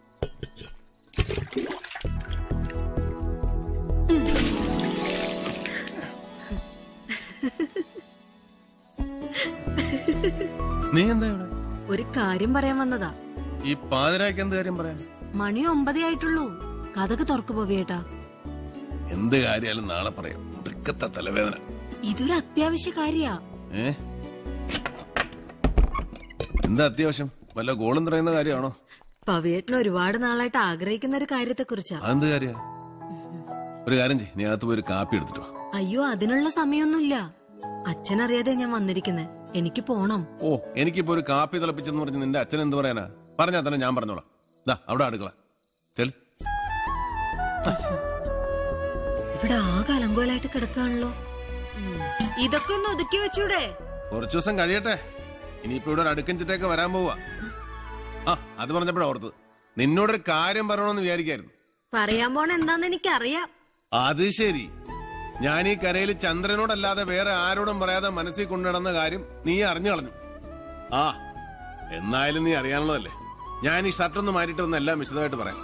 നീ എന്താ ഇവിടെ ഒരു കാര്യം പറയാൻ വന്നതാ ഈ പാതിരാക്ക് എന്ത് കാര്യം പറയാൻ മണി ഒമ്പതേ ആയിട്ടുള്ളൂ കഥക്ക് തുറക്കു പോവിയേട്ടാ എന്ത് കാര്യാലും നാളെ പറയാം ഒടുക്കത്തെ തലവേദന ഇതൊരു അത്യാവശ്യ കാര്യാ ഏ എന്താ അത്യാവശ്യം വല്ല ഗോളും പറയുന്ന കാര്യമാണോ പവിയേട്ടൻ ഒരുപാട് നാളായിട്ട് ആഗ്രഹിക്കുന്ന ഒരു കാര്യത്തെ കുറിച്ചാ അതെന്ത് കാര്യ ഒരു കാര്യം ചെയ്യ് നീ അകത്ത് പോയി ഒരു കാപ്പി എടുത്തിട്ടോ അയ്യോ അതിനുള്ള സമയമൊന്നുമില്ല അച്ഛനറിയാതെ ഞാൻ വന്നിരിക്കുന്നത് എനിക്ക് പോണം ഓ എനിക്കിപ്പോ ഒരു കാപ്പി തിളപ്പിച്ചെന്ന് പറഞ്ഞ് നിന്റെ അച്ഛൻ എന്ത് പറയാനാ പറഞ്ഞാ തന്നെ ഞാൻ പറഞ്ഞോളാം ദാ അവിടെ അടുക്കള ചെൽ ഇവിടെ ആകെ അലങ്കോലായിട്ട് കിടക്കാണല്ലോ ഇതൊക്കെ ഒന്ന് ഒതുക്കി വെച്ചൂടെ കുറച്ചു ദിവസം കഴിയട്ടെ ഇനിയിപ്പോ ഇവിടെ ഒരു അടുക്കൻ ചിട്ടയൊക്കെ വരാൻ പോവാ ആ അത് പറഞ്ഞപ്പോഴാ ഓർത്തത് നിന്നോടൊരു കാര്യം പറയണമെന്ന് വിചാരിക്കായിരുന്നു പറയാൻ പോണ എന്താന്ന് എനിക്കറിയാം അത് ശരി ഞാൻ ഈ കരയിൽ ചന്ദ്രനോടല്ലാതെ വേറെ ആരോടും പറയാതെ മനസ്സിൽ കൊണ്ടുനടന്ന കാര്യം നീ അറിഞ്ഞു കളഞ്ഞു ആ എന്നായാലും നീ അറിയാനുള്ളതല്ലേ ഞാൻ ഈ ഷർട്ടൊന്ന് മാറ്റിയിട്ട് ഒന്ന് എല്ലാം വിശദമായിട്ട് പറയാം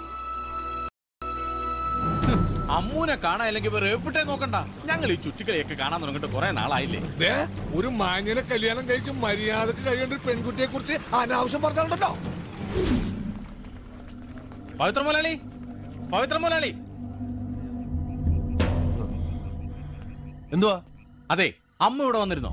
അമ്മൂനെ കാണാനില്ലെങ്കിൽ വേറെ എവിടെ നോക്കണ്ട ഞങ്ങൾ ഈ ചുറ്റിക്കളിയൊക്കെ കാണാൻ തുടങ്ങിട്ട് കുറെ നാളായില്ലേ ദേ, ഒരു മാന്യനെ കല്യാണം കഴിച്ച് മര്യാദക്ക് കഴിയേണ്ട ഒരു പെൺകുട്ടിയെ കുറിച്ച് അനാവശ്യം പറഞ്ഞിട്ടുണ്ടല്ലോ പവിത്ര മുതലാളി പവിത്ര മുതലാളി എന്തുവാ അതെ അമ്മ ഇവിടെ വന്നിരുന്നോ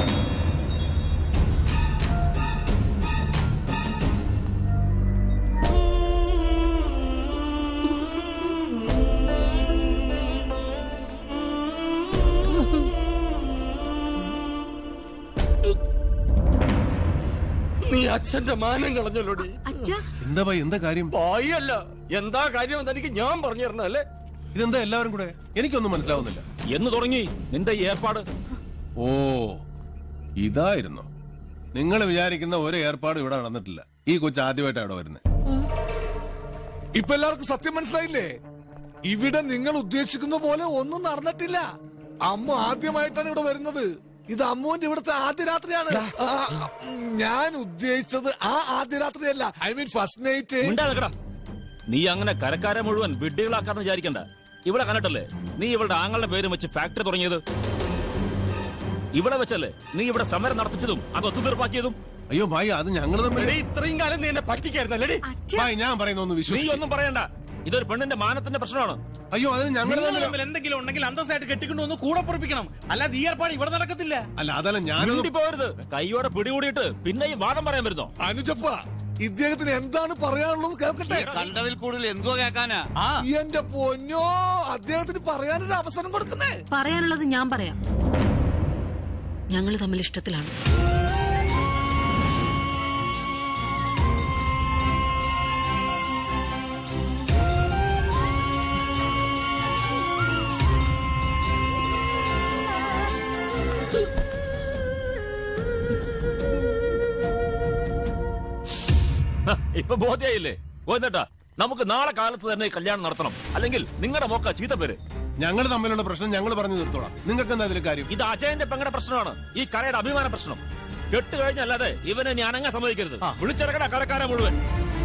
നീ അച്ഛന്റെ മാനം കളഞ്ഞല്ലോടി എന്താ ഭായി എന്താ കാര്യം ഭായിയല്ല എന്താ കാര്യം എന്ന് എനിക്ക് ഞാൻ പറഞ്ഞു തരണം അല്ലേ ഇതെന്താ എല്ലാവരും കൂടെ എനിക്കൊന്നും മനസ്സിലാവുന്നില്ല എന്ന് തുടങ്ങി നിന്റെ ഈ ഏർപ്പാട് ഓ ഇതായിരുന്നു നിങ്ങൾ വിചാരിക്കുന്ന ഒരു ഏർപ്പാടും ഇവിടെ നടന്നിട്ടില്ല ഈ കൊച്ചു ആദ്യമായിട്ടാണ് ഇവിടെ വരുന്നത് ഇപ്പൊ എല്ലാവർക്കും സത്യം മനസ്സിലായില്ലേ ഇവിടെ നിങ്ങൾ ഉദ്ദേശിക്കുന്ന പോലെ ഒന്നും നടന്നിട്ടില്ല അമ്മ ആദ്യമായിട്ടാണ് ഇവിടെ വരുന്നത് ഇത് അമ്മുവിന്റെ ഇവിടുത്തെ ആദ്യ രാത്രിയാണ് ആ, ഉം, ഞാൻ ഉദ്ദേശിച്ചത് ആ ആദ്യ രാത്രിയല്ല ഐ മീൻ ഫസ്റ്റ് നൈറ്റ് മിണ്ടാതെ നിക്കടാ. നീ അങ്ങനെ കരക്കാരെ മുഴുവൻ വിഡ്ഢികളാക്കാന്ന് വിചാരിക്കണ്ട ഇവിടെ കണ്ടിട്ടല്ലേ നീ ഇവളുടെ ആങ്ങളുടെ പേരും വെച്ച് ഫാക്ടറി തുടങ്ങിയത് ഇവിടെ വെച്ചല്ലേ നീ ഇവിടെ സമരം നടത്തിച്ചതും അത് ഒത്തുതീർപ്പാക്കിയതും അയ്യോ ഭായി അത് ഞങ്ങൾ തമ്മിൽ ഇത്രയും കാലം നീ എന്നെ പറ്റിക്കായിരുന്നല്ലേ ഭായി ഞാൻ പറയുന്ന ഒന്ന് നീ വിശ്വസിക്കും ഒന്നും പറയണ്ട ഇതൊരു പെണ്ണിന്റെ മാനത്തിന്റെ പ്രശ്നമാണ് അയ്യോ അതിന് ഞങ്ങൾ നിങ്ങൾ തമ്മിൽ തമ്മിൽ എന്തെങ്കിലും ഉണ്ടെങ്കിൽ അന്തസ്സായിട്ട് കെട്ടിക്കൊണ്ട് വന്ന് കൂടെ പൊറപ്പിക്കണം അല്ലാതെ ഈ ഏർപ്പാട് ഇവിടെ നടക്കത്തില്ല അല്ല അതല്ല ഞാനൊന്നും മിണ്ടി പോകരുത് കൈയോടെ പിടികൂടിയിട്ട് പിന്നെ ഈ വാദം പറയാൻ വരുന്നോ അനുജപ്പ ഇദ്ദേഹത്തിന് എന്താണ് പറയാനുള്ളത് കേൾക്കട്ടെ കണ്ടതിൽ കൂടുതൽ എന്തോ കേൾക്കാനാ ആ എന്റെ പൊന്നോ അദ്ദേഹത്തിന് പറയാനൊരു അവസരം കൊടുക്കുന്നേ പറയാനുള്ളത് ഞാൻ പറയാം ഞങ്ങൾ തമ്മിൽ ഇഷ്ടത്തിലാണ് ഹ, ഇപ്പൊ ബോധ്യായില്ലേ ഗോവിന്ദേട്ടാ നമുക്ക് നാളെ കാലത്ത് തന്നെ ഈ കല്യാണം നടത്തണം അല്ലെങ്കിൽ നിങ്ങളുടെ മോക്ക ചീത്ത പേര് ഞങ്ങൾ തമ്മിലുള്ള പ്രശ്നം ഞങ്ങൾ പറഞ്ഞു തീർത്തോളാം നിങ്ങൾക്ക് എന്താ ഇതിൽ കാര്യം ഇത് അജയന്റെ പെങ്ങളുടെ പ്രശ്നമാണ് ഈ കരയുടെ അഭിമാന പ്രശ്നം കെട്ട് കഴിഞ്ഞല്ലാതെ ഇവനെ ഞാൻ അങ്ങ് സമ്മതിക്കരുത് വിളിച്ചിറക്കട കരക്കാരെ മുഴുവൻ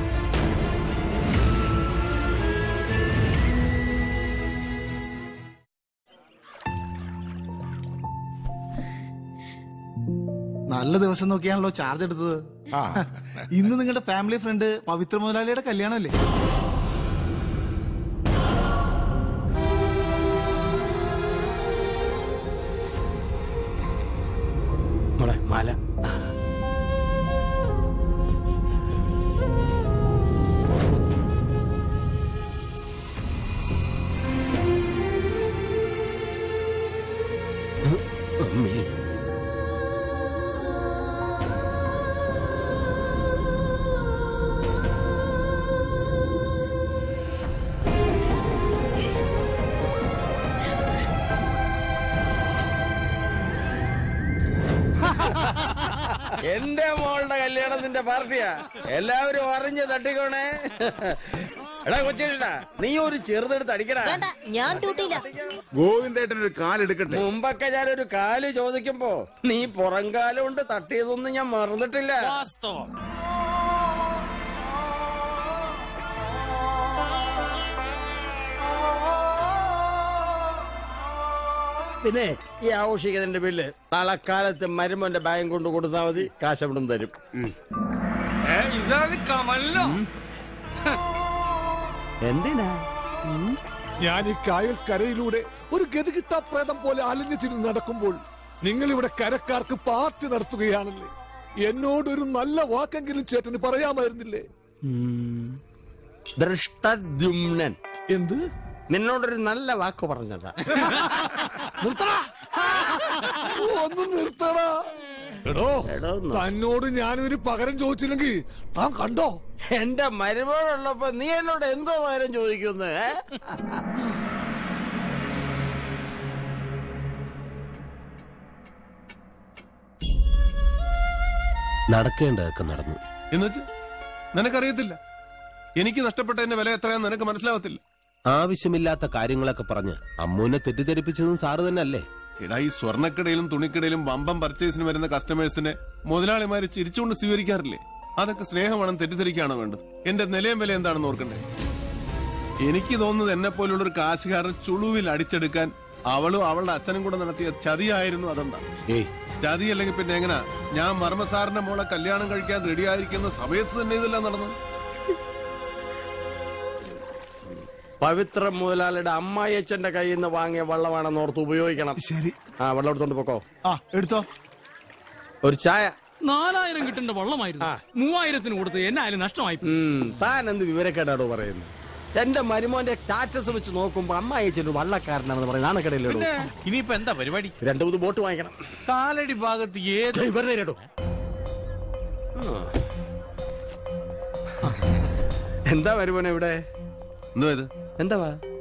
നല്ല ദിവസം നോക്കിയാണല്ലോ ചാർജ് എടുത്തത് ഇന്ന് നിങ്ങളുടെ ഫാമിലി ഫ്രണ്ട് പവിത്ര മുതലാളിയുടെ കല്യാണമല്ലേ മോളെ മാല അമ്മേ എന്റെ മോളുടെ കല്യാണത്തിന്റെ പാർട്ടിയാ എല്ലാവരും അറിഞ്ഞ് തട്ടിക്കോണേ എടാ കൊച്ചേട്ടാ നീ ഒരു ചെറുതെടുത്ത് അടിക്കടാ വേണ്ട ഞാൻ ഡ്യൂട്ടിയില്ല ഗോവിന്ദേട്ടൻ ഒരു കാലെടുക്കട്ടെ മുമ്പൊക്കെ ഞാനൊരു കാല് ചോദിക്കുമ്പോ നീ പുറം കാലം കൊണ്ട് തട്ടിയതൊന്നും ഞാൻ മറന്നിട്ടില്ല വാസ്തവം പിന്നെ ഈ ആഘോഷിക്കുന്നതിന്റെ ബില്ല് നാളെ കാലത്ത് മരുമോന്റെ ബാങ്ക് കൊണ്ട് കൊടുത്താൽ മതി കാശ് അവിടും തരും ഇതാണ് കമലോ എന്തിനാ ഞാൻ ഈ കായൽ കരയിലൂടെ ഒരു ഗതികിട്ടാ പ്രേതം പോലെ അലിഞ്ഞു തിരിഞ്ഞ് നടക്കുമ്പോൾ നിങ്ങൾ ഇവിടെ കരക്കാർക്ക് പാർട്ടി നടത്തുകയാണല്ലേ എന്നോടൊരു നല്ല വാക്കെങ്കിലും ചേട്ടന് പറയാമായിരുന്നില്ലേ ദൃഷ്ടദ്യുമ്നൻ എന്ത് നിന്നോടൊരു നല്ല വാക്ക് പറഞ്ഞതാ നിർത്തടാ ഒന്ന് നിർത്തടാ എടോ എടോ, ഒന്ന്. തന്നോട് ഞാനൊരു പകരം ചോദിച്ചില്ലെങ്കിൽ താൻ കണ്ടോ എന്റെ മരുമോളുള്ളപ്പോ നീ എന്നോട് എന്തോ പകരം ചോദിക്കുന്നു ഏ? നടക്കേണ്ടതൊക്കെ നടന്നു എന്നുവെച്ച് നിനക്കറിയത്തില്ല എനിക്ക് നഷ്ടപ്പെട്ടതിന്റെ വില എത്രയാന്ന് നിനക്ക് മനസ്സിലാവത്തില്ല ആവശ്യമില്ലാത്ത കാര്യങ്ങളൊക്കെ പറഞ്ഞ് അമ്മൂനെ തെറ്റിദ്ധരിപ്പിച്ചതും സാറ് തന്നെ അല്ലേ എടാ ഈ സ്വർണ്ണക്കിടയിലും തുണിക്കിടയിലും വമ്പം പർച്ചേസിന് വരുന്ന കസ്റ്റമേഴ്സിനെ മുതലാളിമാര് ചിരിച്ചുകൊണ്ട് സ്വീകരിക്കാറില്ലേ അതൊക്കെ സ്നേഹമാണെന്ന് തെറ്റിദ്ധരിക്കുകയാണോ വേണ്ടത് എന്റെ നിലയും വില എന്താണെന്ന് ഓർക്കണ്ടേ എനിക്ക് തോന്നുന്നത് എന്നെ പോലുള്ള ഒരു കാശുകാരൻ ചുളുവിൽ അടിച്ചെടുക്കാൻ അവളും അവളുടെ അച്ഛനും കൂടെ നടത്തിയ ചതിയായിരുന്നു അതെന്താ ഏയ് ചതി അല്ലെങ്കിൽ പിന്നെ എങ്ങനാ ഞാൻ മർമ്മ സാറിന്റെ മോളെ കല്യാണം കഴിക്കാൻ റെഡി ആയിരിക്കുന്ന സമയത്ത് തന്നെ ഇതെല്ലാം നടന്നു പവിത്ര മുതലാളിയുടെ അമ്മായിയച്ഛന്റെ കയ്യിൽ നിന്ന് വാങ്ങിയ വെള്ളമാണെന്ന് ഓർത്ത് ഉപയോഗിക്കണം ശരി ആ വെള്ളം എടുത്തോണ്ട് പൊക്കോ ആ എടുത്തോ ഒരു ചായ നാലായിരം കിട്ടേണ്ട വെള്ളമായിരുന്നു മൂവായിരത്തിന് കൊടുത്ത് എന്നായാലും നഷ്ടമായി ഉം, താൻ എന്ത് വിവരക്കേടാടോ പറയുന്നത് എന്റെ മരുമോന്റെ സ്റ്റാറ്റസ് വെച്ച് നോക്കുമ്പോ അമ്മായിച്ചൊരു വള്ളക്കാരനാണെന്ന് പറയുന്നത് നാണക്കടയിലോ പിന്നെ ഇനിയിപ്പോ എന്താ പരിപാടി രണ്ടു മൂന്ന് ബോട്ട് വാങ്ങിക്കണം കാലടി ഭാഗത്ത് ഏത് ഏയ്, വെറുതെ ഇരടോ. എന്താ വരുമോനെ ഇവിടെ എന്തുവാ ഇത് എന്താ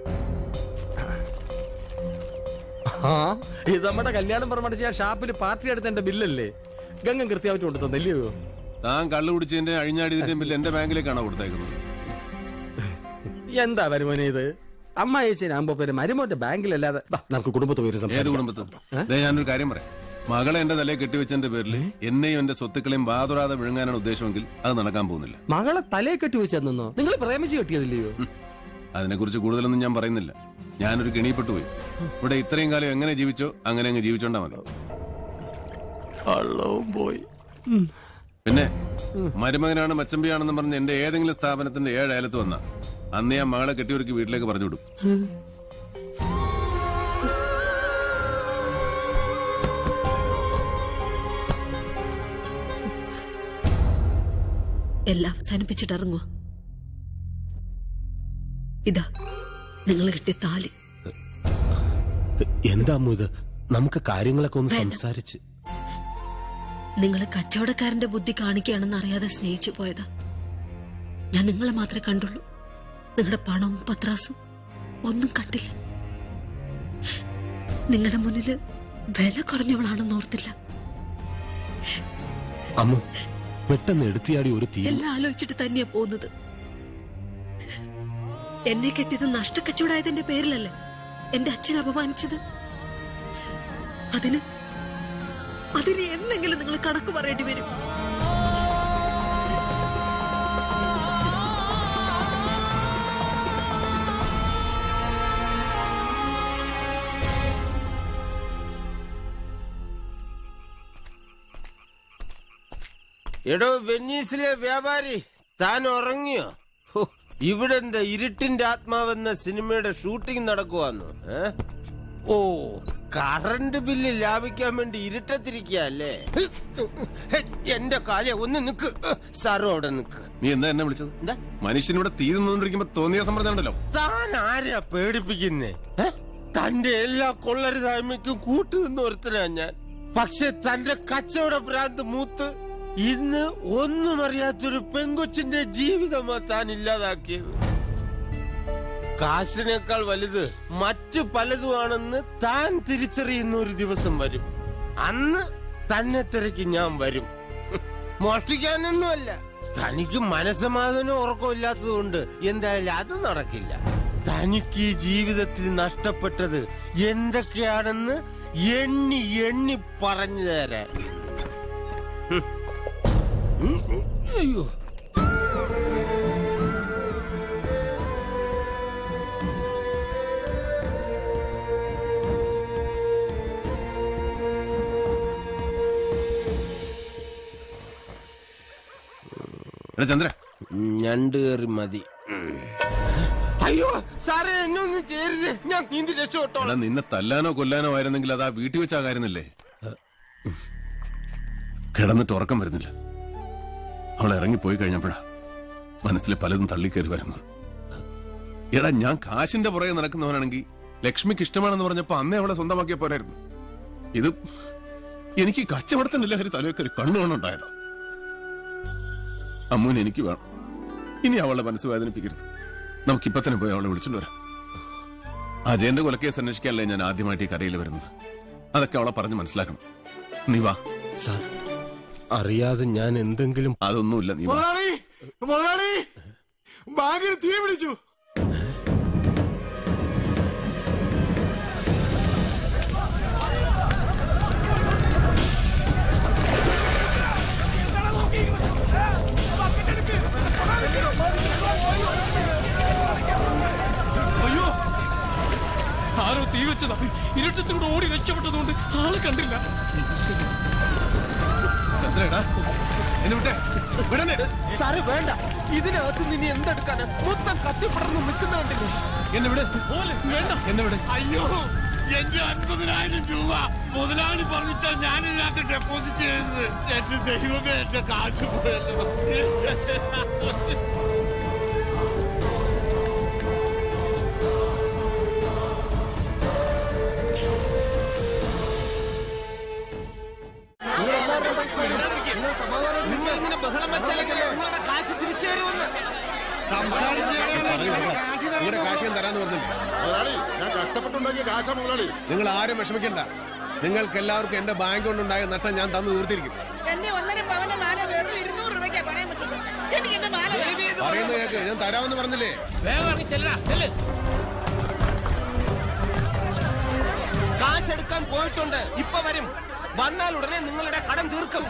ആ ഇത് നമ്മുടെ കല്യാണം പ്രമാണിച്ച് ഞാൻ ഷാപ്പിൽ പാർട്ടി എടുത്ത എന്റെ ബില്ലല്ലേ ഗംഗം കൃത്യമായിട്ട് കൊണ്ടു തന്നില്ലയോ താൻ കള്ളു കുടിച്ചതിന്റെ അഴിഞ്ഞാടിയതിന്റെ ബില്ല് എന്റെ ബാങ്കിലേക്കാണോ കൊടുത്തേക്കുന്നത് എന്താ വരുമോനെ ഇത് അമ്മായിച്ചനാകുമ്പോ പേര് മരുമോന്റെ ബാങ്കിലല്ലാതെ ബാ, നമുക്ക് കുടുംബത്ത് പേര് ഏത് സംസാരിക്കാം കുടുംബത്തിൽ ദേ ഞാനൊരു കാര്യം പറയാം മകളെ എന്റെ തലയെ കെട്ടിവെച്ചതിന്റെ പേരിൽ എന്നെയും എന്റെ സ്വത്തുക്കളെയും ബാതുറാതെ വിഴുങ്ങാനാണ് ഉദ്ദേശമെങ്കിൽ അത് നടക്കാൻ പോകുന്നില്ല മകളെ തലയെ കെട്ടി വെച്ചെന്നോ നിങ്ങൾ പ്രേമിച്ച് കെട്ടിയതില്ലയോ അതിനെക്കുറിച്ച് കൂടുതലൊന്നും ഞാൻ പറയുന്നില്ല ഞാനൊരു കെണിയിപ്പെട്ടു പോയി ഇവിടെ ഇത്രയും കാലം എങ്ങനെ ജീവിച്ചോ അങ്ങനെ അങ്ങ് ജീവിച്ചോണ്ടാ മതി പോയി പിന്നെ മരുമകനാണ് മച്ചമ്പിയാണെന്ന് പറഞ്ഞ് എന്റെ ഏതെങ്കിലും സ്ഥാപനത്തിന്റെ ഏഴ് അയലത്ത് വന്ന അന്ന് ഞാൻ മകളെ കെട്ടിയൊരുക്കി വീട്ടിലേക്ക് പറഞ്ഞു വിടും എല്ലാം അവസാനിപ്പിച്ചിട്ട് ഇറങ്ങുക ഇതാ നിങ്ങൾ കിട്ടിയ താലി എന്താ അമ്മു ഇത് നമുക്ക് കാര്യങ്ങളൊക്കെ ഒന്ന് വേണ്ട. സംസാരിച്ച് നിങ്ങൾ കച്ചവടക്കാരന്റെ ബുദ്ധി കാണിക്കുകയാണെന്ന് അറിയാതെ സ്നേഹിച്ചു പോയതാ ഞാൻ നിങ്ങളെ മാത്രമേ കണ്ടുള്ളൂ നിങ്ങളുടെ പണവും പത്രാസും ഒന്നും കണ്ടില്ല നിങ്ങളുടെ മുന്നിൽ വില കുറഞ്ഞവളാണെന്ന് ഓർത്തില്ല അമ്മു പെട്ടെന്ന് എടുത്തിയാടി ഒരു തീ എല്ലാം ആലോചിച്ചിട്ട് തന്നെയാ പോകുന്നത് എന്നെ കെട്ടിയത് നഷ്ടക്കച്ചവടായതിന്റെ പേരിലല്ലേ എന്റെ അച്ഛൻ അപമാനിച്ചത് അതിന് അതിന് എന്നെങ്കിലും നിങ്ങൾ കണക്ക് പറയേണ്ടി വരും എടോ വെന്നീസിലെ വ്യാപാരി താൻ ഉറങ്ങിയോ ഹോ, ഇവിടെ എന്താ ഇരുട്ടിന്റെ ആത്മാവെന്ന സിനിമയുടെ ഷൂട്ടിംഗ് നടക്കുവാന്നു ഏ? ഓ കറണ്ട് ബില്ല് ലാഭിക്കാൻ വേണ്ടി ഇരുട്ടത്തിരിക്കല്ലേ എന്റെ കാലെ ഒന്ന് നിക്ക് സാറും അവിടെ നിക്ക് നീ എന്താ എന്നെ വിളിച്ചത് മനുഷ്യനിവിടെ തീ നിന്നുകൊണ്ടിരിക്കുമ്പോ തോന്നിയ സമ്മർദ്ദം ഉണ്ടല്ലോ താൻ ആരാ പേടിപ്പിക്കുന്നേ ഏ? തന്റെ എല്ലാ കൊള്ളരുതായ്മയ്ക്കും കൂട്ടുനിന്ന് ഒരുത്തനാ ഞാൻ പക്ഷെ തന്റെ കച്ചവട ഭ്രാന്ത് മൂത്ത് ഇന്ന് ഒന്നും അറിയാത്തൊരു പെങ്കൊച്ചിന്റെ ജീവിതമാ താൻ ഇല്ലാതാക്കിയത് കാശിനേക്കാൾ വലുത് മറ്റു പലതുമാണെന്ന് താൻ തിരിച്ചറിയുന്ന ഒരു ദിവസം വരും അന്ന് തന്നെ തിരക്കി ഞാൻ വരും മോഷ്ടിക്കാനൊന്നുമല്ല തനിക്ക് മനസമാധാനം ഉറക്കമില്ലാത്തതുകൊണ്ട് എന്തായാലും അത് നടക്കില്ല തനിക്ക് ഈ ജീവിതത്തിൽ നഷ്ടപ്പെട്ടത് എന്തൊക്കെയാണെന്ന് എണ്ണി എണ്ണി പറഞ്ഞു തരാൻ ഹും. ഉം, ഉം, അയ്യോ എടാ ചന്ദ്ര ഞണ്ട് കയറി മതി അയ്യോ സാറേ എന്നെ ഒന്ന് ചേരുത് ഞാൻ നീന്തി രക്ഷപ്പെട്ടോളാം എടാ നിന്നെ തല്ലാനോ കൊല്ലാനോ ആയിരുന്നെങ്കിൽ അത് ആ വീട്ടിൽ വെച്ചാ കാര്യന്നില്ലേ കിടന്നിട്ട് ഉറക്കം വരുന്നില്ല അവൾ ഇറങ്ങിപ്പോയി കഴിഞ്ഞപ്പോഴാ മനസ്സിൽ പലതും തള്ളിക്കയറി വരുന്നത് എടാ ഞാൻ കാശിന്റെ പുറകെ നടക്കുന്നവനാണെങ്കിൽ ലക്ഷ്മിക്ക് ഇഷ്ടമാണെന്ന് പറഞ്ഞപ്പോ അന്നേ അവളെ സ്വന്തമാക്കിയ പോരായിരുന്നു ഇത് എനിക്ക് ഈ കച്ചവടത്തിന്റെ ലഹരി തലവേക്കറി കണ്ണുകൊണ്ടുണ്ടായത് അമ്മൂന് എനിക്ക് വേണം ഇനി അവളെ മനസ്സ് വേദനിപ്പിക്കരുത് നമുക്കിപ്പൊ തന്നെ പോയി അവളെ വിളിച്ചോണ്ട് വരാം അജയന്റെ കൊലക്കേസ് അന്വേഷിക്കാനല്ലേ ഞാൻ ആദ്യമായിട്ട് ഈ കരയിൽ വരുന്നത് അതൊക്കെ അവളെ പറഞ്ഞ് മനസ്സിലാക്കണം നീ വാ സാർ അറിയാതെ ഞാൻ എന്തെങ്കിലും അതൊന്നുമില്ല നീ വാ മുതലാളി മുതലാളി ബാങ്കിന് തീ പിടിച്ചു അയ്യോ ആരോ തീ വെച്ചതാ ഇരുട്ടത്തിലൂടെ ഓടി രക്ഷപ്പെട്ടതുകൊണ്ട് ആളെ കണ്ടില്ല ചന്ദ്രേടാ എന്നെ വിട്ടേ വിടണേ സാറ് വേണ്ട ഇതിനകത്ത് നിന്നെ എന്തെടുക്കാന് മൊത്തം കത്തിപ്പടർന്ന് നിൽക്കുന്ന കണ്ടില്ലേ എന്നെ വിട് വേണ്ട എന്നെ വിട് അയ്യോ എന്റെ അൻപതിനായിരം രൂപ മുതലാളി പറഞ്ഞിട്ടാ ഞാൻ ഇതിനകത്ത് ഡെപ്പോസിറ്റ് ചെയ്തത് എന്റെ ദൈവമേ എന്റെ കാശ് പോയല്ലോ നിങ്ങൾ ഇങ്ങനെ ബഹളം വെച്ചാലെങ്കിൽ നിങ്ങളുടെ കാശ് തിരിച്ചു തരുമെന്ന് നിങ്ങളുടെ കാശ് ഞാൻ തരാന്ന് പറഞ്ഞില്ലേ മുതലാളി ഞാൻ കഷ്ടപ്പെട്ടുണ്ടാക്കിയ കാശ മുതലാളി നിങ്ങൾ ആരും വിഷമിക്കണ്ട നിങ്ങൾക്ക് എല്ലാവർക്കും എന്റെ ബാങ്ക് കൊണ്ടുണ്ടായ നഷ്ടം ഞാൻ തന്നു തീർത്തിരിക്കും എന്നെ ഒന്നര പവന്റെ മാല വെറും ഇരുന്നൂറ് രൂപയ്ക്കാ പണയം വെച്ചത് എനിക്ക് എന്റെ മാല വേണം. പറയുന്നത് കേക്ക് ഞാൻ തരാമെന്ന് പറഞ്ഞില്ലേ കാശ് എടുക്കാൻ പോയിട്ടുണ്ട് ഇപ്പൊ വരും വന്നാൽ ഉടനെ നിങ്ങളുടെ കടം തീർക്കും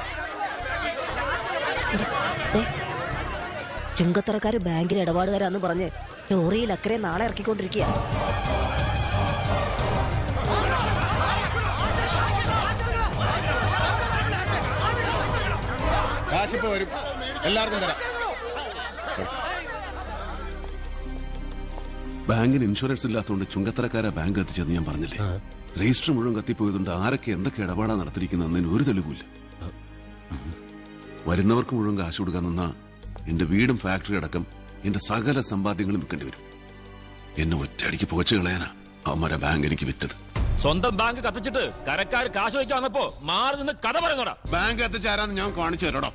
ചുങ്കത്തറക്കാര് ബാങ്കിലെ ഇടപാടുകാരാന്ന് പറഞ്ഞ് ലോറിയിൽ അക്കരെ നാളെ ഇറക്കിക്കൊണ്ടിരിക്കുക കാശിപ്പോ വരും എല്ലാവർക്കും തരാം ബാങ്കിന് ഇൻഷുറൻസ് ഇല്ലാത്തതുകൊണ്ട് ചുങ്കത്തരക്കാരെ ബാങ്ക് എത്തിച്ചെന്ന് ഞാൻ പറഞ്ഞില്ലേ രജിസ്റ്റർ മുഴുവൻ കത്തിപ്പോയതുകൊണ്ട് ആരൊക്കെ എന്തൊക്കെ ഇടപാടാ നടത്തിയിരിക്കുന്നതിന് ഒരു തെളിവില്ല വരുന്നവർക്ക് മുഴുവൻ കാശ് കൊടുക്കാൻ നിന്ന എന്റെ വീടും ഫാക്ടറി അടക്കം എന്റെ സകല സമ്പാദ്യങ്ങളും വിൽക്കേണ്ടി വരും എന്നെ ഒറ്റയടിക്ക് പുകച്ചു കളയാനാ അവന്മാരെ ബാങ്ക് എനിക്ക് വിറ്റത് സ്വന്തം ബാങ്ക് കത്തിച്ചിട്ട് കരക്കാർ കാശ് വയ്ക്കാൻ വന്നപ്പോ മാറി നിന്ന് കഥ പറയുന്നോടാ ബാങ്ക് എത്തിച്ചാരാന്ന് ഞാൻ കാണിച്ചു തരടോ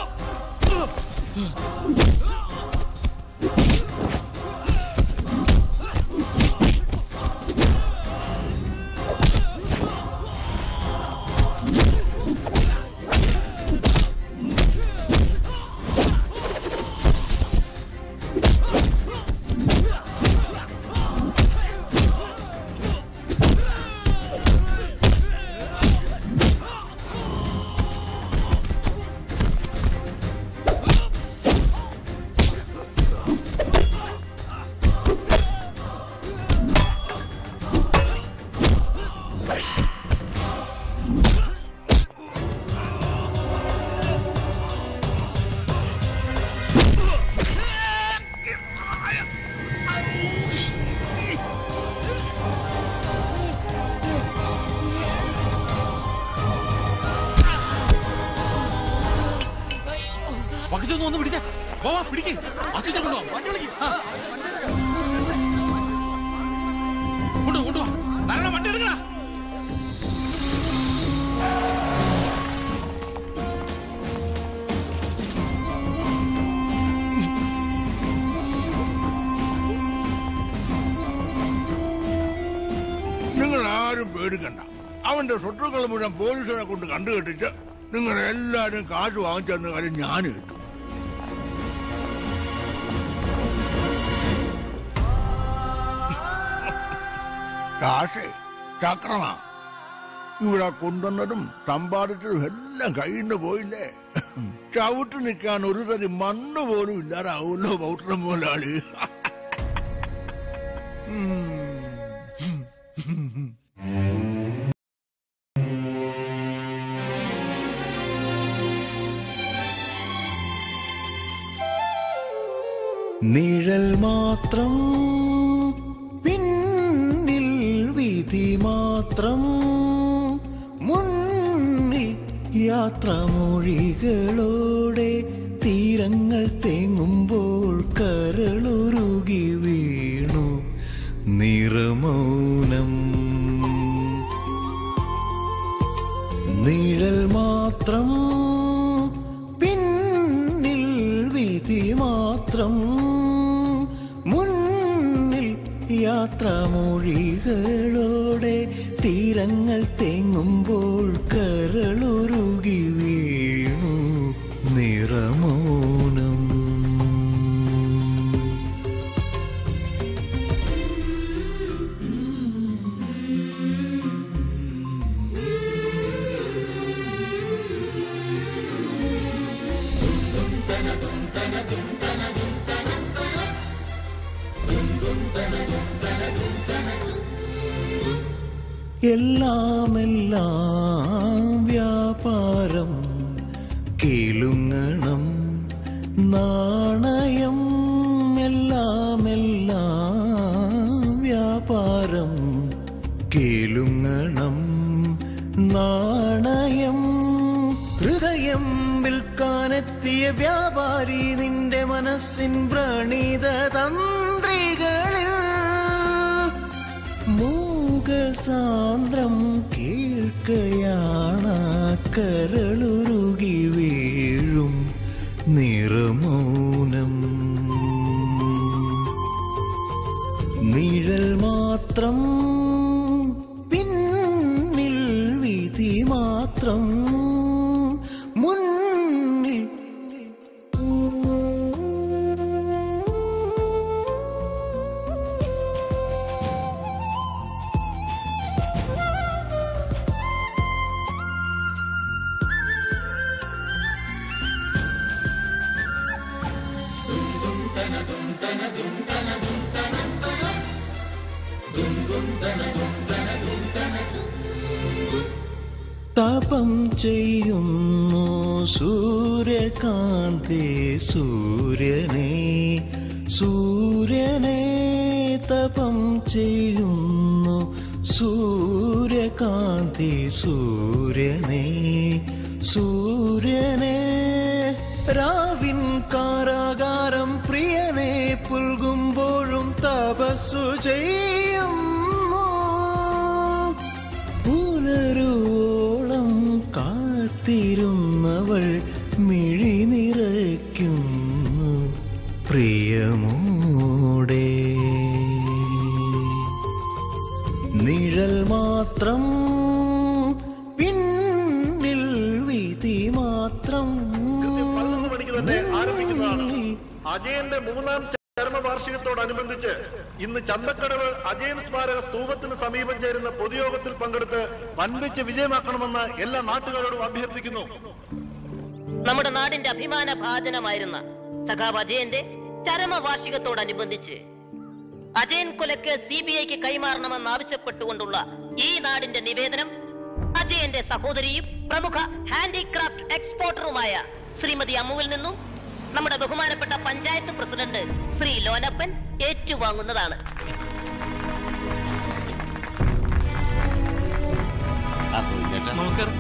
വക്കത്തൊന്ന് ഒന്ന് പിടിച്ച പോവാ പിടിക്ക് ആശുപത്രി കൊണ്ടുപോവാം ആ. കൊണ്ടുപോ കൊണ്ടുപോ ധാരാളം വണ്ടി എടുക്കണ നിങ്ങൾ ആരും പേടിക്കണ്ട അവന്റെ സ്വത്തുക്കൾ മുഴുവൻ പോലീസിനെ കൊണ്ട് കണ്ടുകെട്ടിച്ച് നിങ്ങൾ എല്ലാരും കാശ് വാങ്ങിച്ചെന്ന കാര്യം ഞാൻ കേട്ടു കാശേ ചക്രമാ ഇവിടെ കൊണ്ടുവന്നതും സമ്പാദിച്ചതും എല്ലാം കയ്യിൽ നിന്ന് പോയില്ലേ ചവിട്ട് നിൽക്കാൻ ഒരു തരി മണ്ണ് പോലും ഇല്ലാതാവുമല്ലോ പൗത്രം മുതലാളി നിഴൽ മാത്രം പിന്നിൽ വിധി മാത്രം മുന്നിൽ യാത്രാമൊഴികളോടെ തീരങ്ങൾ തേങ്ങുമ്പോൾ കരളുരുകി വീണു നിറമൗനം നിഴൽ മാത്രം പിന്നിൽ വിധി മാത്രം മുന്നിൽ യാത്രാമൊഴികളോടെ തീരങ്ങൾ തേങ്ങുമ്പോൾ കരളുരുകി വീണു നിറമൗനം എല്ലാം എല്ലാം വ്യാപാരം കേളുങ്ങണം നാണയം എല്ലാം എല്ലാം നാണയം ഹൃദയം വിൽക്കാനെത്തിയ വ്യാപാരി നിന്റെ മനസ്സിൻ വ്രണീത തന്ത്രികളിൽ മൂകസാന്ദ്രം കേൾക്കയാണ് കരളുരുകി വീഴും നിറമൗനം നിഴൽ മാത്രം പിന്നിൽ വിധി മാത്രം മുന്നിൽ തപം ചെയ്യുന്നു സൂര്യകാന്തി സൂര്യനെ സൂര്യനെ തപം ചെയ്യുന്നു സൂര്യകാന്തി സൂര്യനെ സൂര്യനെ രാവിൻ കാരാകാരം പ്രിയനെ പുൽകുമ്പോഴും തപസ്സു ചെയ്യുന്നു പുലരോളം കാത്തിരുന്നവൾ മിഴി നിറയ്ക്കുന്നു പ്രിയമോടെ നിഴൽ മാത്രം പിന്നിൽ വിധി മാത്രം അജയന്റെ മൂന്നാം ചരമവാർഷികത്തോടനുബന്ധിച്ച് ഇന്ന് ചന്തക്കടവ് അജയൻ സ്മാരക സ്തൂപത്തിന് സമീപം ചേരുന്ന പൊതുയോഗത്തിൽ പങ്കെടുത്ത് വൻപിച്ച് വിജയമാക്കണമെന്ന് എല്ലാ നാട്ടുകാരോടും അഭ്യർത്ഥിക്കുന്നു നമ്മുടെ നാടിന്റെ അഭിമാന ഭാജനമായിരുന്ന സഖാവ് അജയന്റെ ചരമവാർഷികത്തോടനുബന്ധിച്ച് അജയൻ കൊലക്ക് സി ബി ഐക്ക് കൈമാറണമെന്ന് ആവശ്യപ്പെട്ടുകൊണ്ടുള്ള ഈ നാടിന്റെ നിവേദനം അജയന്റെ സഹോദരിയും പ്രമുഖ ഹാൻഡിക്രാഫ്റ്റ് എക്സ്പോർട്ടറുമായ ശ്രീമതി അമ്മുവിൽ നിന്നും നമ്മുടെ ബഹുമാനപ്പെട്ട പഞ്ചായത്ത് പ്രസിഡന്റ് ശ്രീ ലോനപ്പൻ ഏറ്റുവാങ്ങുന്നതാണ് നമസ്കാരം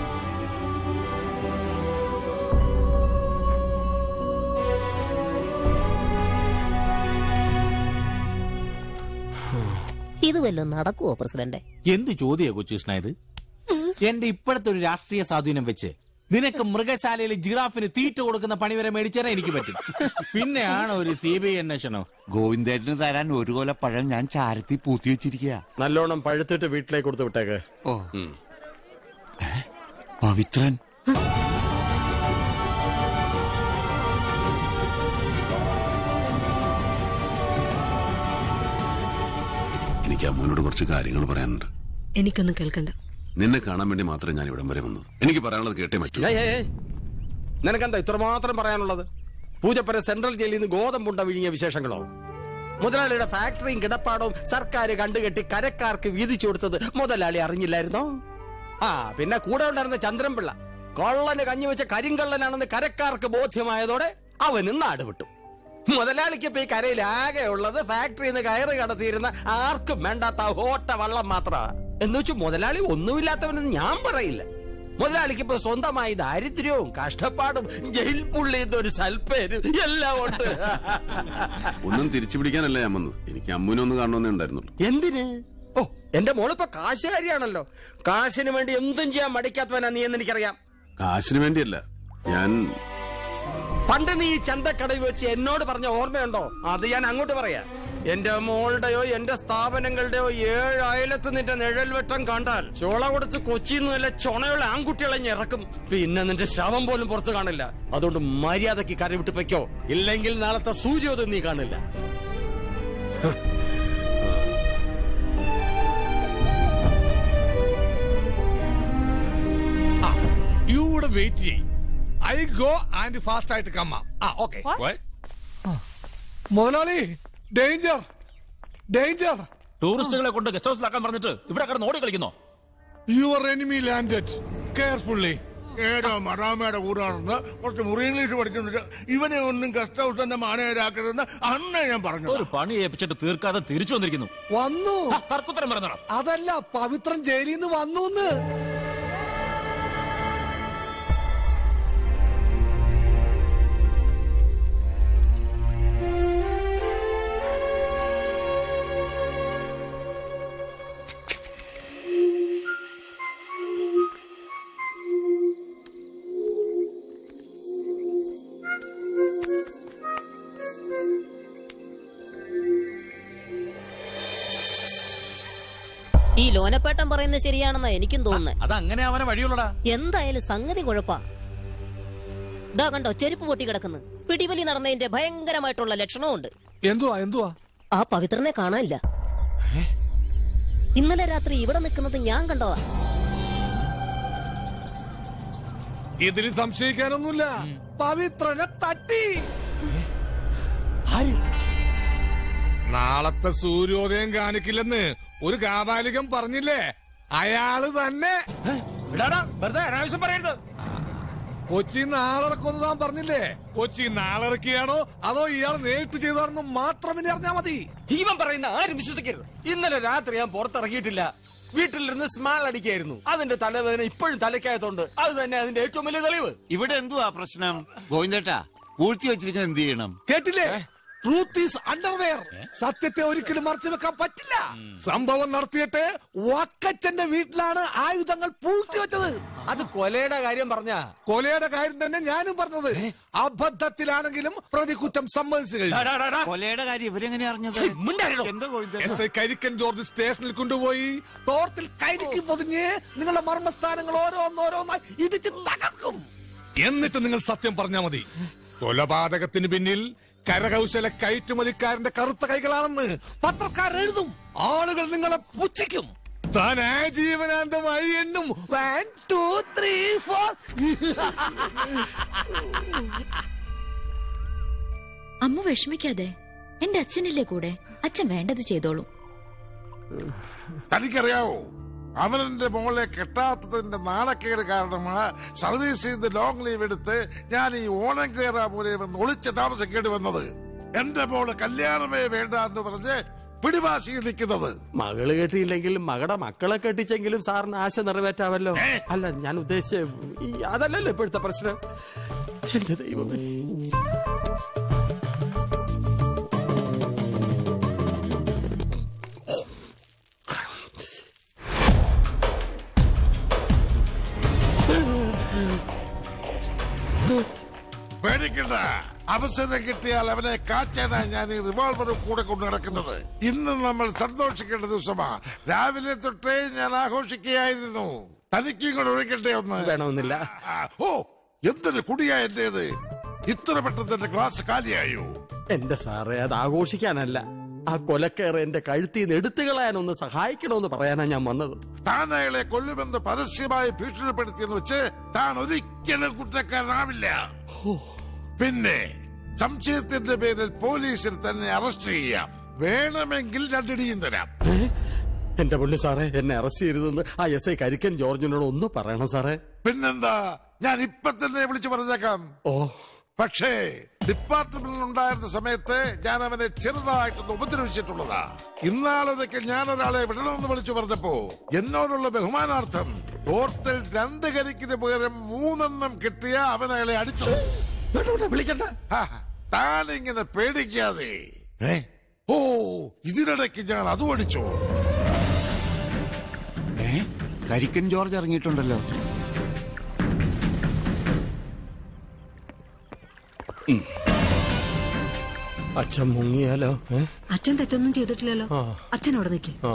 ഇത് വല്ലതും നടക്കുവോ പ്രസിഡന്റ് എന്ത് ചോദ്യ കൊച്ചുകൃഷ്ണ ഇത് എന്റെ ഇപ്പോഴത്തെ ഒരു രാഷ്ട്രീയ സ്വാധീനം വെച്ച് നിനക്ക് മൃഗശാലയിൽ ജിറാഫിന് തീറ്റ കൊടുക്കുന്ന പണി വരെ മേടിച്ചാലേ എനിക്ക് പറ്റും പിന്നെയാണ് ഒരു സി ബി ഐ അന്വേഷണം ഗോവിന്ദേട്ടന് തരാൻ ഒരു കൊല പഴം ഞാൻ ചാരത്തി പൂത്തി വെച്ചിരിക്കുക നല്ലോണം പഴുത്തിട്ട് വീട്ടിലേക്ക് കൊടുത്തു വിട്ടേക്ക് ഓ പവിത്രൻ എനിക്ക് അമ്മൂനോട് കുറച്ച് കാര്യങ്ങൾ പറയാനുണ്ട് എനിക്കൊന്നും കേൾക്കണ്ട നിന്നെ കാണാൻ വേണ്ടി മാത്രമേ ഞാൻ ഇവിടം വരെ വന്നത് എനിക്ക് പറയാനുള്ളത് കേട്ടേ പറ്റൂ ഏയ് ഏയ് ഏയ്. നിനക്കെന്താ ഇത്രമാത്രം പറയാനുള്ളത് പൂജപ്പുര സെൻട്രൽ ജയിലിൽ നിന്ന് ഗോതമ്പുണ്ട വിഴിഞ്ഞ വിശേഷങ്ങളോ മുതലാളിയുടെ ഫാക്ടറിയും കിടപ്പാടവും സർക്കാർ കണ്ടുകെട്ടി കരക്കാർക്ക് വീതിച്ചു കൊടുത്തത് മുതലാളി അറിഞ്ഞില്ലായിരുന്നോ ആ പിന്നെ കൂടെ ഉണ്ടായിരുന്ന ചന്ദ്രൻപിള്ള കൊള്ളന് കഞ്ഞി വെച്ച കരിങ്കള്ളനാണെന്ന് കരക്കാർക്ക് ബോധ്യമായതോടെ അവന് നാട് വിട്ടു മുതലാളിക്ക് ഇപ്പൊ ഈ കരയിൽ ആകെ ഉള്ളത് ഫാക്ടറിയിൽ നിന്ന് കയറ് കടത്തിയിരുന്ന ആർക്കും വേണ്ടാത്ത ആ ഓട്ട വള്ളം മാത്രമാ എന്ന് വെച്ചു മുതലാളി ഒന്നുമില്ലാത്തവനെന്ന് ഞാൻ പറയില്ല മുതലാളിക്ക് ഇപ്പൊ സ്വന്തമായി ദാരിദ്ര്യവും കഷ്ടപ്പാടും ജയിൽ പുള്ളിയുടെ ഒരു സൽപ്പേര് എല്ലാം ഉണ്ട് ഒന്നും തിരിച്ചു പിടിക്കാനല്ല ഞാൻ വന്നത് എനിക്ക് അമ്മൂനെ ഒന്ന് കാണണമെന്നേ ഉണ്ടായിരുന്നുള്ളൂ എന്തിന് ഓ എന്റെ മോളിപ്പോ കാശുകാരിയാണല്ലോ കാശിന് വേണ്ടി എന്തും ചെയ്യാൻ മടിക്കാത്തവനാ നീ എന്ന് എനിക്കറിയാം കാശിന് വേണ്ടിയല്ല ഞാൻ പണ്ട് നീ ഈ ചന്തക്കടയിൽ വെച്ച് എന്നോട് പറഞ്ഞ ഓർമ്മയുണ്ടോ അത് ഞാൻ അങ്ങോട്ട് പറയാ എന്റെ മോളുടെയോ എന്റെ സ്ഥാപനങ്ങളുടെയോ ഏഴ് അയലത്ത് നിന്റെ നിഴൽ വെട്ടം കണ്ടാൽ ചോള കൊടുത്ത് കൊച്ചിയിൽ നിന്ന് വല്ല ചുണയുള്ള ആൺകുട്ടികളെ ഞാൻ ഇറക്കും പിന്നെ നിന്റെ ശവം പോലും പുറത്തു കാണില്ല അതുകൊണ്ട് മര്യാദക്ക് കരവിട്ട് പൊയ്ക്കോ ഇല്ലെങ്കിൽ നാളത്തെ സൂര്യോദയം നീ കാണില്ല യു ഇവിടെ വെയിറ്റ് ചെയ് ഐ ഗോ ആൻഡ് ഫാസ്റ്റ് ആയിട്ട് കമ്മ ആ ഓക്കെ മുതലാളി ഡേഞ്ചർ ഡേഞ്ചർ ടൂറിസ്റ്റുകളെ കൊണ്ട് ഗസ്റ്റ് ഹൗസിലാക്കാൻ പറഞ്ഞിട്ട് ഇവിടെ കിടന്ന് ഓടി കളിക്കുന്നോ യുവർ എനിമി ലാൻഡഡ് കെയർഫുള്ളി ഏതോ മറാമയുടെ കൂടെ നടന്ന് കുറച്ച് മുറി ഇംഗ്ലീഷ് പഠിച്ചിട്ട് ഇവനെ ഒന്നും ഗസ്റ്റ് ഹൗസ് തന്നെ മാനേജരാക്കരുതെന്ന് അന്നേ ഞാൻ പറഞ്ഞു ഒരു പണി ഏൽപ്പിച്ചിട്ട് തീർക്കാതെ തിരിച്ചു വന്നിരിക്കുന്നു വന്നു തർക്കുത്തരം പറഞ്ഞോ അതല്ല പവിത്രൻ ജയിലിൽ നിന്ന് വന്നു ഈ ലോനപ്പേട്ടൻ പറയുന്നത് ശരിയാണെന്നാ എനിക്കും തോന്നുന്നത് അത് അങ്ങനെ അവനെ വഴിയുള്ളടാ എന്തായാലും സംഗതി കുഴപ്പാ ഇതാ കണ്ടോ ചെരുപ്പ് പൊട്ടി കിടക്കുന്നു പിടിവലി നടന്നതിന്റെ ഭയങ്കരമായിട്ടുള്ള ലക്ഷണമുണ്ട് എന്തുവാ എന്തുവാ ആ പവിത്രനെ കാണാനില്ല ഇന്നലെ രാത്രി ഇവിടെ നിൽക്കുന്നത് ഞാൻ കണ്ടതാ ഇതിൽ സംശയിക്കാനൊന്നുമില്ല പവിത്രനെ തട്ടി നാളത്തെ സൂര്യോദയം കാണിക്കില്ലെന്ന് ഒരു കാപാലികം പറഞ്ഞില്ലേ അയാള് തന്നെ വെറുതെ അനാവശ്യം പറയരുത് കൊച്ചി നാളിറക്കുമെന്ന് താൻ പറഞ്ഞില്ലേ കൊച്ചി നാളിറക്കിയാണോ അതോ ഇയാൾ നേരിട്ട് ചെയ്താണെന്ന് മാത്രം ഇനി അറിഞ്ഞാ മതി ഇവൻ പറയുന്ന ആരും വിശ്വസിക്കരുത് ഇന്നലെ രാത്രി ഞാൻ പുറത്തിറങ്ങിയിട്ടില്ല വീട്ടിലിരുന്ന് സ്മാൾ അടിക്കായിരുന്നു അതിന്റെ തലവേദന ഇപ്പോഴും തലയ്ക്കകത്തുണ്ട് അത് തന്നെ അതിന്റെ ഏറ്റവും വലിയ തെളിവ് ഇവിടെ എന്തുവാ പ്രശ്നം ഗോവിന്ദേട്ടാ പൂഴ്ത്തി വെച്ചിരിക്കുന്നത് എന്ത് ചെയ്യണം കേട്ടില്ലേ ട്രൂത്ത് ഈസ് അണ്ടർവെയർ സത്യത്തെ ഒരിക്കലും മറച്ചു വെക്കാൻ പറ്റില്ല സംഭവം നടത്തിയിട്ട് വക്കച്ചന്റെ വീട്ടിലാണ് ആയുധങ്ങൾ പൂഴ്ത്തിവെച്ചത് അത് കൊലയുടെ കാര്യം പറഞ്ഞ കൊലയുടെ കാര്യം തന്നെ ഞാനും പറഞ്ഞത് അബദ്ധത്തിലാണെങ്കിലും പ്രതി കുറ്റം സമ്മതിച്ചു കഴിഞ്ഞു കൊലയുടെ കാര്യം ഇവരെങ്ങനെ അറിഞ്ഞത് എന്താ ഗോവിന്ദേട്ടാ എസ് ഐ കരിക്കൻ ജോർജ് സ്റ്റേഷനിൽ കൊണ്ടുപോയി തോർത്തിൽ കരിക്ക് പൊതിഞ്ഞ് നിങ്ങളുടെ മർമ്മസ്ഥാനങ്ങൾ ഓരോന്നോരോന്നായി ഇടിച്ച് തകർക്കും എന്നിട്ട് നിങ്ങൾ സത്യം പറഞ്ഞാൽ മതി കൊലപാതകത്തിന് പിന്നിൽ കരകൗശല കയറ്റുമതിക്കാരന്റെ കറുത്ത കൈകളാണെന്ന് പത്രക്കാർ എഴുതും ആളുകൾ നിങ്ങളെ പുച്ഛിക്കും താൻ ആജീവനാന്തം അഴിയെണ്ണും വൺ ടു ത്രീ ഫോർ അമ്മ വിഷമിക്കാതെ എന്റെ അച്ഛനില്ലേ കൂടെ അച്ഛൻ വേണ്ടത് ചെയ്തോളൂ തനിക്കറിയാവോ അവനെന്റെ മോളെ കെട്ടാത്തതിന്റെ നാണക്കേട് കാരണമാണ് സർവീസ് ചെയ്ത് ലോങ് ലീവ് എടുത്ത് ഞാൻ ഈ ഓണം കയറാ പോലെ വന്ന് ഒളിച്ച് താമസിക്കേണ്ടി വന്നത് എന്റെ മോള് കല്യാണമേ വേണ്ട എന്ന് പറഞ്ഞ് പിടിവാശിയിൽ നിൽക്കുന്നത് മകള് കെട്ടിയില്ലെങ്കിൽ മകളുടെ മക്കളെ കെട്ടിച്ചെങ്കിലും സാറിന് ആശ നിറവേറ്റാവല്ലോ അല്ല ഞാൻ ഉദ്ദേശിച്ച ഈ അതല്ലല്ലോ ഇപ്പോഴത്തെ പ്രശ്നം എന്റെ ദൈവമേ പേടിക്കണ്ട അവസരം കിട്ടിയാൽ അവനെ കാച്ചാനാണ് ഞാൻ ഈ റിവോൾവർ കൂടെ കൊണ്ട് നടക്കുന്നത് ഇന്ന് നമ്മൾ സന്തോഷിക്കേണ്ട ദിവസമാ രാവിലെ തൊട്ടേ ഞാൻ ആഘോഷിക്കുകയായിരുന്നു തനിക്കും കൂടെ ഒഴിക്കട്ടെ ഒന്ന് വേണമെന്നില്ല ആ, ഓ എന്തൊരു കുടിയാ എന്റേത് ഇത്ര പെട്ടെന്ന് എന്റെ ക്ലാസ് കാലിയായോ എന്റെ സാറേ അത് ആഘോഷിക്കാനല്ല ആ കൊലക്കേറ് എന്റെ കഴുത്തിൽ നിന്ന് എടുത്തു കളയാനൊന്ന് സഹായിക്കണമെന്ന് പറയാനാ ഞാൻ വന്നത് താൻ അയാളെ കൊല്ലുമെന്ന് പരസ്യമായി ഭീഷണിപ്പെടുത്തിയെന്ന് വെച്ച് താൻ ഒരിക്കലും കുറ്റക്കാരനാവില്ല പിന്നെ സംശയത്തിന്റെ പേരിൽ പോലീസിൽ തന്നെ അറസ്റ്റ് ചെയ്യാം വേണമെങ്കിൽ രണ്ടിടിയും തരാം എന്റെ പൊന്നു സാറേ എന്നെ അറസ്റ്റ് ചെയ്തതെന്ന് ആ എസ് ഐ കരിക്കൻ ജോർജിനോട് ഒന്ന് പറയണം സാറേ പിന്നെന്താ ഞാൻ ഇപ്പൊ തന്നെ വിളിച്ചു പറഞ്ഞേക്കാം ഓ പക്ഷേ ഡിപ്പാർട്ട്മെന്റിൽ ഉണ്ടായിരുന്ന സമയത്ത് ഞാൻ അവനെ ചെറുതായിട്ടൊന്ന് ഉപദ്രവിച്ചിട്ടുള്ളതാ ഇന്നാളൊക്കെ ഞാൻ ഒരാളെ വിടണമെന്ന് വിളിച്ചു പറഞ്ഞപ്പോ എന്നോടുള്ള ബഹുമാനാർത്ഥം ടോട്ടൽ രണ്ട് കരിക്കിന് പകരം മൂന്നെണ്ണം കിട്ടിയ അവൻ അയാളെ അടിച്ചത് വിളിക്കണ്ട താൻ ഇങ്ങനെ പേടിക്കാതെ ഏ? ഓ ഇതിനിടയ്ക്ക് ഞാൻ അതും അടിച്ചോ ഏ കരിക്കൻ ജോർജ് ഇറങ്ങിയിട്ടുണ്ടല്ലോ അച്ഛൻ മുങ്ങിയാലോ ഏ? അച്ഛൻ തെറ്റൊന്നും ചെയ്തിട്ടില്ലല്ലോ ആ. അച്ഛൻ അവിടെ നിൽക്കും ആ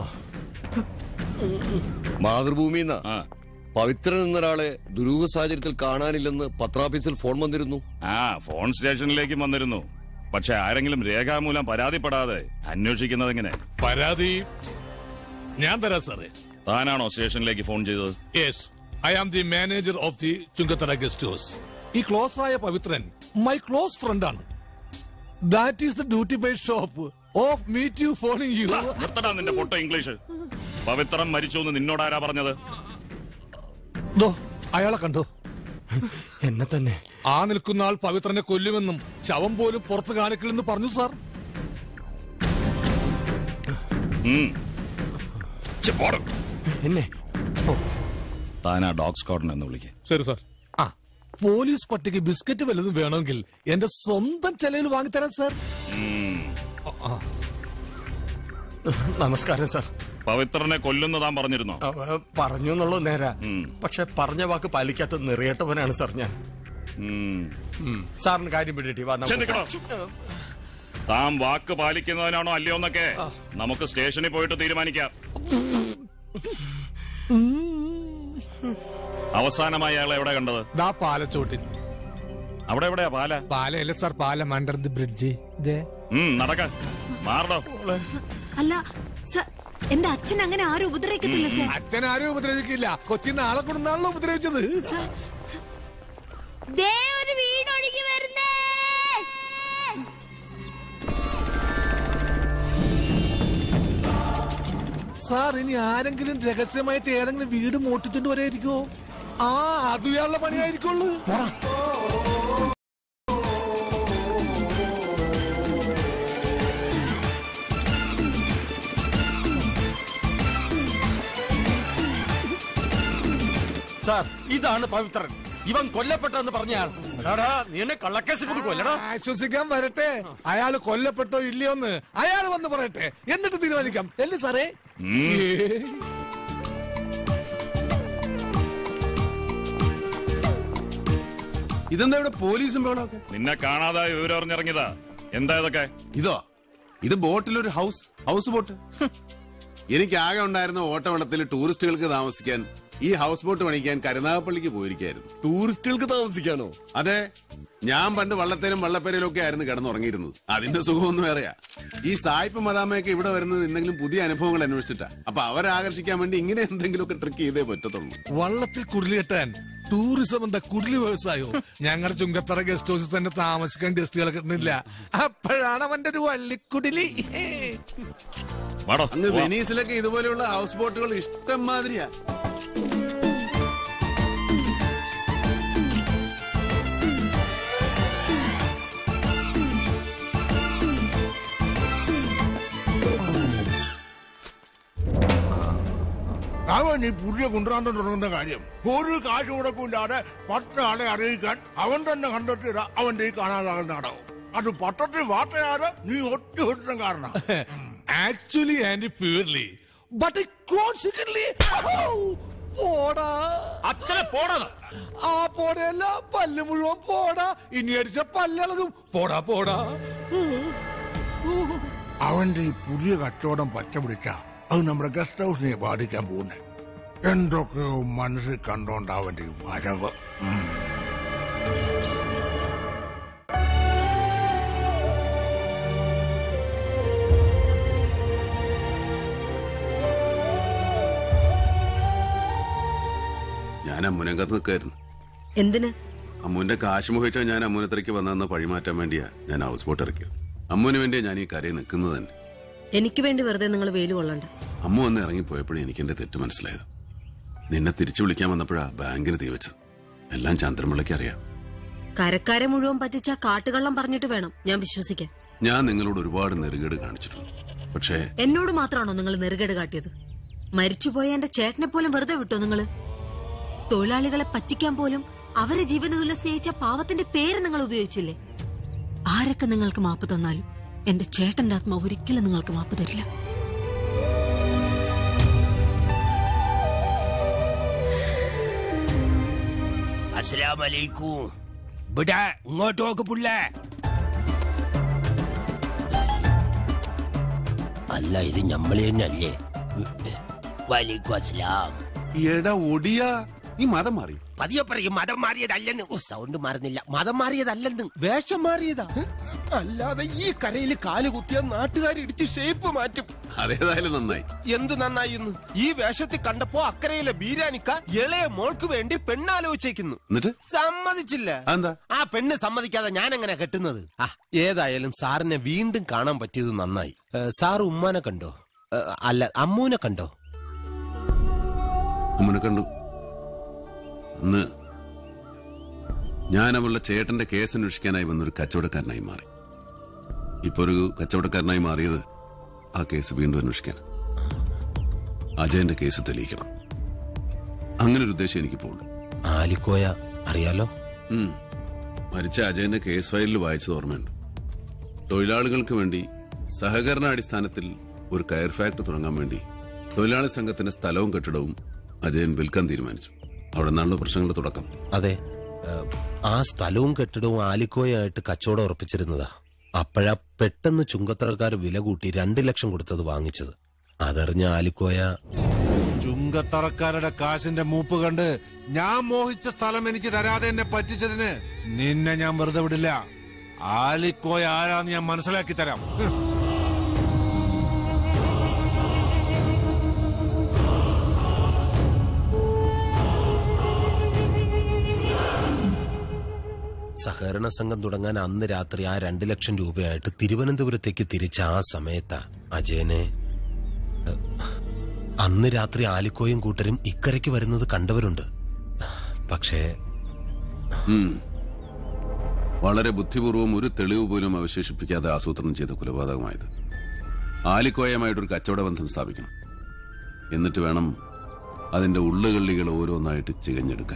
മാതൃഭൂമിന്ന പവിത്രൻ എന്നൊരാളെ ദുരൂഹ സാഹചര്യത്തിൽ കാണാനില്ലെന്ന് പത്രാഫീസിൽ ഫോൺ വന്നിരുന്നു ആ ഫോൺ സ്റ്റേഷനിലേക്കും വന്നിരുന്നു പക്ഷെ ആരെങ്കിലും രേഖാമൂലം പരാതിപ്പെടാതെ അന്വേഷിക്കുന്നത് എങ്ങനെ പരാതി ഞാൻ തരാം സാറേ താനാണോ സ്റ്റേഷനിലേക്ക് ഫോൺ ചെയ്തത് yes I am the manager of the Chungathara guest house ഈ ക്ലോസ് ആയ പവിത്രൻ മൈ ക്ലോസ് ഫ്രണ്ട് ആണ് that is the duty by shop of meet you phoning you നിർത്തടാ നിന്റെ പൊട്ട ഇംഗ്ലീഷ് പവിത്രം മരിച്ചു എന്ന് നിന്നോടാരാ പറഞ്ഞത് ദോ അയാളെ കണ്ടോ എന്നെ തന്നെ ആ നിൽക്കുന്ന ആൾ പവിത്രനെ കൊല്ലുമെന്നും ശവം പോലും പുറത്ത് കാണിക്കില്ലെന്ന് പറഞ്ഞു സാർ എന്നെ താനാ ഡോഗ് സ്ക്വാഡിനെ എന്ന് വിളിക്ക് ശരി സാർ ആ പോലീസ് പട്ടിക്ക് ബിസ്ക്കറ്റ് വല്ലതും വേണമെങ്കിൽ എന്റെ സ്വന്തം ചെലവിൽ വാങ്ങിത്തരാം സാർ ആ, നമസ്കാരം സാർ പവിത്രനെ കൊല്ലുന്ന താൻ പറഞ്ഞിരുന്നോ അവ പറഞ്ഞു എന്നുള്ളത് നേരാ പക്ഷെ പറഞ്ഞ വാക്ക് പാലിക്കാത്ത നിറയേട്ടവനാണ് സാർ ഞാൻ ഉം. സാറിന് കാര്യം പിടിയിട്ട് വാ നമുക്ക് ചെന്നിക്കണോ? താൻ വാക്ക് പാലിക്കുന്നവനാണോ അല്ലയോ എന്നൊക്കെ നമുക്ക് സ്റ്റേഷനിൽ പോയിട്ട് തീരുമാനിക്കാം അവസാനമായി അയാളെ എവിടെ കണ്ടത് ദാ പാലച്ചോട്ടിൽ അവിടെ എവിടെയാ പാല പാലയല്ല സാർ പാലം അണ്ടർ ദി ബ്രിഡ്ജ് ദേ ഉം, നടക്ക മാറണോ അല്ല സർ എന്റെ അച്ഛൻ അങ്ങനെ ആരും ഉപദ്രവിക്കത്തില്ല സർ അച്ഛൻ ആരും ഉപദ്രവിക്കില്ല കൊച്ചി നാളെ കൊണ്ടാണല്ലോ ഉപദ്രവിച്ചത് ദേ ഒരു വീടൊഴുകി വരുന്നേ സാർ ഇനി ആരെങ്കിലും രഹസ്യമായിട്ട് ഏതെങ്കിലും വീട് മോട്ടിച്ചോണ്ട് വരായിരിക്കോ ആ അത് ഇയാളുടെ പണിയായിരിക്കുള്ളൂ പോടാ. സാർ ഇതാണ് പവിത്രൻ ഇവൻ കൊല്ലപ്പെട്ടെന്ന് പറഞ്ഞാൽ എടാടാ, നീ എന്നെ കള്ളക്കേസ് കൊടുക്കുമല്ലടാ ആശ്വസിക്കാൻ വരട്ടെ അയാൾ കൊല്ലപ്പെട്ടോ ഇല്ലയോന്ന് അയാൾ വന്ന് പറയട്ടെ എന്നിട്ട് തീരുമാനിക്കാം അല്ലേ സാറേ ഏ. ഇതെന്താ ഇവിടെ പോലീസും ബഹളമൊക്കെ നിന്നെ കാണാതായ വിവരം അറിഞ്ഞിറങ്ങിയതാ എന്താ ഇതൊക്കെ ഇതോ ഇത് ബോട്ടിലൊരു ഹൗസ് ഹൗസ് ബോട്ട് ഹ്. എനിക്ക് ആകെ ഉണ്ടായിരുന്ന ഓട്ടവെള്ളത്തിൽ ടൂറിസ്റ്റുകൾക്ക് താമസിക്കാൻ ഈ ഹൗസ് ബോട്ട് പണിക്കാൻ കരുനാഗപ്പള്ളിക്ക് പോയിരിക്കായിരുന്നു ടൂറിസ്റ്റുകൾക്ക് താമസിക്കാനോ അതെ ഞാൻ പണ്ട് വള്ളത്തേലും വള്ളപ്പേരയിലും ഒക്കെ ആയിരുന്നു കിടന്നുറങ്ങിയിരുന്നത് അതിന്റെ സുഖമൊന്നും വേറെയാ ഈ സായിപ്പ് മദാമയൊക്കെ ഇവിടെ വരുന്നത് എന്തെങ്കിലും പുതിയ അനുഭവങ്ങൾ അന്വേഷിച്ചിട്ടാ അപ്പൊ അവരെ ആകർഷിക്കാൻ വേണ്ടി ഇങ്ങനെ എന്തെങ്കിലുമൊക്കെ ട്രിക്ക് ചെയ്തേ പറ്റത്തുള്ളൂ വള്ളത്തിൽ കുടില് കെട്ടാൻ ടൂറിസം എന്താ കുടില് വ്യവസായോ ഞങ്ങളുടെ ചുങ്കത്തറ ഗസ്റ്റ് ഹൗസിൽ തന്നെ താമസിക്കാൻ ഗസ്റ്റുകളെ കിട്ടുന്നില്ല അപ്പോഴാണ് അവന്റെ ഒരു വള്ളിക്കുടിലി അങ്ങ് വെനീസിലൊക്കെ ഇതുപോലെയുള്ള ഹൗസ് ബോട്ടുകൾ ഇഷ്ടം മാതിരിയാ അവൻ ഈ പുതിയ കുണ്ടാന്തം തുടങ്ങുന്ന കാര്യം ഒരു കാശ് മുടക്കില്ലാതെ പത്താളെ അറിയിക്കാൻ അവൻ തന്നെ കണ്ടെത്തിയത അവന്റെ ഈ കാണാതാകുന്ന നാടകം അത് പത്രത്തിൽ വാർത്തയാതെ നീ ഒറ്റ ഒരുത്തം കാരണം actually and purely but consequently പോടാ അച്ഛനെ പോടാ ആ പോടയല്ല പല്ല് മുഴുവൻ പോടാ ഇനി അടിച്ച പല്ലളകും പോടാ പോടാ അവന്റെ ഈ പുതിയ കച്ചവടം പച്ചപിടിച്ച അത് നമ്മുടെ ഗസ്റ്റ് ഹൗസിനെ ബാധിക്കാൻ പോകുന്നത് എന്തൊക്കെയോ മനസ്സിൽ കണ്ടോണ്ട് അവന്റെ ഈ വരവ് ഉം. ഞാൻ അമ്മുനെ കത്ത് നിൽക്കായിരുന്നു എന്തിന് അമ്മുവിന്റെ കാശ് മോഹിച്ചാൽ ഞാൻ അമ്മുനത്രയ്ക്ക് വന്നെന്ന് പഴിമാറ്റാൻ വേണ്ടിയാ ഞാൻ ഹൗസ് ബോട്ട് ഇറക്കിയത് അമ്മുവിന് വേണ്ടിയാ ഞാൻ ഈ കരയിൽ നിൽക്കുന്നത് തന്നെ എനിക്ക് വേണ്ടി വെറുതെ നിങ്ങൾ വെയില് കൊള്ളണ്ട അമ്മ വന്ന് ഇറങ്ങിപ്പോയപ്പോഴേ എനിക്ക് എന്റെ തെറ്റ് മനസ്സിലായത് നിന്നെ തിരിച്ചു വിളിക്കാൻ വന്നപ്പോഴാ ബാങ്കിന് തീ വെച്ചത് എല്ലാം ചന്ദ്രമുള്ളയ്ക്ക് അറിയാം കരക്കാരെ മുഴുവൻ പറ്റിച്ച കാട്ടുകള്ളം പറഞ്ഞിട്ട് വേണം ഞാൻ വിശ്വസിക്കാൻ ഞാൻ നിങ്ങളോട് ഒരുപാട് നെറുകേട് കാണിച്ചിട്ടുണ്ട് പക്ഷേ എന്നോട് മാത്രമാണോ നിങ്ങൾ നെറുകേട് കാട്ടിയത് മരിച്ചുപോയ എന്റെ ചേട്ടനെ പോലും വെറുതെ വിട്ടോ നിങ്ങള് തൊഴിലാളികളെ പറ്റിക്കാൻ പോലും അവരെ ജീവനതുല്യം സ്നേഹിച്ച പാവത്തിന്റെ പേര് നിങ്ങൾ ഉപയോഗിച്ചില്ലേ ആരൊക്കെ നിങ്ങൾക്ക് മാപ്പ് തന്നാലും എന്റെ ചേട്ടന്റെ ആത്മാവ് ഒരിക്കലും നിങ്ങൾക്ക് മാപ്പ് തരില്ല അസ്സലാമലൈക്കും ഇവിടെ ഇങ്ങോട്ട് നോക്ക് പുള്ളേ അല്ല ഇത് ഞമ്മള് തന്നെയല്ലേ വലൈക്കും അസ്സലാം എടാ ഒടിയാ ഈ മതം മാറി പതിയെ പറയും മതം മാറിയതല്ലെന്ന് ഓ സൗണ്ട് മാറുന്നില്ല മതം മാറിയതല്ലെന്ന് വേഷം മാറിയതാ അല്ലാതെ ഈ കരയിൽ കാല് കുത്തിയ നാട്ടുകാർ ഇടിച്ച് ഷേപ്പ് മാറ്റും അതേതായാലും നന്നായി എന്ത് നന്നായി ഇന്ന് ഈ വേഷത്തിൽ കണ്ടപ്പോ അക്കരയിലെ ബീരാനിക്ക ഇളയ മോൾക്ക് വേണ്ടി പെണ്ണാലോചിക്കുന്നു എന്നിട്ട് സമ്മതിച്ചില്ല എന്താ ആ പെണ്ണ് സമ്മതിക്കാതെ ഞാൻ എങ്ങനെ കെട്ടുന്നത് ആ ഏതായാലും സാറിനെ വീണ്ടും കാണാൻ പറ്റിയത് നന്നായി ഏ, സാർ ഉമ്മാനെ കണ്ടോ ഏ, അല്ല അമ്മൂനെ കണ്ടോ അമ്മുനെ കണ്ടു അന്ന് ഞാൻ അവളുടെ ചേട്ടന്റെ കേസ് അന്വേഷിക്കാനായി വന്നൊരു കച്ചവടക്കാരനായി മാറി ഇപ്പൊ ഒരു കച്ചവടക്കാരനായി മാറിയത് ആ കേസ് വീണ്ടും അന്വേഷിക്കാൻ അജയന്റെ കേസ് തെളിയിക്കണം അങ്ങനെ ഒരു ഉദ്ദേശം എനിക്കിപ്പോ ഉള്ളൂ ആലിക്കോയ അറിയാലോ ഉം. മരിച്ച അജയന്റെ കേസ് ഫയലിൽ വായിച്ചത് ഓർമ്മയുണ്ട് തൊഴിലാളികൾക്ക് വേണ്ടി സഹകരണ അടിസ്ഥാനത്തിൽ ഒരു കയർ ഫാക്ടറി തുടങ്ങാൻ വേണ്ടി തൊഴിലാളി സംഘത്തിന്റെ സ്ഥലവും കെട്ടിടവും അജയൻ വിൽക്കാൻ തീരുമാനിച്ചു അവിടെ നിന്നാണല്ലോ പ്രശ്നങ്ങളുടെ തുടക്കം അതെ ഏ, ആ സ്ഥലവും കെട്ടിടവും ആലിക്കോയായിട്ട് കച്ചവടം ഉറപ്പിച്ചിരുന്നതാ അപ്പോഴാ പെട്ടെന്ന് ചുങ്കത്തറക്കാർ വില കൂട്ടി രണ്ട് ലക്ഷം കൊടുത്തത് വാങ്ങിച്ചത് അതറിഞ്ഞ ആലിക്കോയ ചുങ്കത്തറക്കാരുടെ കാശിന്റെ മൂപ്പ് കണ്ട് ഞാൻ മോഹിച്ച സ്ഥലം എനിക്ക് തരാതെ എന്നെ പറ്റിച്ചതിന് നിന്നെ ഞാൻ വെറുതെ വിടില്ല ആലിക്കോയ ആരാന്ന് ഞാൻ മനസ്സിലാക്കി തരാം ഹ്. സഹകരണ സംഘം തുടങ്ങാൻ അന്ന് രാത്രി ആ രണ്ടു ലക്ഷം രൂപയായിട്ട് തിരുവനന്തപുരത്തേക്ക് തിരിച്ച ആ സമയത്താ അജയനെ ഏ, അന്ന് രാത്രി ആലിക്കോയും കൂട്ടരും ഇക്കരയ്ക്ക് വരുന്നത് കണ്ടവരുണ്ട് പക്ഷേ ഉം. വളരെ ബുദ്ധിപൂർവ്വം ഒരു തെളിവ് പോലും അവശേഷിപ്പിക്കാതെ ആസൂത്രണം ചെയ്ത കൊലപാതകമായത് ആലിക്കോയമായിട്ടൊരു കച്ചവട ബന്ധം സ്ഥാപിക്കണം എന്നിട്ട് വേണം അതിന്റെ ഉള്ളുകള്ളികൾ ഓരോന്നായിട്ട് ചികഞ്ഞെടുക്കാൻ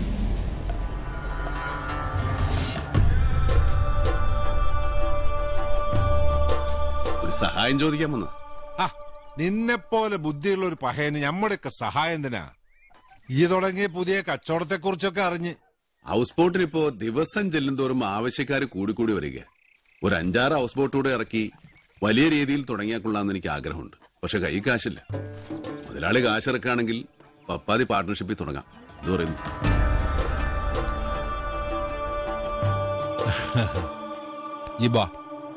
ഒരു സഹായം ചോദിക്കാൻ വന്നു ആ നിന്നെ പോലെ ബുദ്ധിയുള്ള ഒരു പഹയന് നമ്മുടെയൊക്കെ സഹായം എന്തിനാ ഈ തുടങ്ങിയ പുതിയ കച്ചവടത്തെ കുറിച്ചൊക്കെ അറിഞ്ഞ് ഹൗസ് ബോട്ടിന് ഇപ്പോ ദിവസം ചെല്ലുന്തോറും ആവശ്യക്കാർ കൂടിക്കൂടി വരിക ഒരു അഞ്ചാറ് ഹൗസ് ബോട്ട് കൂടെ ഇറക്കി വലിയ രീതിയിൽ തുടങ്ങിയാൽ കൊള്ളാമെന്ന് എനിക്ക് ആഗ്രഹമുണ്ട് പക്ഷെ കൈ കാശില്ല മുതലാളി കാശിറക്കുകയാണെങ്കിൽ പപ്പാതി പാർട്ട്ണർഷിപ്പിൽ തുടങ്ങാം ഇത് പറയുന്നു ഈ ബാ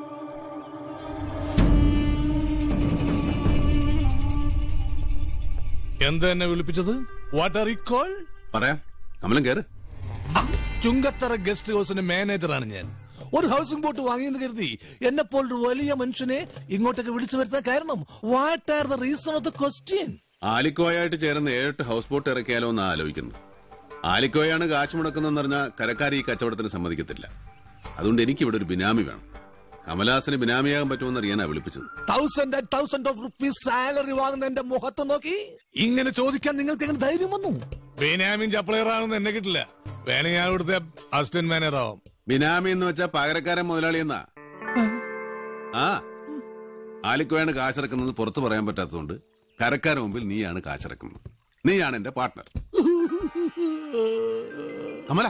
എന്താ എന്നെ വിളിപ്പിച്ചത് വാട്ട് ആർ കോൾ പറയാം കമലം കയറ് ചുങ്കത്തറ ഗസ്റ്റ് ഹൗസിന്റെ മാനേജറാണ് ഞാൻ ഒരു ഹൗസിംഗ് ബോട്ട് വാങ്ങിയെന്ന് കരുതി എന്നെ പോലൊരു വലിയ മനുഷ്യനെ ഇങ്ങോട്ടേക്ക് വിളിച്ചു വരുത്താൻ കാരണം what are the reason of the question ആലിക്കോയായിട്ട് ചേർന്ന് ഏഴെട്ട് ഹൗസ് ബോട്ട് ഇറക്കിയാലോ എന്ന് ആലോചിക്കുന്നു ആലിക്കോയാണ് കാശ് മുടക്കുന്നതെന്ന് പറഞ്ഞാൽ കരക്കാർ ഈ കച്ചവടത്തിന് സമ്മതിക്കത്തില്ല അതുകൊണ്ട് എനിക്ക് ഇവിടെ ഒരു ബിനാമി വേണം കമലഹാസന് ബിനാമിയാകാൻ പറ്റുമെന്ന് അറിയാനാ വിളിപ്പിച്ചത് thousand and thousand of rupees salary വാങ്ങുന്ന എന്റെ മുഖത്ത് നോക്കി ഇങ്ങനെ ചോദിക്കാൻ നിങ്ങൾക്ക് എങ്ങനെ ധൈര്യം വന്നു ബെന്യാമിൻ ചപ്ലയർ ആണെന്ന് എന്നെ കിട്ടില്ല വേണമെങ്കിൽ ഞാൻ ഇവിടുത്തെ അസിസ്റ്റന്റ് മാനേജർ ആവും ബിനാമി എന്ന് വെച്ചാൽ പകരക്കാരൻ മുതലാളി എന്നാ ആ ആലിക്കോയാണ് കാശിറക്കുന്നത് പുറത്തു പറയാൻ പറ്റാത്തതുകൊണ്ട് കരക്കാരുടെ മുമ്പിൽ നീയാണ് കാശിറക്കുന്നത് നീയാണ് എന്റെ പാർട്ട്ണർ കമല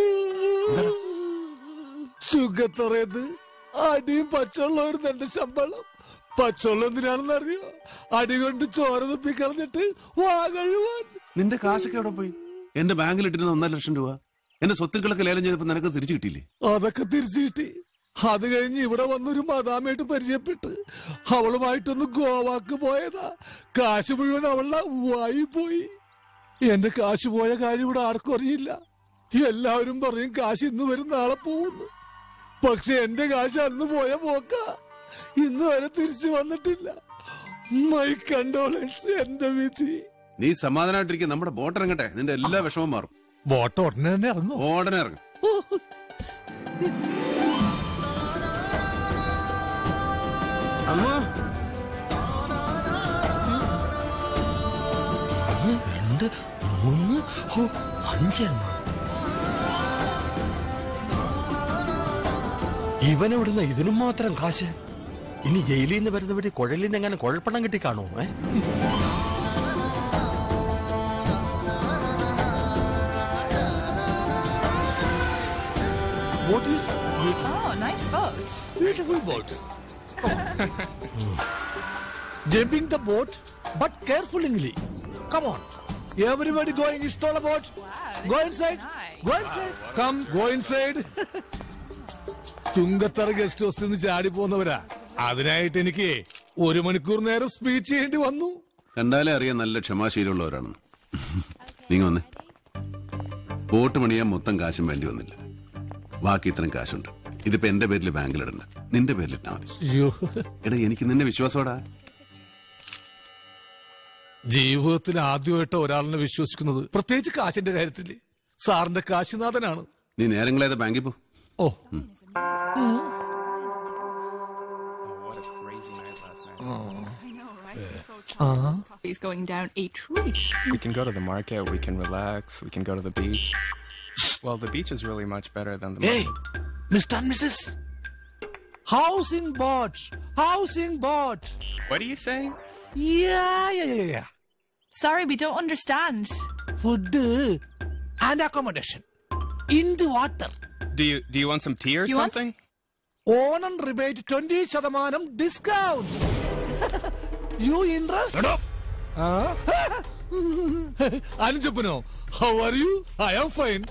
സുഖത്തറയത് അടിയും പച്ചവെള്ളമായിരുന്നു എന്റെ ശമ്പളം പച്ചവെള്ളം എന്തിനാണെന്ന് അറിയോ അടി കൊണ്ട് ചോര തുപ്പി കളഞ്ഞിട്ട് വാ കഴുവാൻ നിന്റെ കാശൊക്കെ എവിടെ പോയി എന്റെ ബാങ്കിൽ ഇട്ടിരുന്ന ഒന്നര ലക്ഷം രൂപ എന്റെ സ്വത്തുക്കളൊക്കെ ലേലം ചെയ്തപ്പോ നിനക്ക് തിരിച്ചു കിട്ടിയില്ലേ അതൊക്കെ തിരിച്ചു കിട്ടി അത് കഴിഞ്ഞ് ഇവിടെ വന്നൊരു മദാമായിട്ട് പരിചയപ്പെട്ട് അവളുമായിട്ടൊന്ന് ഗോവാക്ക് പോയതാ കാശ് മുഴുവൻ അവളുടെ വായി പോയി എന്റെ കാശ് പോയ കാര്യം ഇവിടെ ആർക്കും അറിയില്ല എല്ലാവരും പറയും കാശ് ഇന്ന് വരും നാളെ പോകുന്നു പക്ഷെ എന്റെ കാശ് അന്ന് പോയ പോക്ക ഇന്ന് വരെ തിരിച്ചു വന്നിട്ടില്ല മൈ കണ്ടോളൻസ് എന്റെ വിധി നീ സമാധാനമായിട്ടിരിക്കും നമ്മുടെ ബോട്ട് ഇറങ്ങട്ടെ നിന്റെ എല്ലാ വിഷമവും മാറും ബോട്ട് ഉടനെ തന്നെ ഇറങ്ങും ഉടനെ ഇറങ്ങും അമ്മ രണ്ട് മൂന്ന് ഹോ, അഞ്ചെണ്ണം ഇവനെവിടുന്ന ഇതിനും മാത്രം കാശ് ഇനി ജയിലിൽ നിന്ന് വരുന്ന വഴി കുഴലിൽ നിന്ന് എങ്ങനെ കുഴപ്പണം കിട്ടി കാണോ ഏ What is Oh, nice boats. beautiful boats? Jumping the boat, but carefully. Come on. Everybody going install a boat. Go inside. Go inside. Come, go inside. Chungathara guest ഹൗസിൽ നിന്ന് ചാടി പോകുന്നവരാ അതിനായിട്ട് എനിക്ക് ഒരു മണിക്കൂർ നേരം സ്പീച്ച് ചെയ്യേണ്ടി വന്നു കണ്ടാലേ അറിയാൻ നല്ല ക്ഷമാശീലമുള്ളവരാണ് നീങ്ങ വന്നേ ബോട്ട് പണിയാൻ മൊത്തം കാശും വേണ്ടി വന്നില്ല ബാക്കി ഇത്രയും കാശുണ്ട് ഇതിപ്പോ എന്റെ പേരിൽ ബാങ്കിലിടണ്ട നിന്റെ പേരിലിട്ടാ മതി അയ്യോ എടാ എനിക്ക് നിന്നെ വിശ്വാസോടാ ജീവിതത്തിൽ ആദ്യമായിട്ട് ഒരാളിനെ വിശ്വസിക്കുന്നത് പ്രത്യേകിച്ച് കാശിന്റെ കാര്യത്തിൽ സാറിന്റെ കാശിനാഥനാണ് നീ നേരങ്ങളേതാ ബാങ്കിൽ പോ ഓ Coffee's going down a treat. We can go to the market, we can relax, we can go to the beach. Well, the beach is really much better than the Hey, market. Mr. and Mrs. Housing board. Housing board. What are you saying? Yeah, yeah, yeah, yeah. Sorry, we don't understand. Food and accommodation. In the water. Do you do you want some tea or You want- something? Onam rebate twenty ശതമാനം discount you interest അനുജപ്പനോ how are you I am fine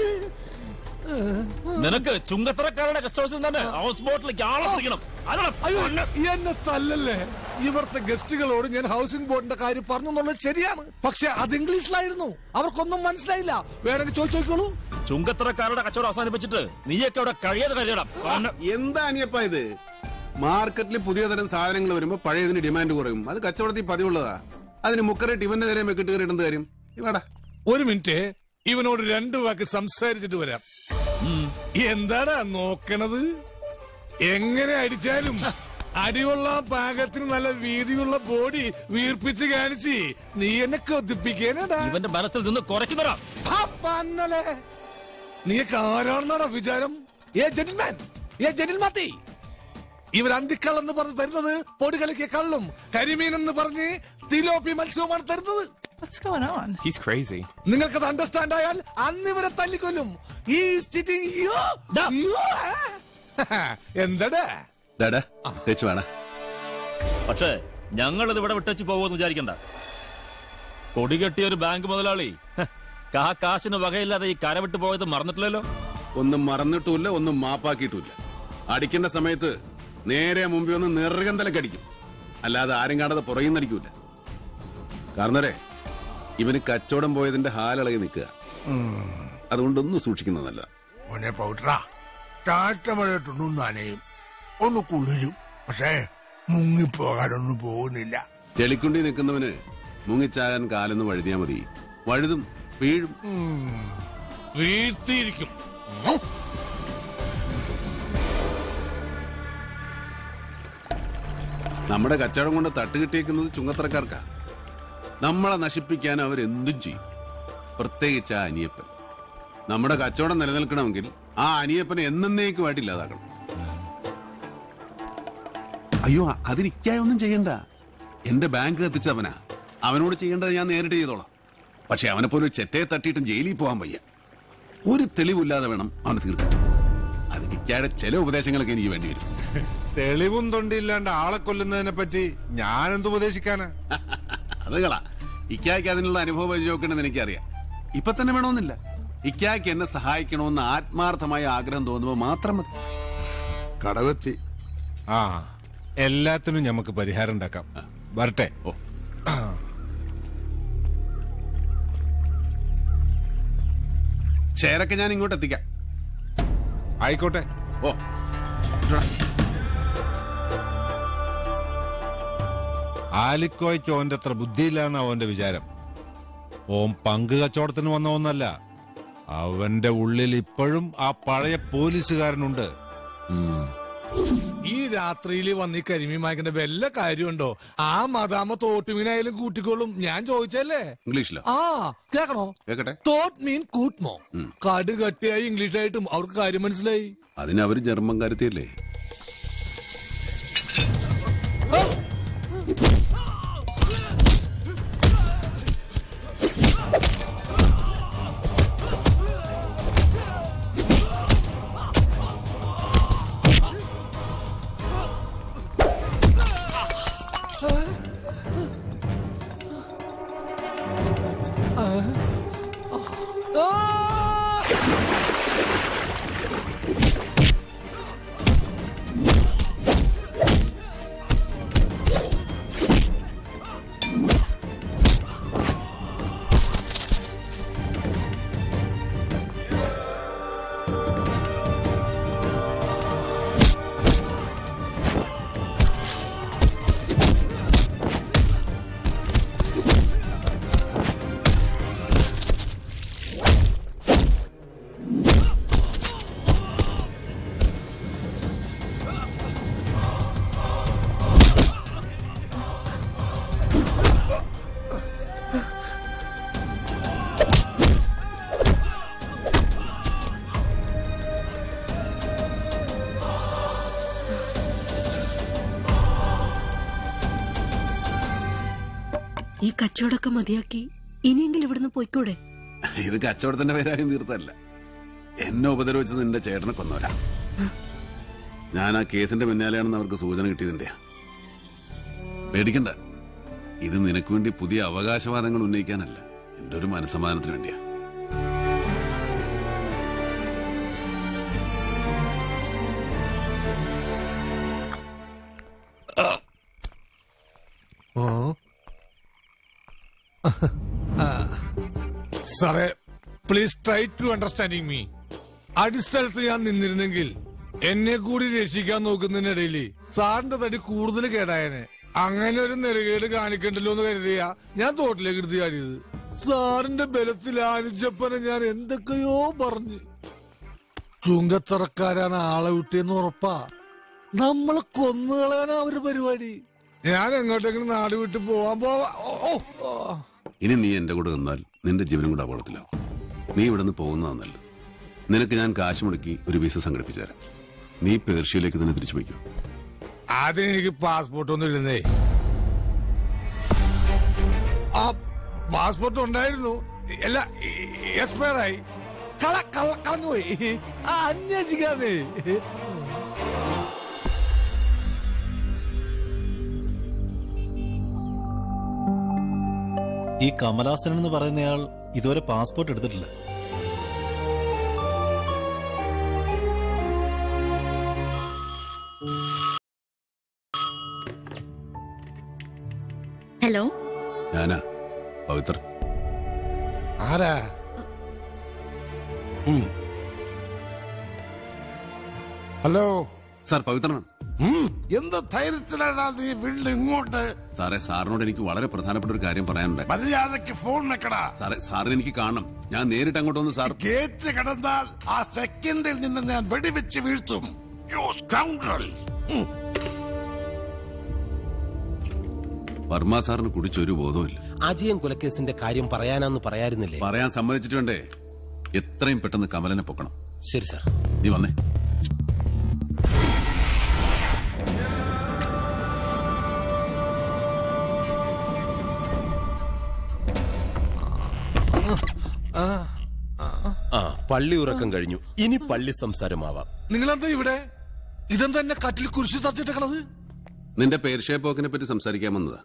നിനക്ക് ചുങ്കത്തറക്കാരുടെ guest ഹൗസിൽ തന്നെ house ബോട്ടിലേക്ക് ആളെ പിടിക്കണം ആരാണ്? അയ്യോ എന്നെ തല്ലല്ലേ ഇവിടുത്തെ ഗസ്റ്റുകളോട് ഞാൻ ഹൗസിംഗ് ബോർഡിന്റെ കാര്യം പറഞ്ഞു എന്നുള്ളത് ശരിയാണ് പക്ഷെ അത് ഇംഗ്ലീഷിലായിരുന്നു അവർക്കൊന്നും മനസ്സിലായില്ല വേണമെങ്കിൽ ചോദിച്ചു നോക്കിക്കോളൂ ചുങ്കത്തറക്കാരുടെ കച്ചവടം അവസാനിപ്പിച്ചിട്ട് നീയൊക്കെ അവിടെ കഴിയാതെ കഴിയണം എന്താ അനിയപ്പ ഇത് മാർക്കറ്റിൽ പുതിയ തരം സാധനങ്ങൾ വരുമ്പോ പഴയതിന് ഡിമാൻഡ് കുറയും അത് കച്ചവടത്തിൽ പതിവുള്ളതാ അതിന് മുക്കറെ ടിവന്റെ നേരെ മെക്കിട്ട് കയറിയിടുന്ന കാര്യം ഇവാടാ ഒരു മിനിറ്റ് ഇവനോട് രണ്ടു വാക്ക് സംസാരിച്ചിട്ട് വരാം എന്താടാ നോക്കണത് എങ്ങനെ അടിച്ചാലും അടിയുള്ള പാകത്തിന് നല്ല വീതിയുള്ള ബോഡി വീർപ്പിച്ച് കാണിച്ച് നീ എന്നെ കൊതിപ്പിക്കാനടാ ഇവന്റെ ബലത്തിൽ നിന്ന് കുറയ്ക്കുന്നതാ പന്നലെ നീയൊക്കെ ആരാണെന്നാടാ വിചാരം ഏ ജെന്റിൽമാൻ ഏ ജെന്റിൽമാത്തി ഇവർ അന്തിക്കള്ളെന്ന് പറഞ്ഞ് തരുന്നത് പൊടി കലക്കിയ കള്ളും കരിമീൻ എന്ന് പറഞ്ഞ് തിലോപ്പി മത്സ്യവുമാണ് തരുന്നത് What's going on? He's crazy. നിങ്ങൾക്കത് അണ്ടർസ്റ്റാൻഡ് ആയാൽ അന്ന് ഇവരെ തല്ലിക്കൊല്ലും ഈ സിറ്റിംഗ് എന്താടാ ഡാടാ ടച്ച് വേണ പക്ഷേ ഞങ്ങൾ ഇത് ഇവിടെ വിട്ടച്ച് പോകുമെന്ന് വിചാരിക്കണ്ട കൊടി കെട്ടിയ ഒരു ബാങ്ക് മുതലാളി ഹ്, കാ കാശിന് വകയില്ലാതെ ഈ കര വിട്ടു പോയത് മറന്നിട്ടില്ലല്ലോ ഒന്നും മറന്നിട്ടുമില്ല ഒന്നും മാപ്പാക്കിയിട്ടുമില്ല അടിക്കേണ്ട സമയത്ത് നേരെ മുമ്പിൽ ഒന്ന് നെറുകന്തലൊക്കെ അടിക്കും അല്ലാതെ ആരും കാണാതെ പുറകിൽ നടിക്കൂല കാരണരേ ഇവന് കച്ചവടം പോയതിന്റെ ഹാലിളകി നിൽക്കുക അതുകൊണ്ടൊന്നും സൂക്ഷിക്കുന്നത് നല്ല മോനെ പൗത്ര ചാറ്റമഴയത്തൊന്നും നനയും ഒന്ന് കുളിരും പക്ഷേ മുങ്ങിപ്പോകാനൊന്നും പോകുന്നില്ല ചെളിക്കുണ്ടി നിൽക്കുന്നവന് മുങ്ങിച്ചാകാൻ കാലൊന്ന് വഴുതിയാ മതി വഴുതും വീഴും വീഴ്ത്തിയിരിക്കും നമ്മുടെ കച്ചവടം കൊണ്ട് തട്ടുകിട്ടിയേക്കുന്നത് ചുങ്കത്തറക്കാർക്കാ നമ്മളെ നശിപ്പിക്കാൻ അവരെന്തും ചെയ്യും പ്രത്യേകിച്ച് ആ അനിയപ്പൻ നമ്മുടെ കച്ചവടം നിലനിൽക്കണമെങ്കിൽ ആ അനിയപ്പനെ എന്നേക്കുമായിട്ട് ഇല്ലാതാക്കണം അയ്യോ അതിനിക്കായ ഒന്നും ചെയ്യണ്ട എന്റെ ബാങ്ക് കത്തിച്ചവനാ അവനോട് ചെയ്യേണ്ടത് ഞാൻ നേരിട്ട് ചെയ്തോളാം പക്ഷെ അവനെ പോലെ ഒരു ചെറ്റയെ തട്ടിയിട്ടും ജയിലിൽ പോകാൻ വയ്യ ഒരു തെളിവില്ലാതെ വേണം അവന് തീർക്കാൻ അതിനിക്കായുടെ ചില ഉപദേശങ്ങളൊക്കെ എനിക്ക് വേണ്ടി വരും തെളിവും തൊണ്ടില്ലാണ്ട് ആളെ കൊല്ലുന്നതിനെ പറ്റി ഞാനെന്ത് ഉപദേശിക്കാനാ അതുകളാ ഇക്കായ്ക്ക് അതിനുള്ള അനുഭവം വെച്ച് നോക്കണമെന്ന് എനിക്കറിയാം ഇപ്പൊ തന്നെ വേണമെന്നില്ല ഇക്കായ്ക്ക് എന്നെ സഹായിക്കണമെന്ന് ആത്മാർത്ഥമായ ആഗ്രഹം തോന്നുമ്പോൾ മാത്രം മതി കടവെത്തി ആ എല്ലാത്തിനും നമുക്ക് പരിഹാരം ഉണ്ടാക്കാം വരട്ടെ ഓ ഷെയറൊക്കെ ഞാൻ ഇങ്ങോട്ട് എത്തിക്കാം ആയിക്കോട്ടെ ഓ ആലിക്കോയ്ക്ക് ഓന്റെ അത്ര ബുദ്ധിയില്ലാന്ന അവന്റെ വിചാരം ഓൻ പങ്ക് കച്ചവടത്തിന് വന്ന ഒന്നല്ല അവന്റെ ഉള്ളിൽ ഇപ്പോഴും ആ പഴയ പോലീസുകാരനുണ്ട് ഈ രാത്രിയിൽ വന്ന് ഈ കരിമീൻ വാങ്ങിക്കേണ്ട വല്ല കാര്യമുണ്ടോ ആ മദാമ തോട്ടുമീനായാലും കൂട്ടിക്കോളും ഞാൻ ചോദിച്ചല്ലേ ഇംഗ്ലീഷിലോ ആ കേക്കണോ കേക്കട്ടെ തോട്ട് മീൻ കൂട്ട്മോ കട് കട്ടിയായി ഇംഗ്ലീഷായിട്ടും അവർക്ക് കാര്യം മനസ്സിലായി അതിന് അവര് ജർമ്മൻ കാര്യത്തിയല്ലേ ഈ കച്ചവടമൊക്കെ മതിയാക്കി ഇനിയെങ്കിലും ഇവിടുന്ന് പോയിക്കൂടെ ഇത് കച്ചവടത്തിന്റെ പേരായി തീർത്തല്ല എന്നെ ഉപദ്രവിച്ചത് നിന്റെ ചേട്ടനെ കൊന്നവരാ ഞാൻ ആ കേസിന്റെ പിന്നാലെയാണെന്ന് അവർക്ക് സൂചന കിട്ടിയതിന്റെ പേടിക്കണ്ട ഇത് നിനക്ക് വേണ്ടി പുതിയ അവകാശവാദങ്ങൾ ഉന്നയിക്കാനല്ല എന്റെ ഒരു മനസ്സമാധാനത്തിന് വേണ്ടിയാ സാറേ please try to understanding me അടിസ്ഥലത്ത് ഞാൻ നിന്നിരുന്നെങ്കിൽ എന്നെ കൂടി രക്ഷിക്കാൻ നോക്കുന്നതിനിടയിൽ സാറിന്റെ തടി കൂടുതൽ കേടായനെ അങ്ങനെ ഒരു നെറുകേട് കാണിക്കണ്ടല്ലോ എന്ന് കരുതിയാ ഞാൻ തോട്ടിലേക്ക് എടുത്ത് ചാടിയത് സാറിന്റെ ബലത്തിൽ അനുജപ്പനെ ഞാൻ എന്തൊക്കെയോ പറഞ്ഞു ചുങ്കത്തറക്കാരാണ് ആളെ വിട്ടിയെന്ന് ഉറപ്പാ നമ്മളെ കൊന്നുകളയാനാ അവരുടെ പരിപാടി ഞാൻ എങ്ങോട്ടെങ്കിലും നാട് വിട്ട് പോവാൻ പോവാ ഓ, ഓ, ഓ. ഇനി നീ എന്റെ കൂടെ നിന്നാൽ നിന്റെ ജീവനും കൂടെ അപകടത്തിലാവും നീ ഇവിടെ നിന്ന് പോകുന്നതാ നല്ലത് നിനക്ക് ഞാൻ കാശ് മുടക്കി ഒരു വിസ സംഘടിപ്പിച്ചു തരാം നീ പേർഷ്യയിലേക്ക് തന്നെ തിരിച്ചു പോയിക്കോ ആദ്യം എനിക്ക് പാസ്പോർട്ട് ഒന്നും ഇല്ലെന്നേ ആ പാസ്പോർട്ട് ഉണ്ടായിരുന്നു അല്ല എക്സ്പയർ ആയി കള കള കളഞ്ഞുപോയി ആ അന്വേഷിക്കാന്നേ ഈ കമലാസനൻ എന്ന് പറയുന്നയാൾ ഇതുവരെ പാസ്പോർട്ട് എടുത്തിട്ടില്ല ഹലോ ഞാനാ പവിത്രൻ ആരാ ഉം. ഹലോ സാർ പവിത്രനാണ് ഉം, എന്ത് ധൈര്യത്തിലാണ് നീ വീണ്ടും ഇങ്ങോട്ട് സാറേ സാറിനോട് എനിക്ക് വളരെ പ്രധാനപ്പെട്ട ഒരു കാര്യം പറയാനുണ്ട് മര്യാദയ്ക്ക് ഫോൺ വെക്കടാ സാറേ സാറിന് എനിക്ക് കാണണം ഞാൻ നേരിട്ട് അങ്ങോട്ട് വന്ന് സാർ ഗേറ്റ് കടന്നാൽ ആ സെക്കൻഡിൽ നിന്ന് ഞാൻ വെടിവെച്ച് വീഴ്ത്തും യു സ്കൗണ്ടറൽ വർമ്മ സാറിന് കുടിച്ചൊരു ബോധവുമില്ല അജയൻ കൊലക്കേസിന്റെ കാര്യം പറയാനാന്ന് പറയായിരുന്നില്ലേ പറയാൻ സമ്മതിച്ചിട്ട് വേണ്ടേ എത്രയും പെട്ടെന്ന് കമലനെ പൊക്കണം ശരി സാർ നീ വന്നേ ആ പള്ളി ഉറക്കം കഴിഞ്ഞു ഇനി പള്ളി സംസാരമാവാം നിങ്ങളെന്താ ഇവിടെ ഇതെന്താ എന്നെ കട്ടിൽ കുരിശി തച്ചിട്ടേക്കണത് നിന്റെ പേർഷ്യ പോക്കിനെ പറ്റി സംസാരിക്കാൻ വന്നതാ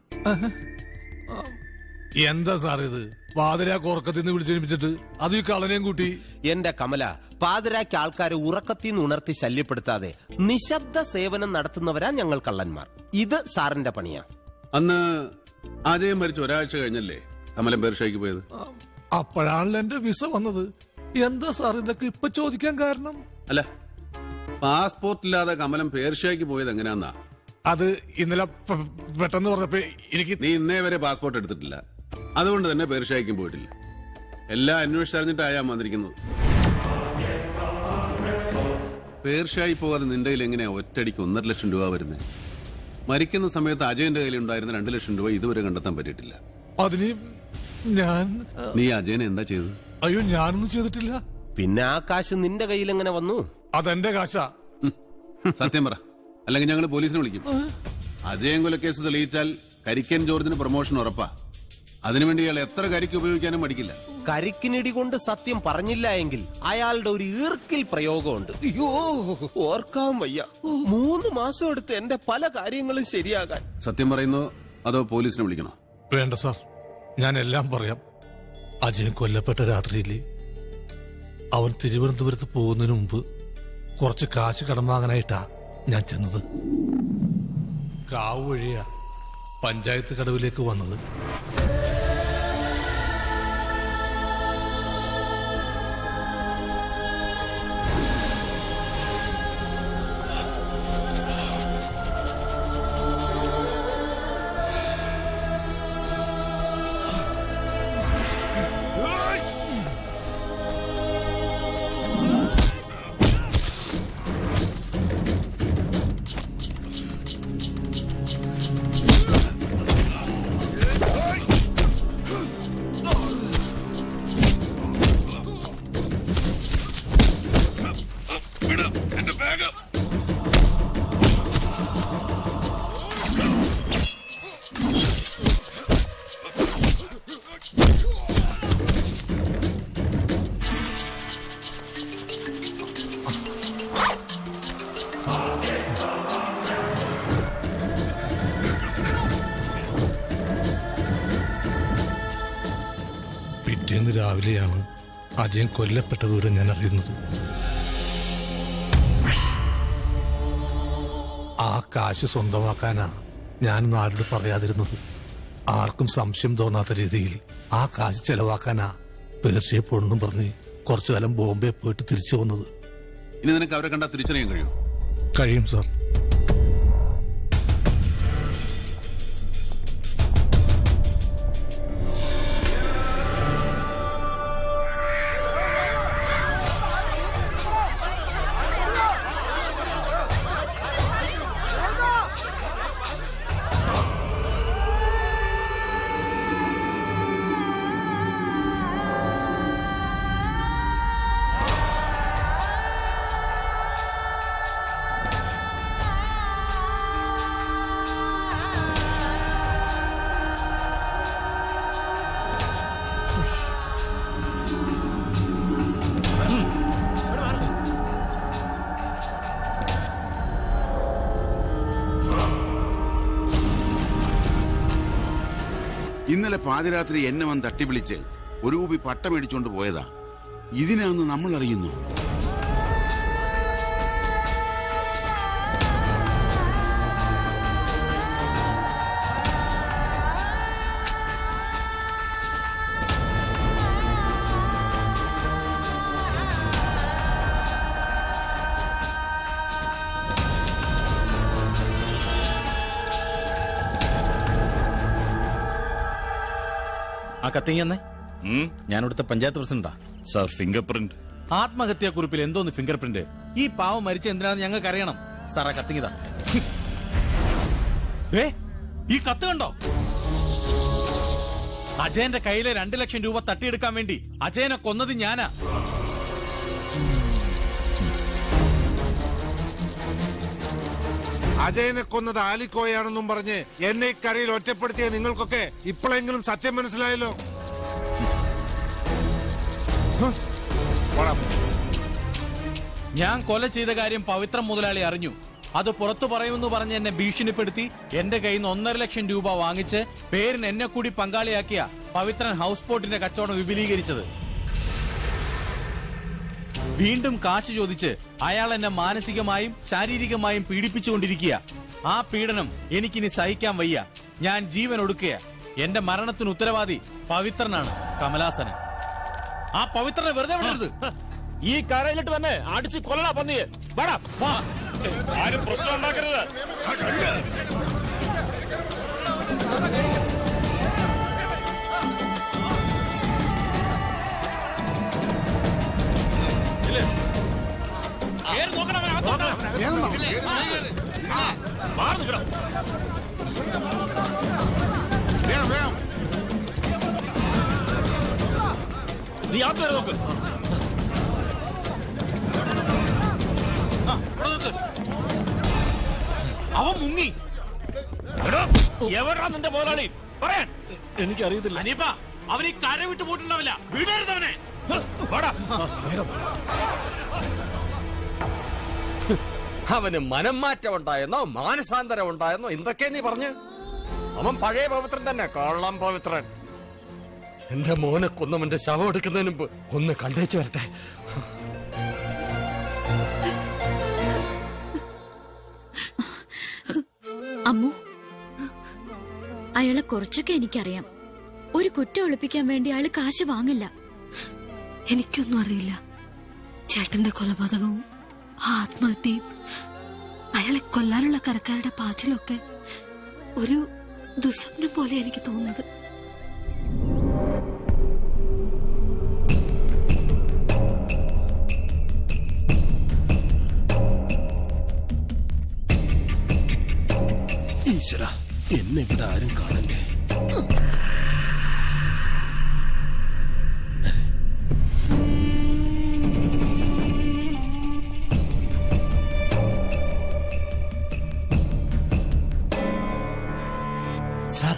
എന്താ സാർ ഇത് പാതിരാക്ക് ഉറക്കത്തിൽ നിന്ന് വിളിച്ചെണിപ്പിച്ചിട്ട് അത് ഈ കളനെയും കൂട്ടി എന്റെ കമല പാതിരാക്ക് ആൾക്കാരെ ഉറക്കത്തിൽ നിന്ന് ഉണർത്തി ശല്യപ്പെടുത്താതെ നിശബ്ദ സേവനം നടത്തുന്നവരാ ഞങ്ങൾ കള്ളന്മാർ ഇത് സാറിന്റെ പണിയാ അന്ന് അജയൻ മരിച്ച ഒരാഴ്ച കഴിഞ്ഞല്ലേ കമലൻ പേർഷ്യയ്ക്ക് പോയത് അപ്പോഴാണല്ലോ എന്റെ വിസ വന്നത് എന്താ സാർ ഇതൊക്കെ ഇപ്പൊ ചോദിക്കാൻ കാരണം അല്ല പാസ്പോർട്ട് ഇല്ലാതെ കമലൻ പേർഷ്യയ്ക്ക് പോയത് എങ്ങനെയാന്നാ അത് ഇന്നലെ പെ- പെട്ടെന്ന് പറഞ്ഞപ്പോ എനിക്ക് നീ ഇന്നേ വരെ പാസ്പോർട്ട് എടുത്തിട്ടില്ല അതുകൊണ്ട് തന്നെ പേർഷ്യയ്ക്കും പോയിട്ടില്ല എല്ലാം അന്വേഷിച്ചറിഞ്ഞിട്ടായാ വന്നിരിക്കുന്നത് പേർഷ്യായി പോകാതെ നിന്റെ കയ്യിൽ എങ്ങനെയാ ഒറ്റയടിക്ക് ഒന്നര ലക്ഷം രൂപ വരുന്നത് മരിക്കുന്ന സമയത്ത് അജയന്റെ കയ്യിൽ ഉണ്ടായിരുന്ന രണ്ട് ലക്ഷം രൂപ ഇതുവരെ കണ്ടെത്താൻ പറ്റിയിട്ടില്ല അതിന് ഞാൻ നീ അജയനെ എന്താ ചെയ്തത് അയ്യോ ഞാനൊന്നും ചെയ്തിട്ടില്ല പിന്നെ ആ കാശ് നിന്റെ കയ്യിൽ എങ്ങനെ വന്നു അതെന്റെ കാശാ സത്യം പറ അല്ലെങ്കിൽ ഞങ്ങൾ പോലീസിനെ വിളിക്കും അജയൻ കൊലക്കേസ് തെളിയിച്ചാൽ കരിക്കൻ ജോർജിന് പ്രൊമോഷൻ ഉറപ്പാ അതിനുവേണ്ടി ഇയാൾ എത്ര കരിക്ക് ഉപയോഗിക്കാനും മടിക്കില്ല കരിക്കിനിടി കൊണ്ട് സത്യം പറഞ്ഞില്ല എങ്കിൽ അയാളുടെ ഒരു ഈർക്കിൽ പ്രയോഗമുണ്ട് അയ്യോ ഓർക്കാൻ വയ്യ മൂന്ന് മാസം എടുത്ത് എന്റെ പല കാര്യങ്ങളും ശരിയാകാൻ സത്യം പറയുന്നോ അതോ പോലീസിനെ വിളിക്കണോ വേണ്ട സാർ ഞാൻ എല്ലാം പറയാം അജയൻ കൊല്ലപ്പെട്ട രാത്രിയിൽ അവൻ തിരുവനന്തപുരത്ത് പോകുന്നതിന് മുമ്പ് കുറച്ച് കാശ് കടം വാങ്ങാനായിട്ടാ ഞാൻ ചെന്നത് കാവ് വഴിയാ പഞ്ചായത്ത് കടവിലേക്ക് വന്നത് പിറ്റേന്ന് രാവിലെയാണ് അജയൻ കൊല്ലപ്പെട്ട വിവരം ഞാൻ അറിയുന്നത് ആ കാശ് സ്വന്തമാക്കാനാ ഞാനൊന്നും ആരോട് പറയാതിരുന്നത് ആർക്കും സംശയം തോന്നാത്ത രീതിയിൽ ആ കാശ് ചെലവാക്കാനാ പേർഷ്യയെ പോണെന്നും പറഞ്ഞ് കുറച്ചു കാലം ബോംബെ പോയിട്ട് തിരിച്ചു വന്നത് ഇനി നിനക്ക് അവരെ കണ്ടാൽ തിരിച്ചറിയാൻ കഴിയും കഴിയും സാർ ഇന്നലെ പാതിരാത്രി എന്നെ വന്ന് തട്ടി വിളിച്ച് ഒരു കൂപ്പി പട്ട മേടിച്ചോണ്ട് പോയതാ ഇതിനാന്ന് നമ്മൾ അറിയുന്നു ആ കത്തിങ്ങന്നേ ഞാൻ ഇവിടുത്തെ പഞ്ചായത്ത് പ്രസിഡന്റാ സാർ ഫിംഗർ പ്രിന്റ് ആത്മഹത്യാ കുറിപ്പിൽ എന്തോന്ന് ഫിംഗർ പ്രിന്റ് ഈ പാവം മരിച്ച എന്തിനാണെന്ന് ഞങ്ങൾക്ക് അറിയണം സാറാ കത്തിങ്ങിതാ ഏ ഈ കത്ത് കണ്ടോ അജയന്റെ കയ്യിലെ രണ്ടു ലക്ഷം രൂപ തട്ടിയെടുക്കാൻ വേണ്ടി അജയനെ കൊന്നത് ഞാനാ അജയനെ കൊന്നത് ആലിക്കോയാണെന്നും പറഞ്ഞ് എന്നെ ഇക്കരയിൽ ഒറ്റപ്പെടുത്തിയ നിങ്ങൾക്കൊക്കെ ഇപ്പോഴെങ്കിലും സത്യം മനസ്സിലായല്ലോ ഞാൻ കൊല ചെയ്ത കാര്യം പവിത്രം മുതലാളി അറിഞ്ഞു അത് പുറത്തു പറയുമെന്ന് പറഞ്ഞ് എന്നെ ഭീഷണിപ്പെടുത്തി എന്റെ കയ്യിൽ നിന്ന് ഒന്നര ലക്ഷം രൂപ വാങ്ങിച്ച് പേരിന് എന്നെ കൂടി പങ്കാളിയാക്കിയ പവിത്രൻ ഹൗസ് ബോട്ടിന്റെ കച്ചവടം വിപുലീകരിച്ചത് വീണ്ടും കാശ് ചോദിച്ച് അയാൾ എന്നെ മാനസികമായും ശാരീരികമായും പീഡിപ്പിച്ചുകൊണ്ടിരിക്കുക ആ പീഡനം എനിക്കിനി സഹിക്കാൻ വയ്യ ഞാൻ ജീവൻ ഒടുക്കുക എന്റെ മരണത്തിന് ഉത്തരവാദി പവിത്രനാണ് കമലാസനൻ ആ പവിത്രനെ വെറുതെ വിടരുത് ഈ കരയിലിട്ട് തന്നെ അടിച്ച് കൊല്ലണ പന്നിയെ വാടാ വാ ആരും പ്രശ്നം ഉണ്ടാക്കരുത് മാറി നിൽക്കണം നീ ആദ്യം വരെ നോക്ക് അവൻ മുങ്ങി എവിടാ നിന്റെ മുതലാളി പറയാൻ എനിക്കറിയത്തില്ല അനിയപ്പ അവൻ ഈ കര വിട്ട് പോയിട്ടുണ്ടാവില്ല വിടരുത് അവനെ വാടാ അവന് മനം മാറ്റം ഉണ്ടായെന്നോ മാനസാന്തരം ഉണ്ടായെന്നോ എന്തൊക്കെ നീ പറഞ്ഞു അവൻ പഴയ പവിത്രൻ തന്നെ കള്ളം പവിത്രൻ എന്റെ മോനെ കൊന്നവന്റെ ശവം എടുക്കുന്നതിന് മുമ്പ് ഒന്ന് കണ്ടേച്ചു വരട്ടെ അമ്മു അയാളെ കുറച്ചൊക്കെ എനിക്കറിയാം ഒരു കുറ്റം ഒളിപ്പിക്കാൻ വേണ്ടി അയാള് കാശ് വാങ്ങില്ല എനിക്കൊന്നും അറിയില്ല ചേട്ടന്റെ കൊലപാതകവും ആ ആത്മഹത്യയും അയാളെ കൊല്ലാനുള്ള കരക്കാരുടെ പാച്ചിലൊക്കെ ഒരു ദുസ്വപ്നം പോലെ എനിക്ക് തോന്നുന്നത് ഈശ്വര എന്നെ ഇവിടെ ആരും കാണണ്ടേ സാർ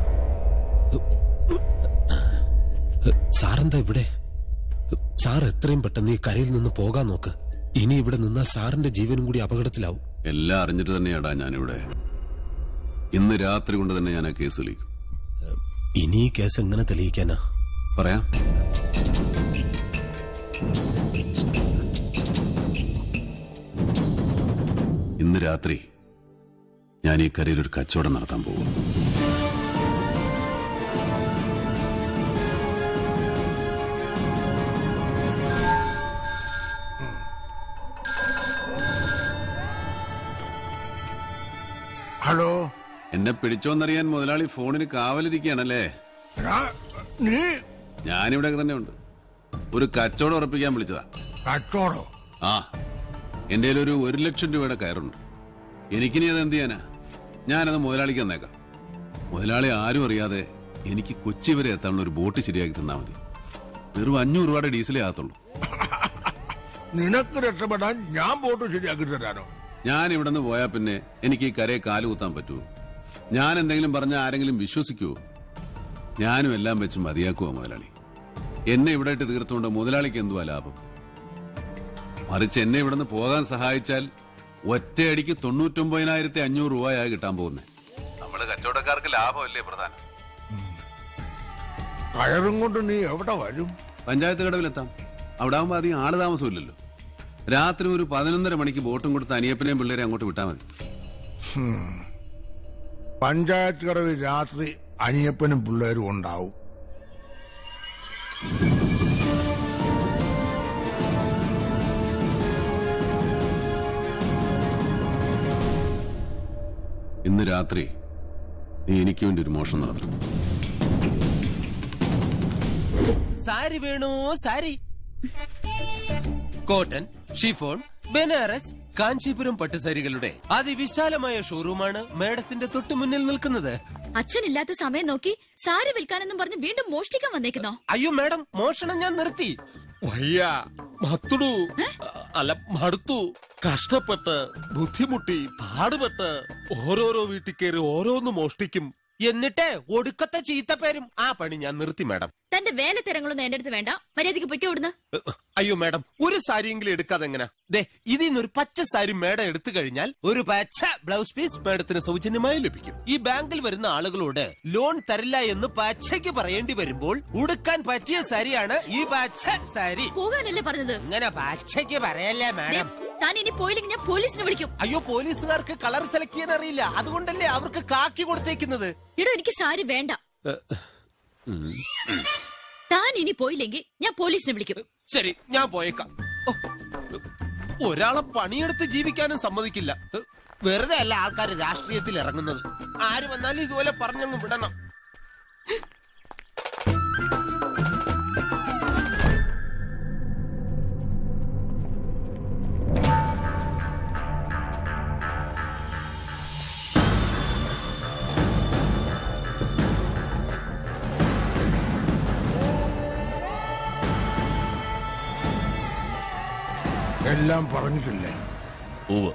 സാറെന്താ ഇവിടെ സാർ എത്രയും പെട്ടെന്ന് ഈ കരയിൽ നിന്ന് പോകാൻ നോക്ക് ഇനി ഇവിടെ നിന്നാൽ സാറിന്റെ ജീവനും കൂടി അപകടത്തിലാവും എല്ലാം അറിഞ്ഞിട്ട് തന്നെയാടാ ഞാനിവിടെ ഇന്ന് രാത്രി കൊണ്ട് തന്നെ ഞാൻ ആ കേസ് വിളിക്കും ഇനി ഈ കേസ് എങ്ങനെ തെളിയിക്കാനാ പറയാം ഇന്ന് രാത്രി ഞാൻ ഈ കരയിൽ ഒരു കച്ചവടം നടത്താൻ പോകും ഹലോ എന്നെ പിടിച്ചോന്നറിയാൻ മുതലാളി ഫോണിന് കാവലിരിക്കുകയാണല്ലേ നീ ഞാനിവിടെ തന്നെ ഉണ്ട് ഒരു കച്ചവടം ഉറപ്പിക്കാൻ വിളിച്ചതാ കച്ചോടോ ആ എന്റെ കയ്യിൽ ഒരു ഒരു ലക്ഷം രൂപയുടെ കയറുണ്ട് എനിക്കിനി അത് എന്ത് ചെയ്യാനാ ഞാനത് മുതലാളിക്ക് തന്നേക്കാം മുതലാളി ആരും അറിയാതെ എനിക്ക് കൊച്ചി വരെ എത്താനുള്ള ഒരു ബോട്ട് ശരിയാക്കി തന്നാ മതി വെറും അഞ്ഞൂറ് രൂപയുടെ ഡീസലേ ആകത്തുള്ളൂ നിനക്ക് രക്ഷപ്പെടാൻ ഞാൻ ബോട്ട് ശരിയാക്കി തരാനോ ഞാൻ ഇവിടെ നിന്ന് പോയാൽ പിന്നെ എനിക്ക് ഈ കരയെ കാല് കുത്താൻ പറ്റുമോ ഞാൻ എന്തെങ്കിലും പറഞ്ഞാൽ ആരെങ്കിലും വിശ്വസിക്കുവോ ഞാനും എല്ലാം വെച്ച് മതിയാക്കുവോ മുതലാളി എന്നെ ഇവിടെ ഇട്ട് തീർത്തുകൊണ്ട് മുതലാളിക്ക് എന്തുവാ ലാഭം മറിച്ച് എന്നെ ഇവിടെ നിന്ന് പോകാൻ സഹായിച്ചാൽ ഒറ്റയടിക്ക് തൊണ്ണൂറ്റൊമ്പതിനായിരത്തി അഞ്ഞൂറ് രൂപയായി കിട്ടാൻ പോകുന്നത് നമ്മുടെ കച്ചവടക്കാർക്ക് ലാഭമല്ലേ പ്രധാനം കയറും കൊണ്ട് നീ എവിടെ വരും പഞ്ചായത്ത് കടവിലെത്താം അവിടെ ആകുമ്പോൾ അധികം ആള് താമസമില്ലല്ലോ രാത്രി ഒരു പതിനൊന്നര മണിക്ക് ബോട്ടും കൊടുത്ത് അനിയപ്പനെയും പിള്ളേരെ അങ്ങോട്ട് വിട്ടാൽ മതി ഹും. പഞ്ചായത്ത് കടവിൽ രാത്രി അനിയപ്പനും പിള്ളേരും ഉണ്ടാവും ഇന്ന് രാത്രി നീ എനിക്ക് വേണ്ടി ഒരു മോഷണം നടത്തും സാരി വേണോ സാരി കോട്ടൺ ഷിഫോൺ ബനാറസ് കാഞ്ചീപുരം പട്ടുസാരികളുടെ അതിവിശാലമായ ഷോറൂമാണ് മേഡത്തിന്റെ തൊട്ടു മുന്നിൽ നിൽക്കുന്നത് അച്ഛനില്ലാത്ത സമയം നോക്കി സാരി വിൽക്കാനെന്നും പറഞ്ഞ് വീണ്ടും മോഷ്ടിക്കാൻ വന്നേക്കുന്നോ അയ്യോ മേഡം മോഷണം ഞാൻ നിർത്തി വയ്യ മത്തുടു അല്ല മടുത്തു കഷ്ടപ്പെട്ട് ബുദ്ധിമുട്ടി പാടുപെട്ട് ഓരോരോ വീട്ടിൽ കയറി ഓരോന്ന് മോഷ്ടിക്കും എന്നിട്ട് ഒടുക്കത്തെ ചീത്തപ്പേരും ആ പണി ഞാൻ നിർത്തി മേഡം തന്റെ വേലത്തരങ്ങളൊന്നും എന്റെ അടുത്ത് വേണ്ട മര്യാദയ്ക്ക് പൊയ്ക്കോ ഇവിടുന്ന് അയ്യോ മേഡം ഒരു സാരിയെങ്കിലും എടുക്കാതെ എങ്ങനെ ദേ ഇതിൽ നിന്ന് ഒരു പച്ച സാരി മേഡം എടുത്തു കഴിഞ്ഞാൽ ഒരു പച്ച ബ്ലൗസ് പീസ് മേഡത്തിന് സൗജന്യമായി ലഭിക്കും ഈ ബാങ്കിൽ വരുന്ന ആളുകളോട് ലോൺ തരില്ല എന്ന് പച്ചയ്ക്ക് പറയേണ്ടി വരുമ്പോൾ ഉടുക്കാൻ പറ്റിയ സാരിയാണ് ഈ പച്ച സാരി പോകാനല്ലേ പറഞ്ഞത് ഇങ്ങനെ പച്ചയ്ക്ക് പറയല്ലേ മാഡം താൻ ഇനി പോയില്ലെങ്കിൽ ഞാൻ പോലീസിനെ വിളിക്കും അയ്യോ പോലീസുകാർക്ക് കളർ സെലക്ട് ചെയ്യാൻ അറിയില്ല അതുകൊണ്ടല്ലേ അവർക്ക് കാക്കി കൊടുത്തേക്കുന്നത് എടോ എനിക്ക് സാരി വേണ്ട താൻ ഇനി പോയില്ലെങ്കിൽ ഞാൻ പോലീസിനെ വിളിക്കും ശരി ഞാൻ പോയേക്കാം ഓ, ഒരാളെ പണിയെടുത്ത് ജീവിക്കാനും സമ്മതിക്കില്ല വെറുതെ അല്ല ആൾക്കാർ രാഷ്ട്രീയത്തിൽ ഇറങ്ങുന്നത് ആര് വന്നാലും ഇതുപോലെ പറഞ്ഞങ്ങ് വിടണം എല്ലാം പറഞ്ഞിട്ടില്ലേ ഉവ്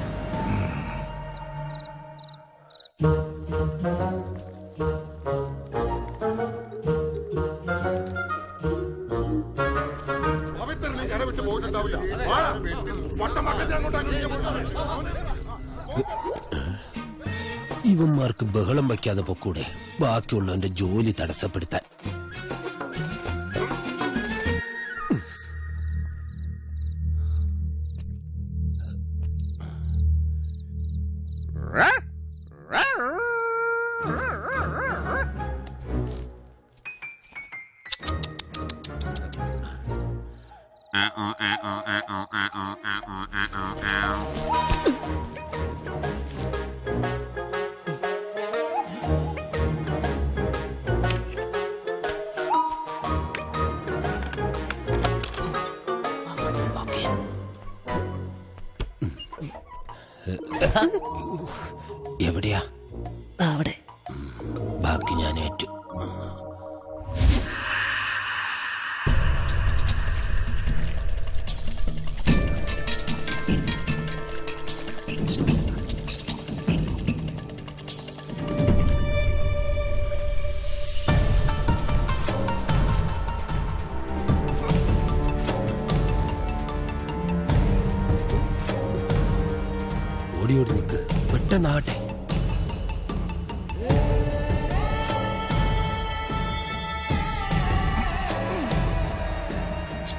ഇവന്മാർക്ക് ബഹളം വയ്ക്കാതെ പൊക്കൂടെ ബാക്കിയുള്ളവന്റെ ജോലി തടസ്സപ്പെടുത്താൻ എവിടെയാ അവിടെ ബാക്കി ഞാൻ ഏറ്റു ഓടി ഓടി നിൽക്ക് പെട്ടെന്നാകട്ടെ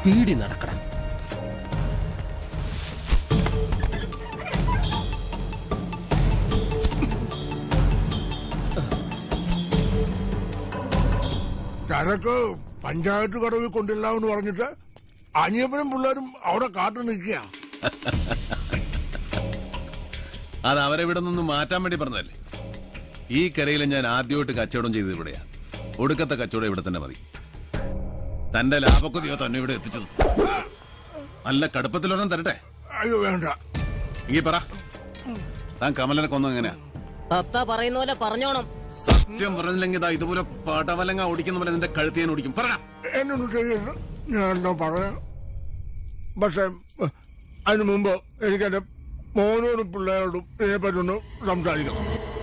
പീടി നടക്കണം ചരക്ക് പഞ്ചായത്ത് കടവിൽ കൊണ്ടില്ലാന്ന് പറഞ്ഞിട്ട് അനിയപ്പനും പിള്ളേരും അവിടെ കാത്തു നിൽക്കുക അത് അവരെ ഇവിടെ നിന്ന് മാറ്റാൻ വേണ്ടി പറഞ്ഞതല്ലേ ഈ കരയിൽ ഞാൻ ആദ്യമായിട്ട് കച്ചവടം ചെയ്തത് ഇവിടെയാ ഒടുക്കത്തെ കച്ചവടം ഇവിടെ തന്നെ മതി തന്റെ ലാഭക്കൊതിയോ തന്നെ ഇവിടെ എത്തിച്ചത് നല്ല കടുപ്പത്തിലൊരെണ്ണം തരട്ടെ അയ്യോ വേണ്ട ഈ പറ താൻ കമലനെ കൊന്നത് എങ്ങനെയാ പപ്പ പറയുന്ന പോലെ പറഞ്ഞോണം സത്യം പറഞ്ഞില്ലെങ്കിൽ ഇതാ ഇതുപോലെ പടവലങ്ങ ഓടിക്കുന്ന പോലെ നിന്റെ കഴുത്തി ഞാൻ ഓടിക്കും പറ എന്നൊന്നും ചെയ്യരുത് ഞാൻ എന്താ പറയാം പക്ഷെ ഏഹ്, അതിനു മുമ്പ് എനിക്ക് എന്റെ മോനോടും പിള്ളേരോടും ഇതിനെപ്പറ്റി ഒന്ന് സംസാരിക്കണം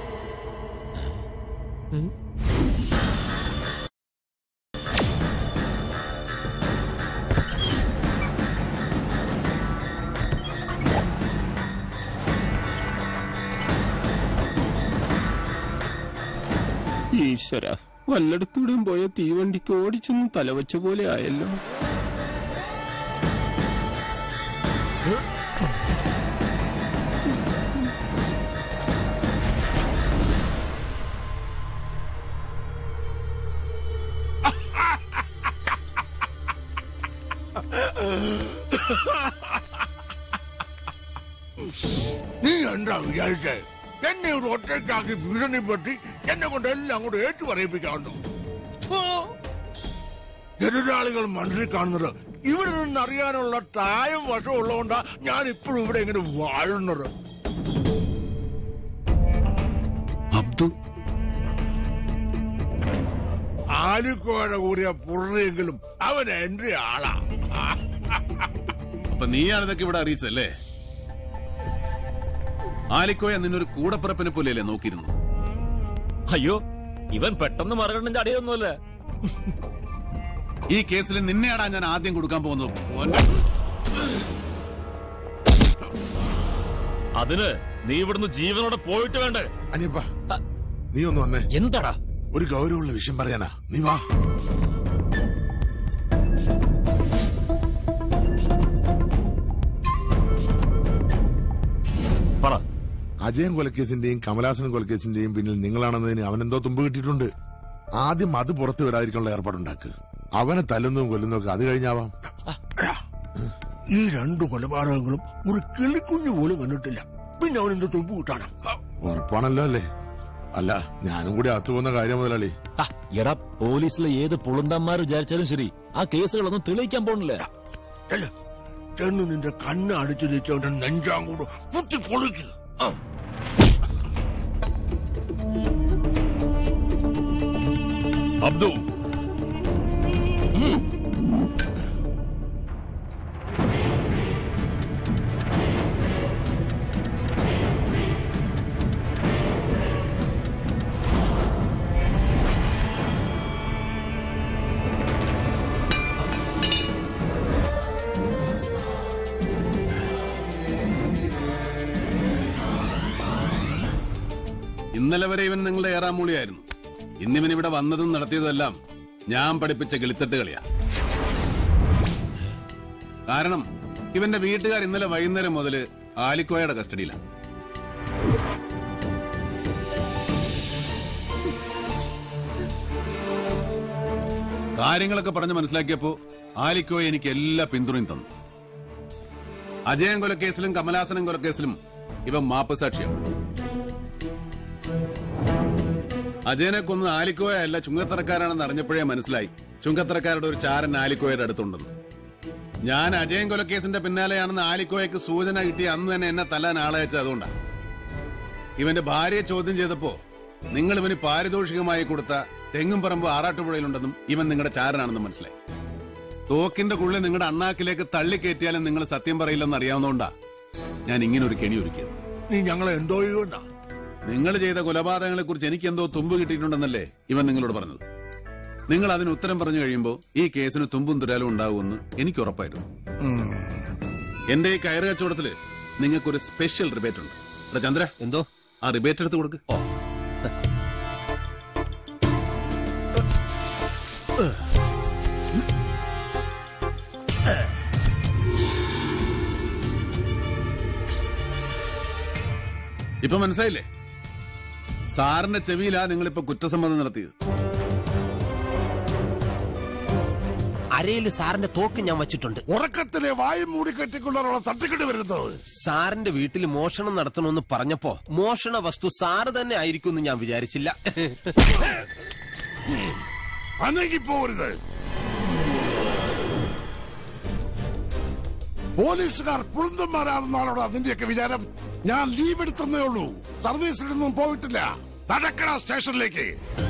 ഈശ്വര വല്ലയിടത്തൂടെയും പോയ തീവണ്ടിക്ക് ഓടിച്ചൊന്നും തലവച്ച പോലെ ആയല്ലോ നീ എന്താ വിചാരിച്ചേ എന്നെ ഒരു ഒറ്റയ്ക്കാക്കി ഭീഷണിപ്പെടുത്തി എന്നെ കൊണ്ട് എല്ലാം അങ്ങോട്ട് ഏറ്റു പറയിപ്പിക്കാവുന്നു എതിരാളികൾ മനസ്സിൽ കാണുന്നത് ഇവിടെ നിന്ന് അറിയാനുള്ള തായം വശം ഉള്ളതുകൊണ്ടാ ഞാൻ ഇപ്പോഴും ഇവിടെ ഇങ്ങനെ വാഴുന്നത് അബ്ദു ആലിക്കോയുടെ കൂടിയ പുറകെങ്കിലും അവൻ എന്റെ ആളാ അപ്പൊ നീയാണ് ഇതൊക്കെ ഇവിടെ അറിയിച്ചല്ലേ ആലിക്കോയ നിന്നൊരു കൂടപ്പിറപ്പിനെ പോലെയല്ലേ നോക്കിയിരുന്നു അയ്യോ ഇവൻ പെട്ടെന്ന് മറുകണ്ണം ചടിയൊന്നുമല്ല ഈ കേസിൽ നിന്നെയാടാ ഞാൻ ആദ്യം കൊടുക്കാൻ പോകുന്നത് മോനെ. അതിന് നീ ഇവിടുന്ന് ജീവനോടെ പോയിട്ട് വേണ്ടേ അനിയപ്പ നീ ഒന്ന് വന്നേ എന്താടാ ഒരു ഗൗരവമുള്ള വിഷയം പറയാനാ നീ വാ പറ അജയൻ കൊലക്കേസിന്റെയും കമലാസൻ കൊലക്കേസിന്റെയും പിന്നിൽ നിങ്ങളാണെന്നതിന് അവനെന്തോ തുമ്പ് കിട്ടിയിട്ടുണ്ട് ആദ്യം അത് പുറത്തു വരാതിരിക്കാനുള്ള ഏർപ്പാടുണ്ടാക്ക് അവനെ തല്ലുന്നതും കൊല്ലുന്നതും ഒക്കെ അത് കഴിഞ്ഞാവാം ഈ രണ്ടു കൊലപാതകങ്ങളും ഒരു കിളിക്കുഞ്ഞു പോലും കണ്ടിട്ടില്ല പിന്നെ അവൻ എന്ത് തുമ്പ് കൂട്ടാണ് ഉറപ്പാണല്ലോ അല്ലേ അല്ല ഞാനും കൂടി അകത്തു പോകുന്ന കാര്യം മുതലാളി ആ, എടാ പോലീസിലെ ഏത് പുളുന്തന്മാർ വിചാരിച്ചാലും ശരി ആ കേസുകളൊന്നും തെളിയിക്കാൻ പോണില്ല ചെല്ല്. ചെന്ന് നിന്റെ കണ്ണ് അടിച്ചു വെച്ചവന്റെ നെഞ്ചാങ്കൂട് കുത്തി പൊളിക്കുക അബ്ദു ഇന്നലെ വരെ ഇവൻ നിങ്ങളുടെ ഏറാമൂളിയായിരുന്നു ഇന്നിവൻ ഇവിടെ വന്നതും നടത്തിയതെല്ലാം ഞാൻ പഠിപ്പിച്ച കിളിത്തട്ട് കളിയാ കാരണം ഇവന്റെ വീട്ടുകാർ ഇന്നലെ വൈകുന്നേരം മുതല് ആലിക്കോയുടെ കസ്റ്റഡിയിലാണ് കാര്യങ്ങളൊക്കെ പറഞ്ഞ് മനസ്സിലാക്കിയപ്പോ ആലിക്കോയ എനിക്ക് എല്ലാ പിന്തുണയും തന്നു അജയൻ കൊലക്കേസിലും കമലാസനം കൊലക്കേസിലും ഇവൻ മാപ്പ് സാക്ഷിയാവും അജയനെ കൊന്ന് ആലിക്കോയ അല്ല ചുങ്കത്തറക്കാരാണെന്ന് അറിഞ്ഞപ്പോഴേ മനസ്സിലായി ചുങ്കത്തറക്കാരുടെ ഒരു ചാരൻ ആലിക്കോയുടെ അടുത്തുണ്ടെന്ന് ഞാൻ അജയൻ കൊലക്കേസിന്റെ പിന്നാലെയാണെന്ന് ആലിക്കോയക്ക് സൂചന കിട്ടി അന്ന് തന്നെ എന്നെ തല്ലാൻ ആളയച്ചത് അതുകൊണ്ടാണ് ഇവന്റെ ഭാര്യയെ ചോദ്യം ചെയ്തപ്പോ നിങ്ങൾ ഇവന് പാരിതോഷികമായി കൊടുത്ത തെങ്ങും പറമ്പ് ആറാട്ടുപുഴയിലുണ്ടെന്നും ഇവൻ നിങ്ങളുടെ ചാരനാണെന്നും മനസ്സിലായി തോക്കിന്റെ കുള്ളി നിങ്ങളുടെ അണ്ണാക്കിലേക്ക് തള്ളിക്കയറ്റിയാലും നിങ്ങൾ സത്യം പറയില്ലെന്ന് അറിയാവുന്നതുകൊണ്ടാ ഞാൻ ഇങ്ങനെ ഒരു കെണി ഒരുക്കിയത് നീ ഞങ്ങളെ എന്തോ ചെയ്യുന്ന നിങ്ങൾ ചെയ്ത കൊലപാതകങ്ങളെ കുറിച്ച് എനിക്ക് എന്തോ തുമ്പ് കിട്ടിയിട്ടുണ്ടെന്നല്ലേ ഇവൻ നിങ്ങളോട് പറഞ്ഞത് നിങ്ങൾ അതിന് ഉത്തരം പറഞ്ഞു കഴിയുമ്പോൾ ഈ കേസിന് തുമ്പും തുരാലും ഉണ്ടാവുമെന്ന് എനിക്ക് ഉറപ്പായിരുന്നു എന്റെ ഈ കയറ് കച്ചവടത്തില് നിങ്ങൾക്കൊരു സ്പെഷ്യൽ റിബേറ്റ് ഉണ്ട് എടാ ചന്ദ്ര എന്തോ ആ റിബേറ്റ് എടുത്ത് കൊടുക്ക് ഇപ്പൊ മനസ്സിലായില്ലേ സാറിന്റെ ചെവിയിലാ നിങ്ങളിപ്പോ കുറ്റസമ്മതം നടത്തിയത് അരയിൽ സാറിന്റെ തോക്ക് ഞാൻ വച്ചിട്ടുണ്ട് ഉറക്കത്തിലെ വായും മൂടി കെട്ടിക്കൊള്ളാനുള്ള തട്ടിക്കെട്ട് വരുന്നത് സാറിന്റെ വീട്ടിൽ മോഷണം നടത്തണമെന്ന് പറഞ്ഞപ്പോ മോഷണ വസ്തു സാറ് തന്നെ ആയിരിക്കും എന്ന് ഞാൻ വിചാരിച്ചില്ല അന്നെങ്കി പോരുത് പോലീസുകാർ പുളുന്തന്മാരാണെന്നാണോ അതിന്റെയൊക്കെ വിചാരം ഞാൻ ലീവ് എടുത്തന്നേ ഉള്ളൂ സർവീസിൽ നിന്നും പോയിട്ടില്ല നടക്കണ സ്റ്റേഷനിലേക്ക്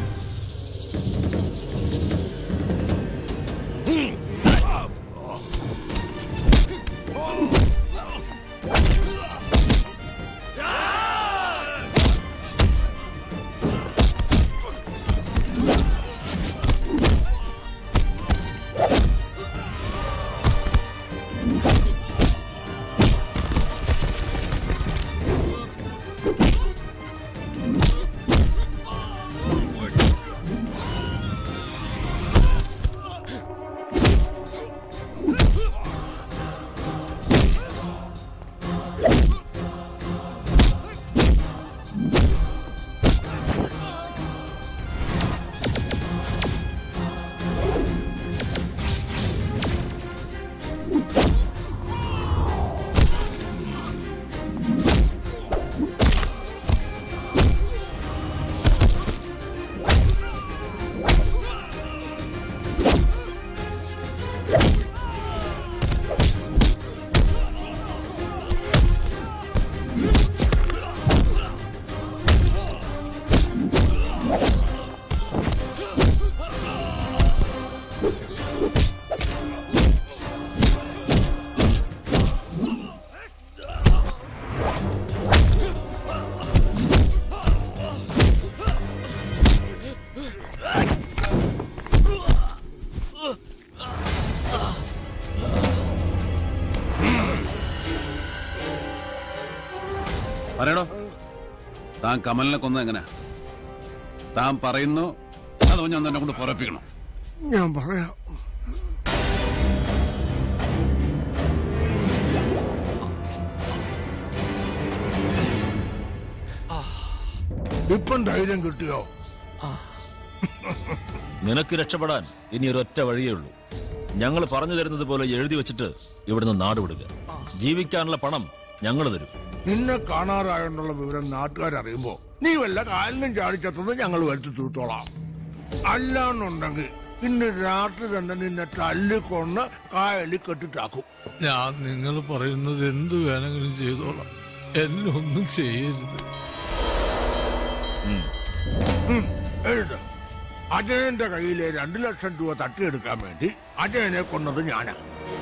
പറയടോ താൻ കമലിനെ കൊന്നത് എങ്ങനെ താൻ പറയുന്നു അതോ ഞാൻ തന്നെ കൊണ്ട് പുറപ്പിക്കണം ഞാൻ പറയാം ഇപ്പം ധൈര്യം കിട്ടിയോ നിനക്ക് രക്ഷപ്പെടാൻ ഇനി ഒരൊറ്റ വഴിയേ ഉള്ളൂ ഞങ്ങൾ പറഞ്ഞു തരുന്നത് പോലെ എഴുതി വെച്ചിട്ട് ഇവിടുന്ന് നാട് വിടുക ജീവിക്കാനുള്ള പണം ഞങ്ങൾ തരും നിന്നെ കാണാറായെന്നുള്ള വിവരം നാട്ടുകാരറിയുമ്പോ നീ വല്ല കാലിനും ചാടിച്ചെത്തുന്നത് ഞങ്ങൾ വരുത്തി തീർത്തോളാം അല്ലാന്നുണ്ടെങ്കിൽ ഇന്ന് രാത്രി തന്നെ നിന്നെ തല്ലിക്കൊന്ന് കായലിൽ കെട്ടിട്ടാക്കും ഞാൻ നിങ്ങൾ പറയുന്നത് എന്തു വേണമെങ്കിലും ചെയ്തോളാം എന്നെ ഒന്നും ചെയ്യരുത് ഉം, എഴുത് അജയന്റെ കയ്യിലെ രണ്ടു ലക്ഷം രൂപ തട്ടിയെടുക്കാൻ വേണ്ടി അജയനെ കൊന്നത് ഞാനാ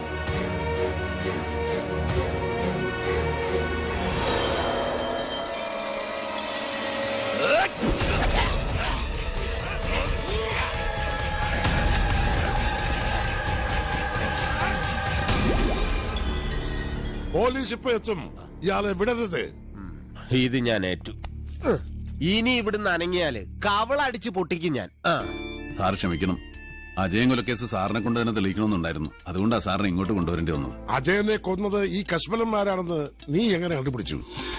പോലീസ് ഇപ്പൊ എത്തും ഇയാളെ വിടരുത് ഇത് ഞാൻ ഏറ്റു ഇനി ഇവിടുന്ന് അനങ്ങിയാല് കവളടിച്ച് പൊട്ടിക്കും ഞാൻ ആ സാർ ക്ഷമിക്കണം അജയൻ കൊലക്കേസ് സാറിനെ കൊണ്ട് തന്നെ തെളിയിക്കണമെന്നുണ്ടായിരുന്നു അതുകൊണ്ടാണ് സാറിനെ ഇങ്ങോട്ട് കൊണ്ടുവരേണ്ടി വന്നത് അജയനെ കൊന്നത് ഈ കശ്മലന്മാരാണെന്ന് നീ എങ്ങനെ കണ്ടുപിടിച്ചു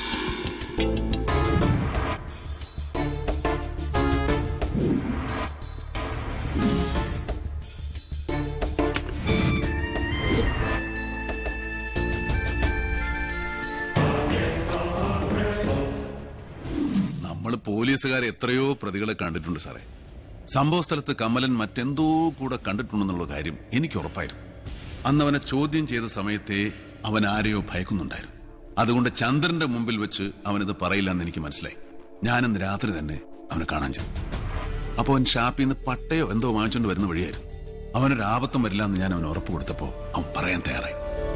നമ്മൾ പോലീസുകാർ എത്രയോ പ്രതികളെ കണ്ടിട്ടുണ്ട് സാറേ സംഭവ സ്ഥലത്ത് കമലൻ മറ്റെന്തോ കൂടെ കണ്ടിട്ടുണ്ടെന്നുള്ള കാര്യം എനിക്ക് ഉറപ്പായിരുന്നു അന്ന് അവനെ ചോദ്യം ചെയ്ത സമയത്തെ അവൻ ആരെയോ ഭയക്കുന്നുണ്ടായിരുന്നു അതുകൊണ്ട് ചന്ദ്രന്റെ മുമ്പിൽ വെച്ച് അവനിത് പറയില്ല എന്ന് എനിക്ക് മനസ്സിലായി ഞാനിന്ന് രാത്രി തന്നെ അവനെ കാണാൻ ചെന്നു അപ്പോൾ അവൻ ഷാപ്പിൽ നിന്ന് പട്ടയോ എന്തോ വാങ്ങിച്ചുകൊണ്ട് വരുന്ന വഴിയായിരുന്നു അവനൊരു ആപത്തും വരില്ല എന്ന് ഞാൻ അവന് ഉറപ്പ് കൊടുത്തപ്പോ അവൻ പറയാൻ തയ്യാറായി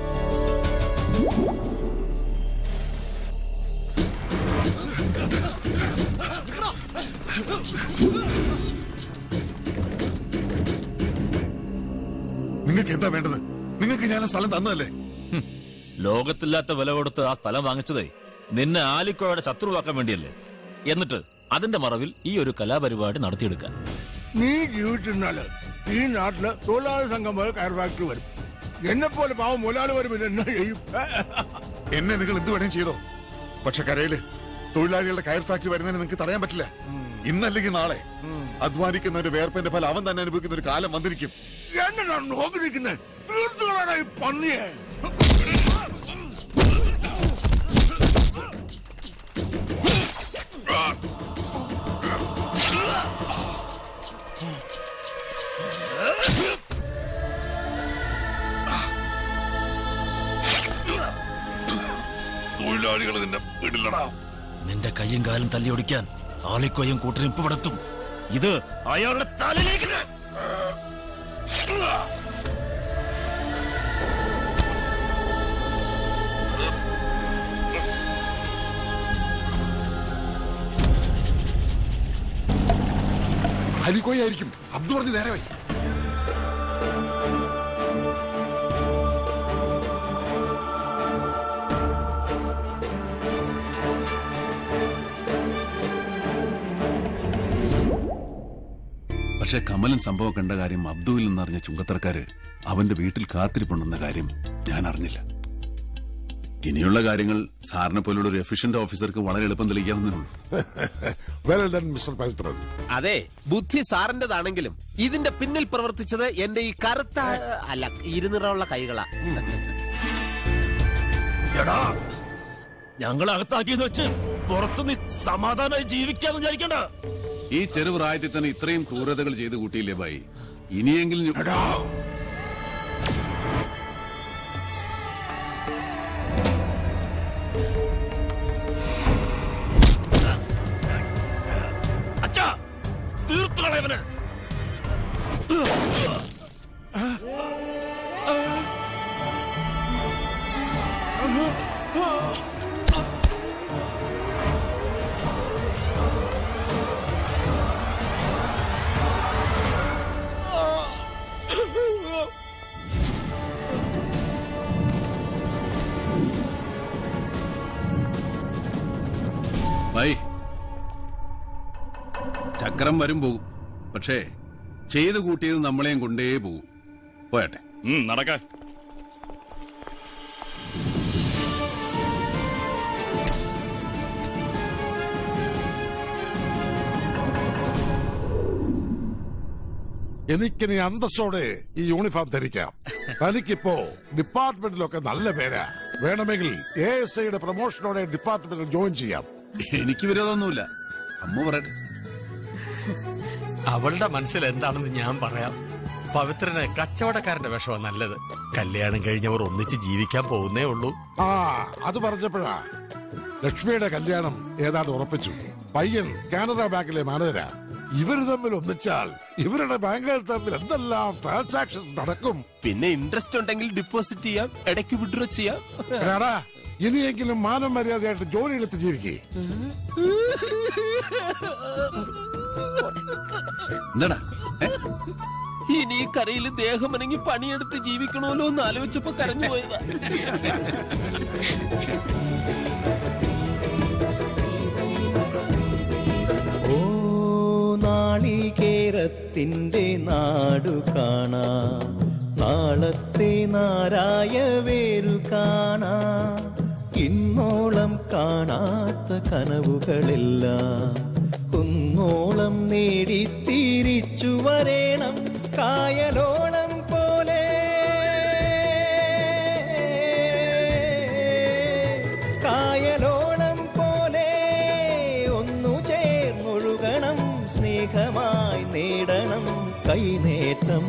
നിങ്ങൾക്ക് എന്താ വേണ്ടത് നിങ്ങൾക്ക് ഞാൻ ആ സ്ഥലം തന്നതല്ലേ ലോകത്തില്ലാത്ത വില കൊടുത്ത് ആ സ്ഥലം വാങ്ങിച്ചതേ നിന്നെ ആലിക്കോയുടെ ശത്രുവാക്കാൻ വേണ്ടിയല്ലേ എന്നിട്ട് അതിന്റെ മറവിൽ ഈ ഒരു കലാപരിപാടി നടത്തിയെടുക്കാൻ നീ ജീവിച്ചിരുന്നാല് ഈ നാട്ടില് തൊഴിലാളി സംഘം പോലെ കയർ ഫാക്ടറി വരും എന്നെ പോലെ പാവം മുതലാളി വരും പിന്നെ എന്നാ ചെയ്യും എന്നെ നിങ്ങൾ എന്ത് വേണേലും ചെയ്തോ പക്ഷെ കരയില് തൊഴിലാളികളുടെ കയർ ഫാക്ടറി വരുന്നതിന് നിങ്ങൾക്ക് തടയാൻ പറ്റില്ല ഇന്നല്ലെങ്കിൽ നാളെ അധ്വാനിക്കുന്നവന്റെ വേർപ്പിന്റെ ഫലം അവൻ തന്നെ അനുഭവിക്കുന്ന ഒരു കാലം വന്നിരിക്കും എന്നടാ നോക്കിയിരിക്കുന്നത് തീർത്തുകളാണ് ഈ പന്നിയെ തൊഴിലാളികൾ നിന്നെ വിടില്ലടാ നിന്റെ കയ്യും കാലും തല്ലിയൊടിക്കാൻ ആളിക്കൊയ്യും കൂട്ടരും ഇപ്പൊ ഇവിടെത്തും ഇത് അയാളുടെ തലയിലേക്ക് അലിക്കോയായിരിക്കും അബ്ദു പറഞ്ഞ് നേരെ വൈ പക്ഷെ കമലൻ സംഭവം കണ്ട കാര്യം അബ്ദുവിൽ നിന്നറിഞ്ഞ ചുങ്കത്തറക്കാര് അവന്റെ വീട്ടിൽ കാത്തിരിപ്പുണ്ടെന്ന കാര്യം ഞാൻ അറിഞ്ഞില്ല ഇനിയുള്ള കാര്യങ്ങൾ സാറിനെ പോലുള്ള ഒരു എഫിഷ്യന്റ് ഓഫീസർക്ക് വളരെ എളുപ്പം തെളിയിക്കാവുന്നേ ഉള്ളൂ വെൽ ഡൺ മിസ്റ്റർ പവിത്രൻ അതെ ബുദ്ധി സാറിന്റേതാണെങ്കിലും ഇതിന്റെ പിന്നിൽ പ്രവർത്തിച്ചത് എന്റെ ഈ കറുത്ത അല്ല ഇരുനിറമുള്ള കൈകളാ എടാ ഞങ്ങൾ അകത്താക്കിയെന്ന് വെച്ച് പുറത്ത് നീ സമാധാനമായി ജീവിക്കാന്ന് വിചാരിക്കണ്ട ഈ ചെറുപ്രായത്തിൽ തന്നെ ഇത്രയും ക്രൂരതകൾ ചെയ്ത് കൂട്ടിയില്ലേ ബായി ഇനിയെങ്കിലും ഞ- അച്ഛാ തീർത്തു കളയവന് ബായി ചക്രം വരും പോകും പക്ഷേ ചെയ്തു കൂട്ടിയത് നമ്മളെയും കൊണ്ടേ പോകും പോയട്ടെ നടക്കാൻ എനിക്കിനി അന്തസ്സോടെ ഈ യൂണിഫോം ധരിക്കാം തനിക്കിപ്പോ ഡിപ്പാർട്ട്മെന്റിലൊക്കെ നല്ല പേരാ വേണമെങ്കിൽ എ എസ് ഐയുടെ പ്രൊമോഷനോടെ ഡിപ്പാർട്ട്മെന്റിൽ ജോയിൻ ചെയ്യാം എനിക്ക് വിരോധമൊന്നുമില്ല അമ്മ പറയട്ടെ അവളുടെ മനസ്സിൽ എന്താണെന്ന് ഞാൻ പറയാം പവിത്രന് കച്ചവടക്കാരന്റെ വിഷമാണ് നല്ലത് കല്യാണം കഴിഞ്ഞവർ ഒന്നിച്ച് ജീവിക്കാൻ പോകുന്നേ ഉള്ളൂ ആ അത് പറഞ്ഞപ്പോഴാ ലക്ഷ്മിയുടെ കല്യാണം ഏതാണ്ട് ഉറപ്പിച്ചു പയ്യൻ കാനറ ബാങ്കിലെ മാനേജരാ ഇവര് തമ്മിൽ ഒന്നിച്ചാൽ ഇവരുടെ ബാങ്കുകൾ തമ്മിൽ എന്തെല്ലാം ട്രാൻസാക്ഷൻസ് നടക്കും പിന്നെ ഇൻട്രസ്റ്റ് ഉണ്ടെങ്കിൽ ഡിപ്പോസിറ്റ് ചെയ്യാം ഇടയ്ക്ക് വിഡ്രോ ചെയ്യാം എടാ, ഇനിയെങ്കിലും മാനം മര്യാദയായിട്ട് ജോലി എടുത്ത് ജീവിക്കേ എന്താടാ ഇനി ഈ കരയിൽ ദേഹമനങ്ങി പണിയെടുത്ത് ജീവിക്കണമല്ലോ എന്ന് ആലോചിച്ചപ്പോ കരഞ്ഞു പോയതാ ഓ നാളികേരത്തിന്റെ നാടു കാണാം നാളത്തെ നാരായ വേരു കാണാം ഇന്നോളം കാണാത്ത കനവുകളെല്ലാം കുന്നോളം നേടി തിരിച്ചു വരേണം കായലോളം പോലെ കായലോളം പോലെ ഒന്നു ചേർന്നൊഴുകണം സ്നേഹമായി നേടണം കൈനേട്ടം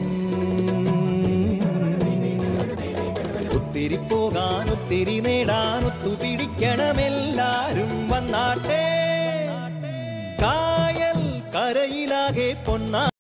ഒത്തിരി പോകാൻ ഒത്തിരി നേടാൻ ഒത്തുപിടിക്കണമെല്ലാരും വന്നാട്ടെ കായൽ കരയിലാകെ പൊന്നാ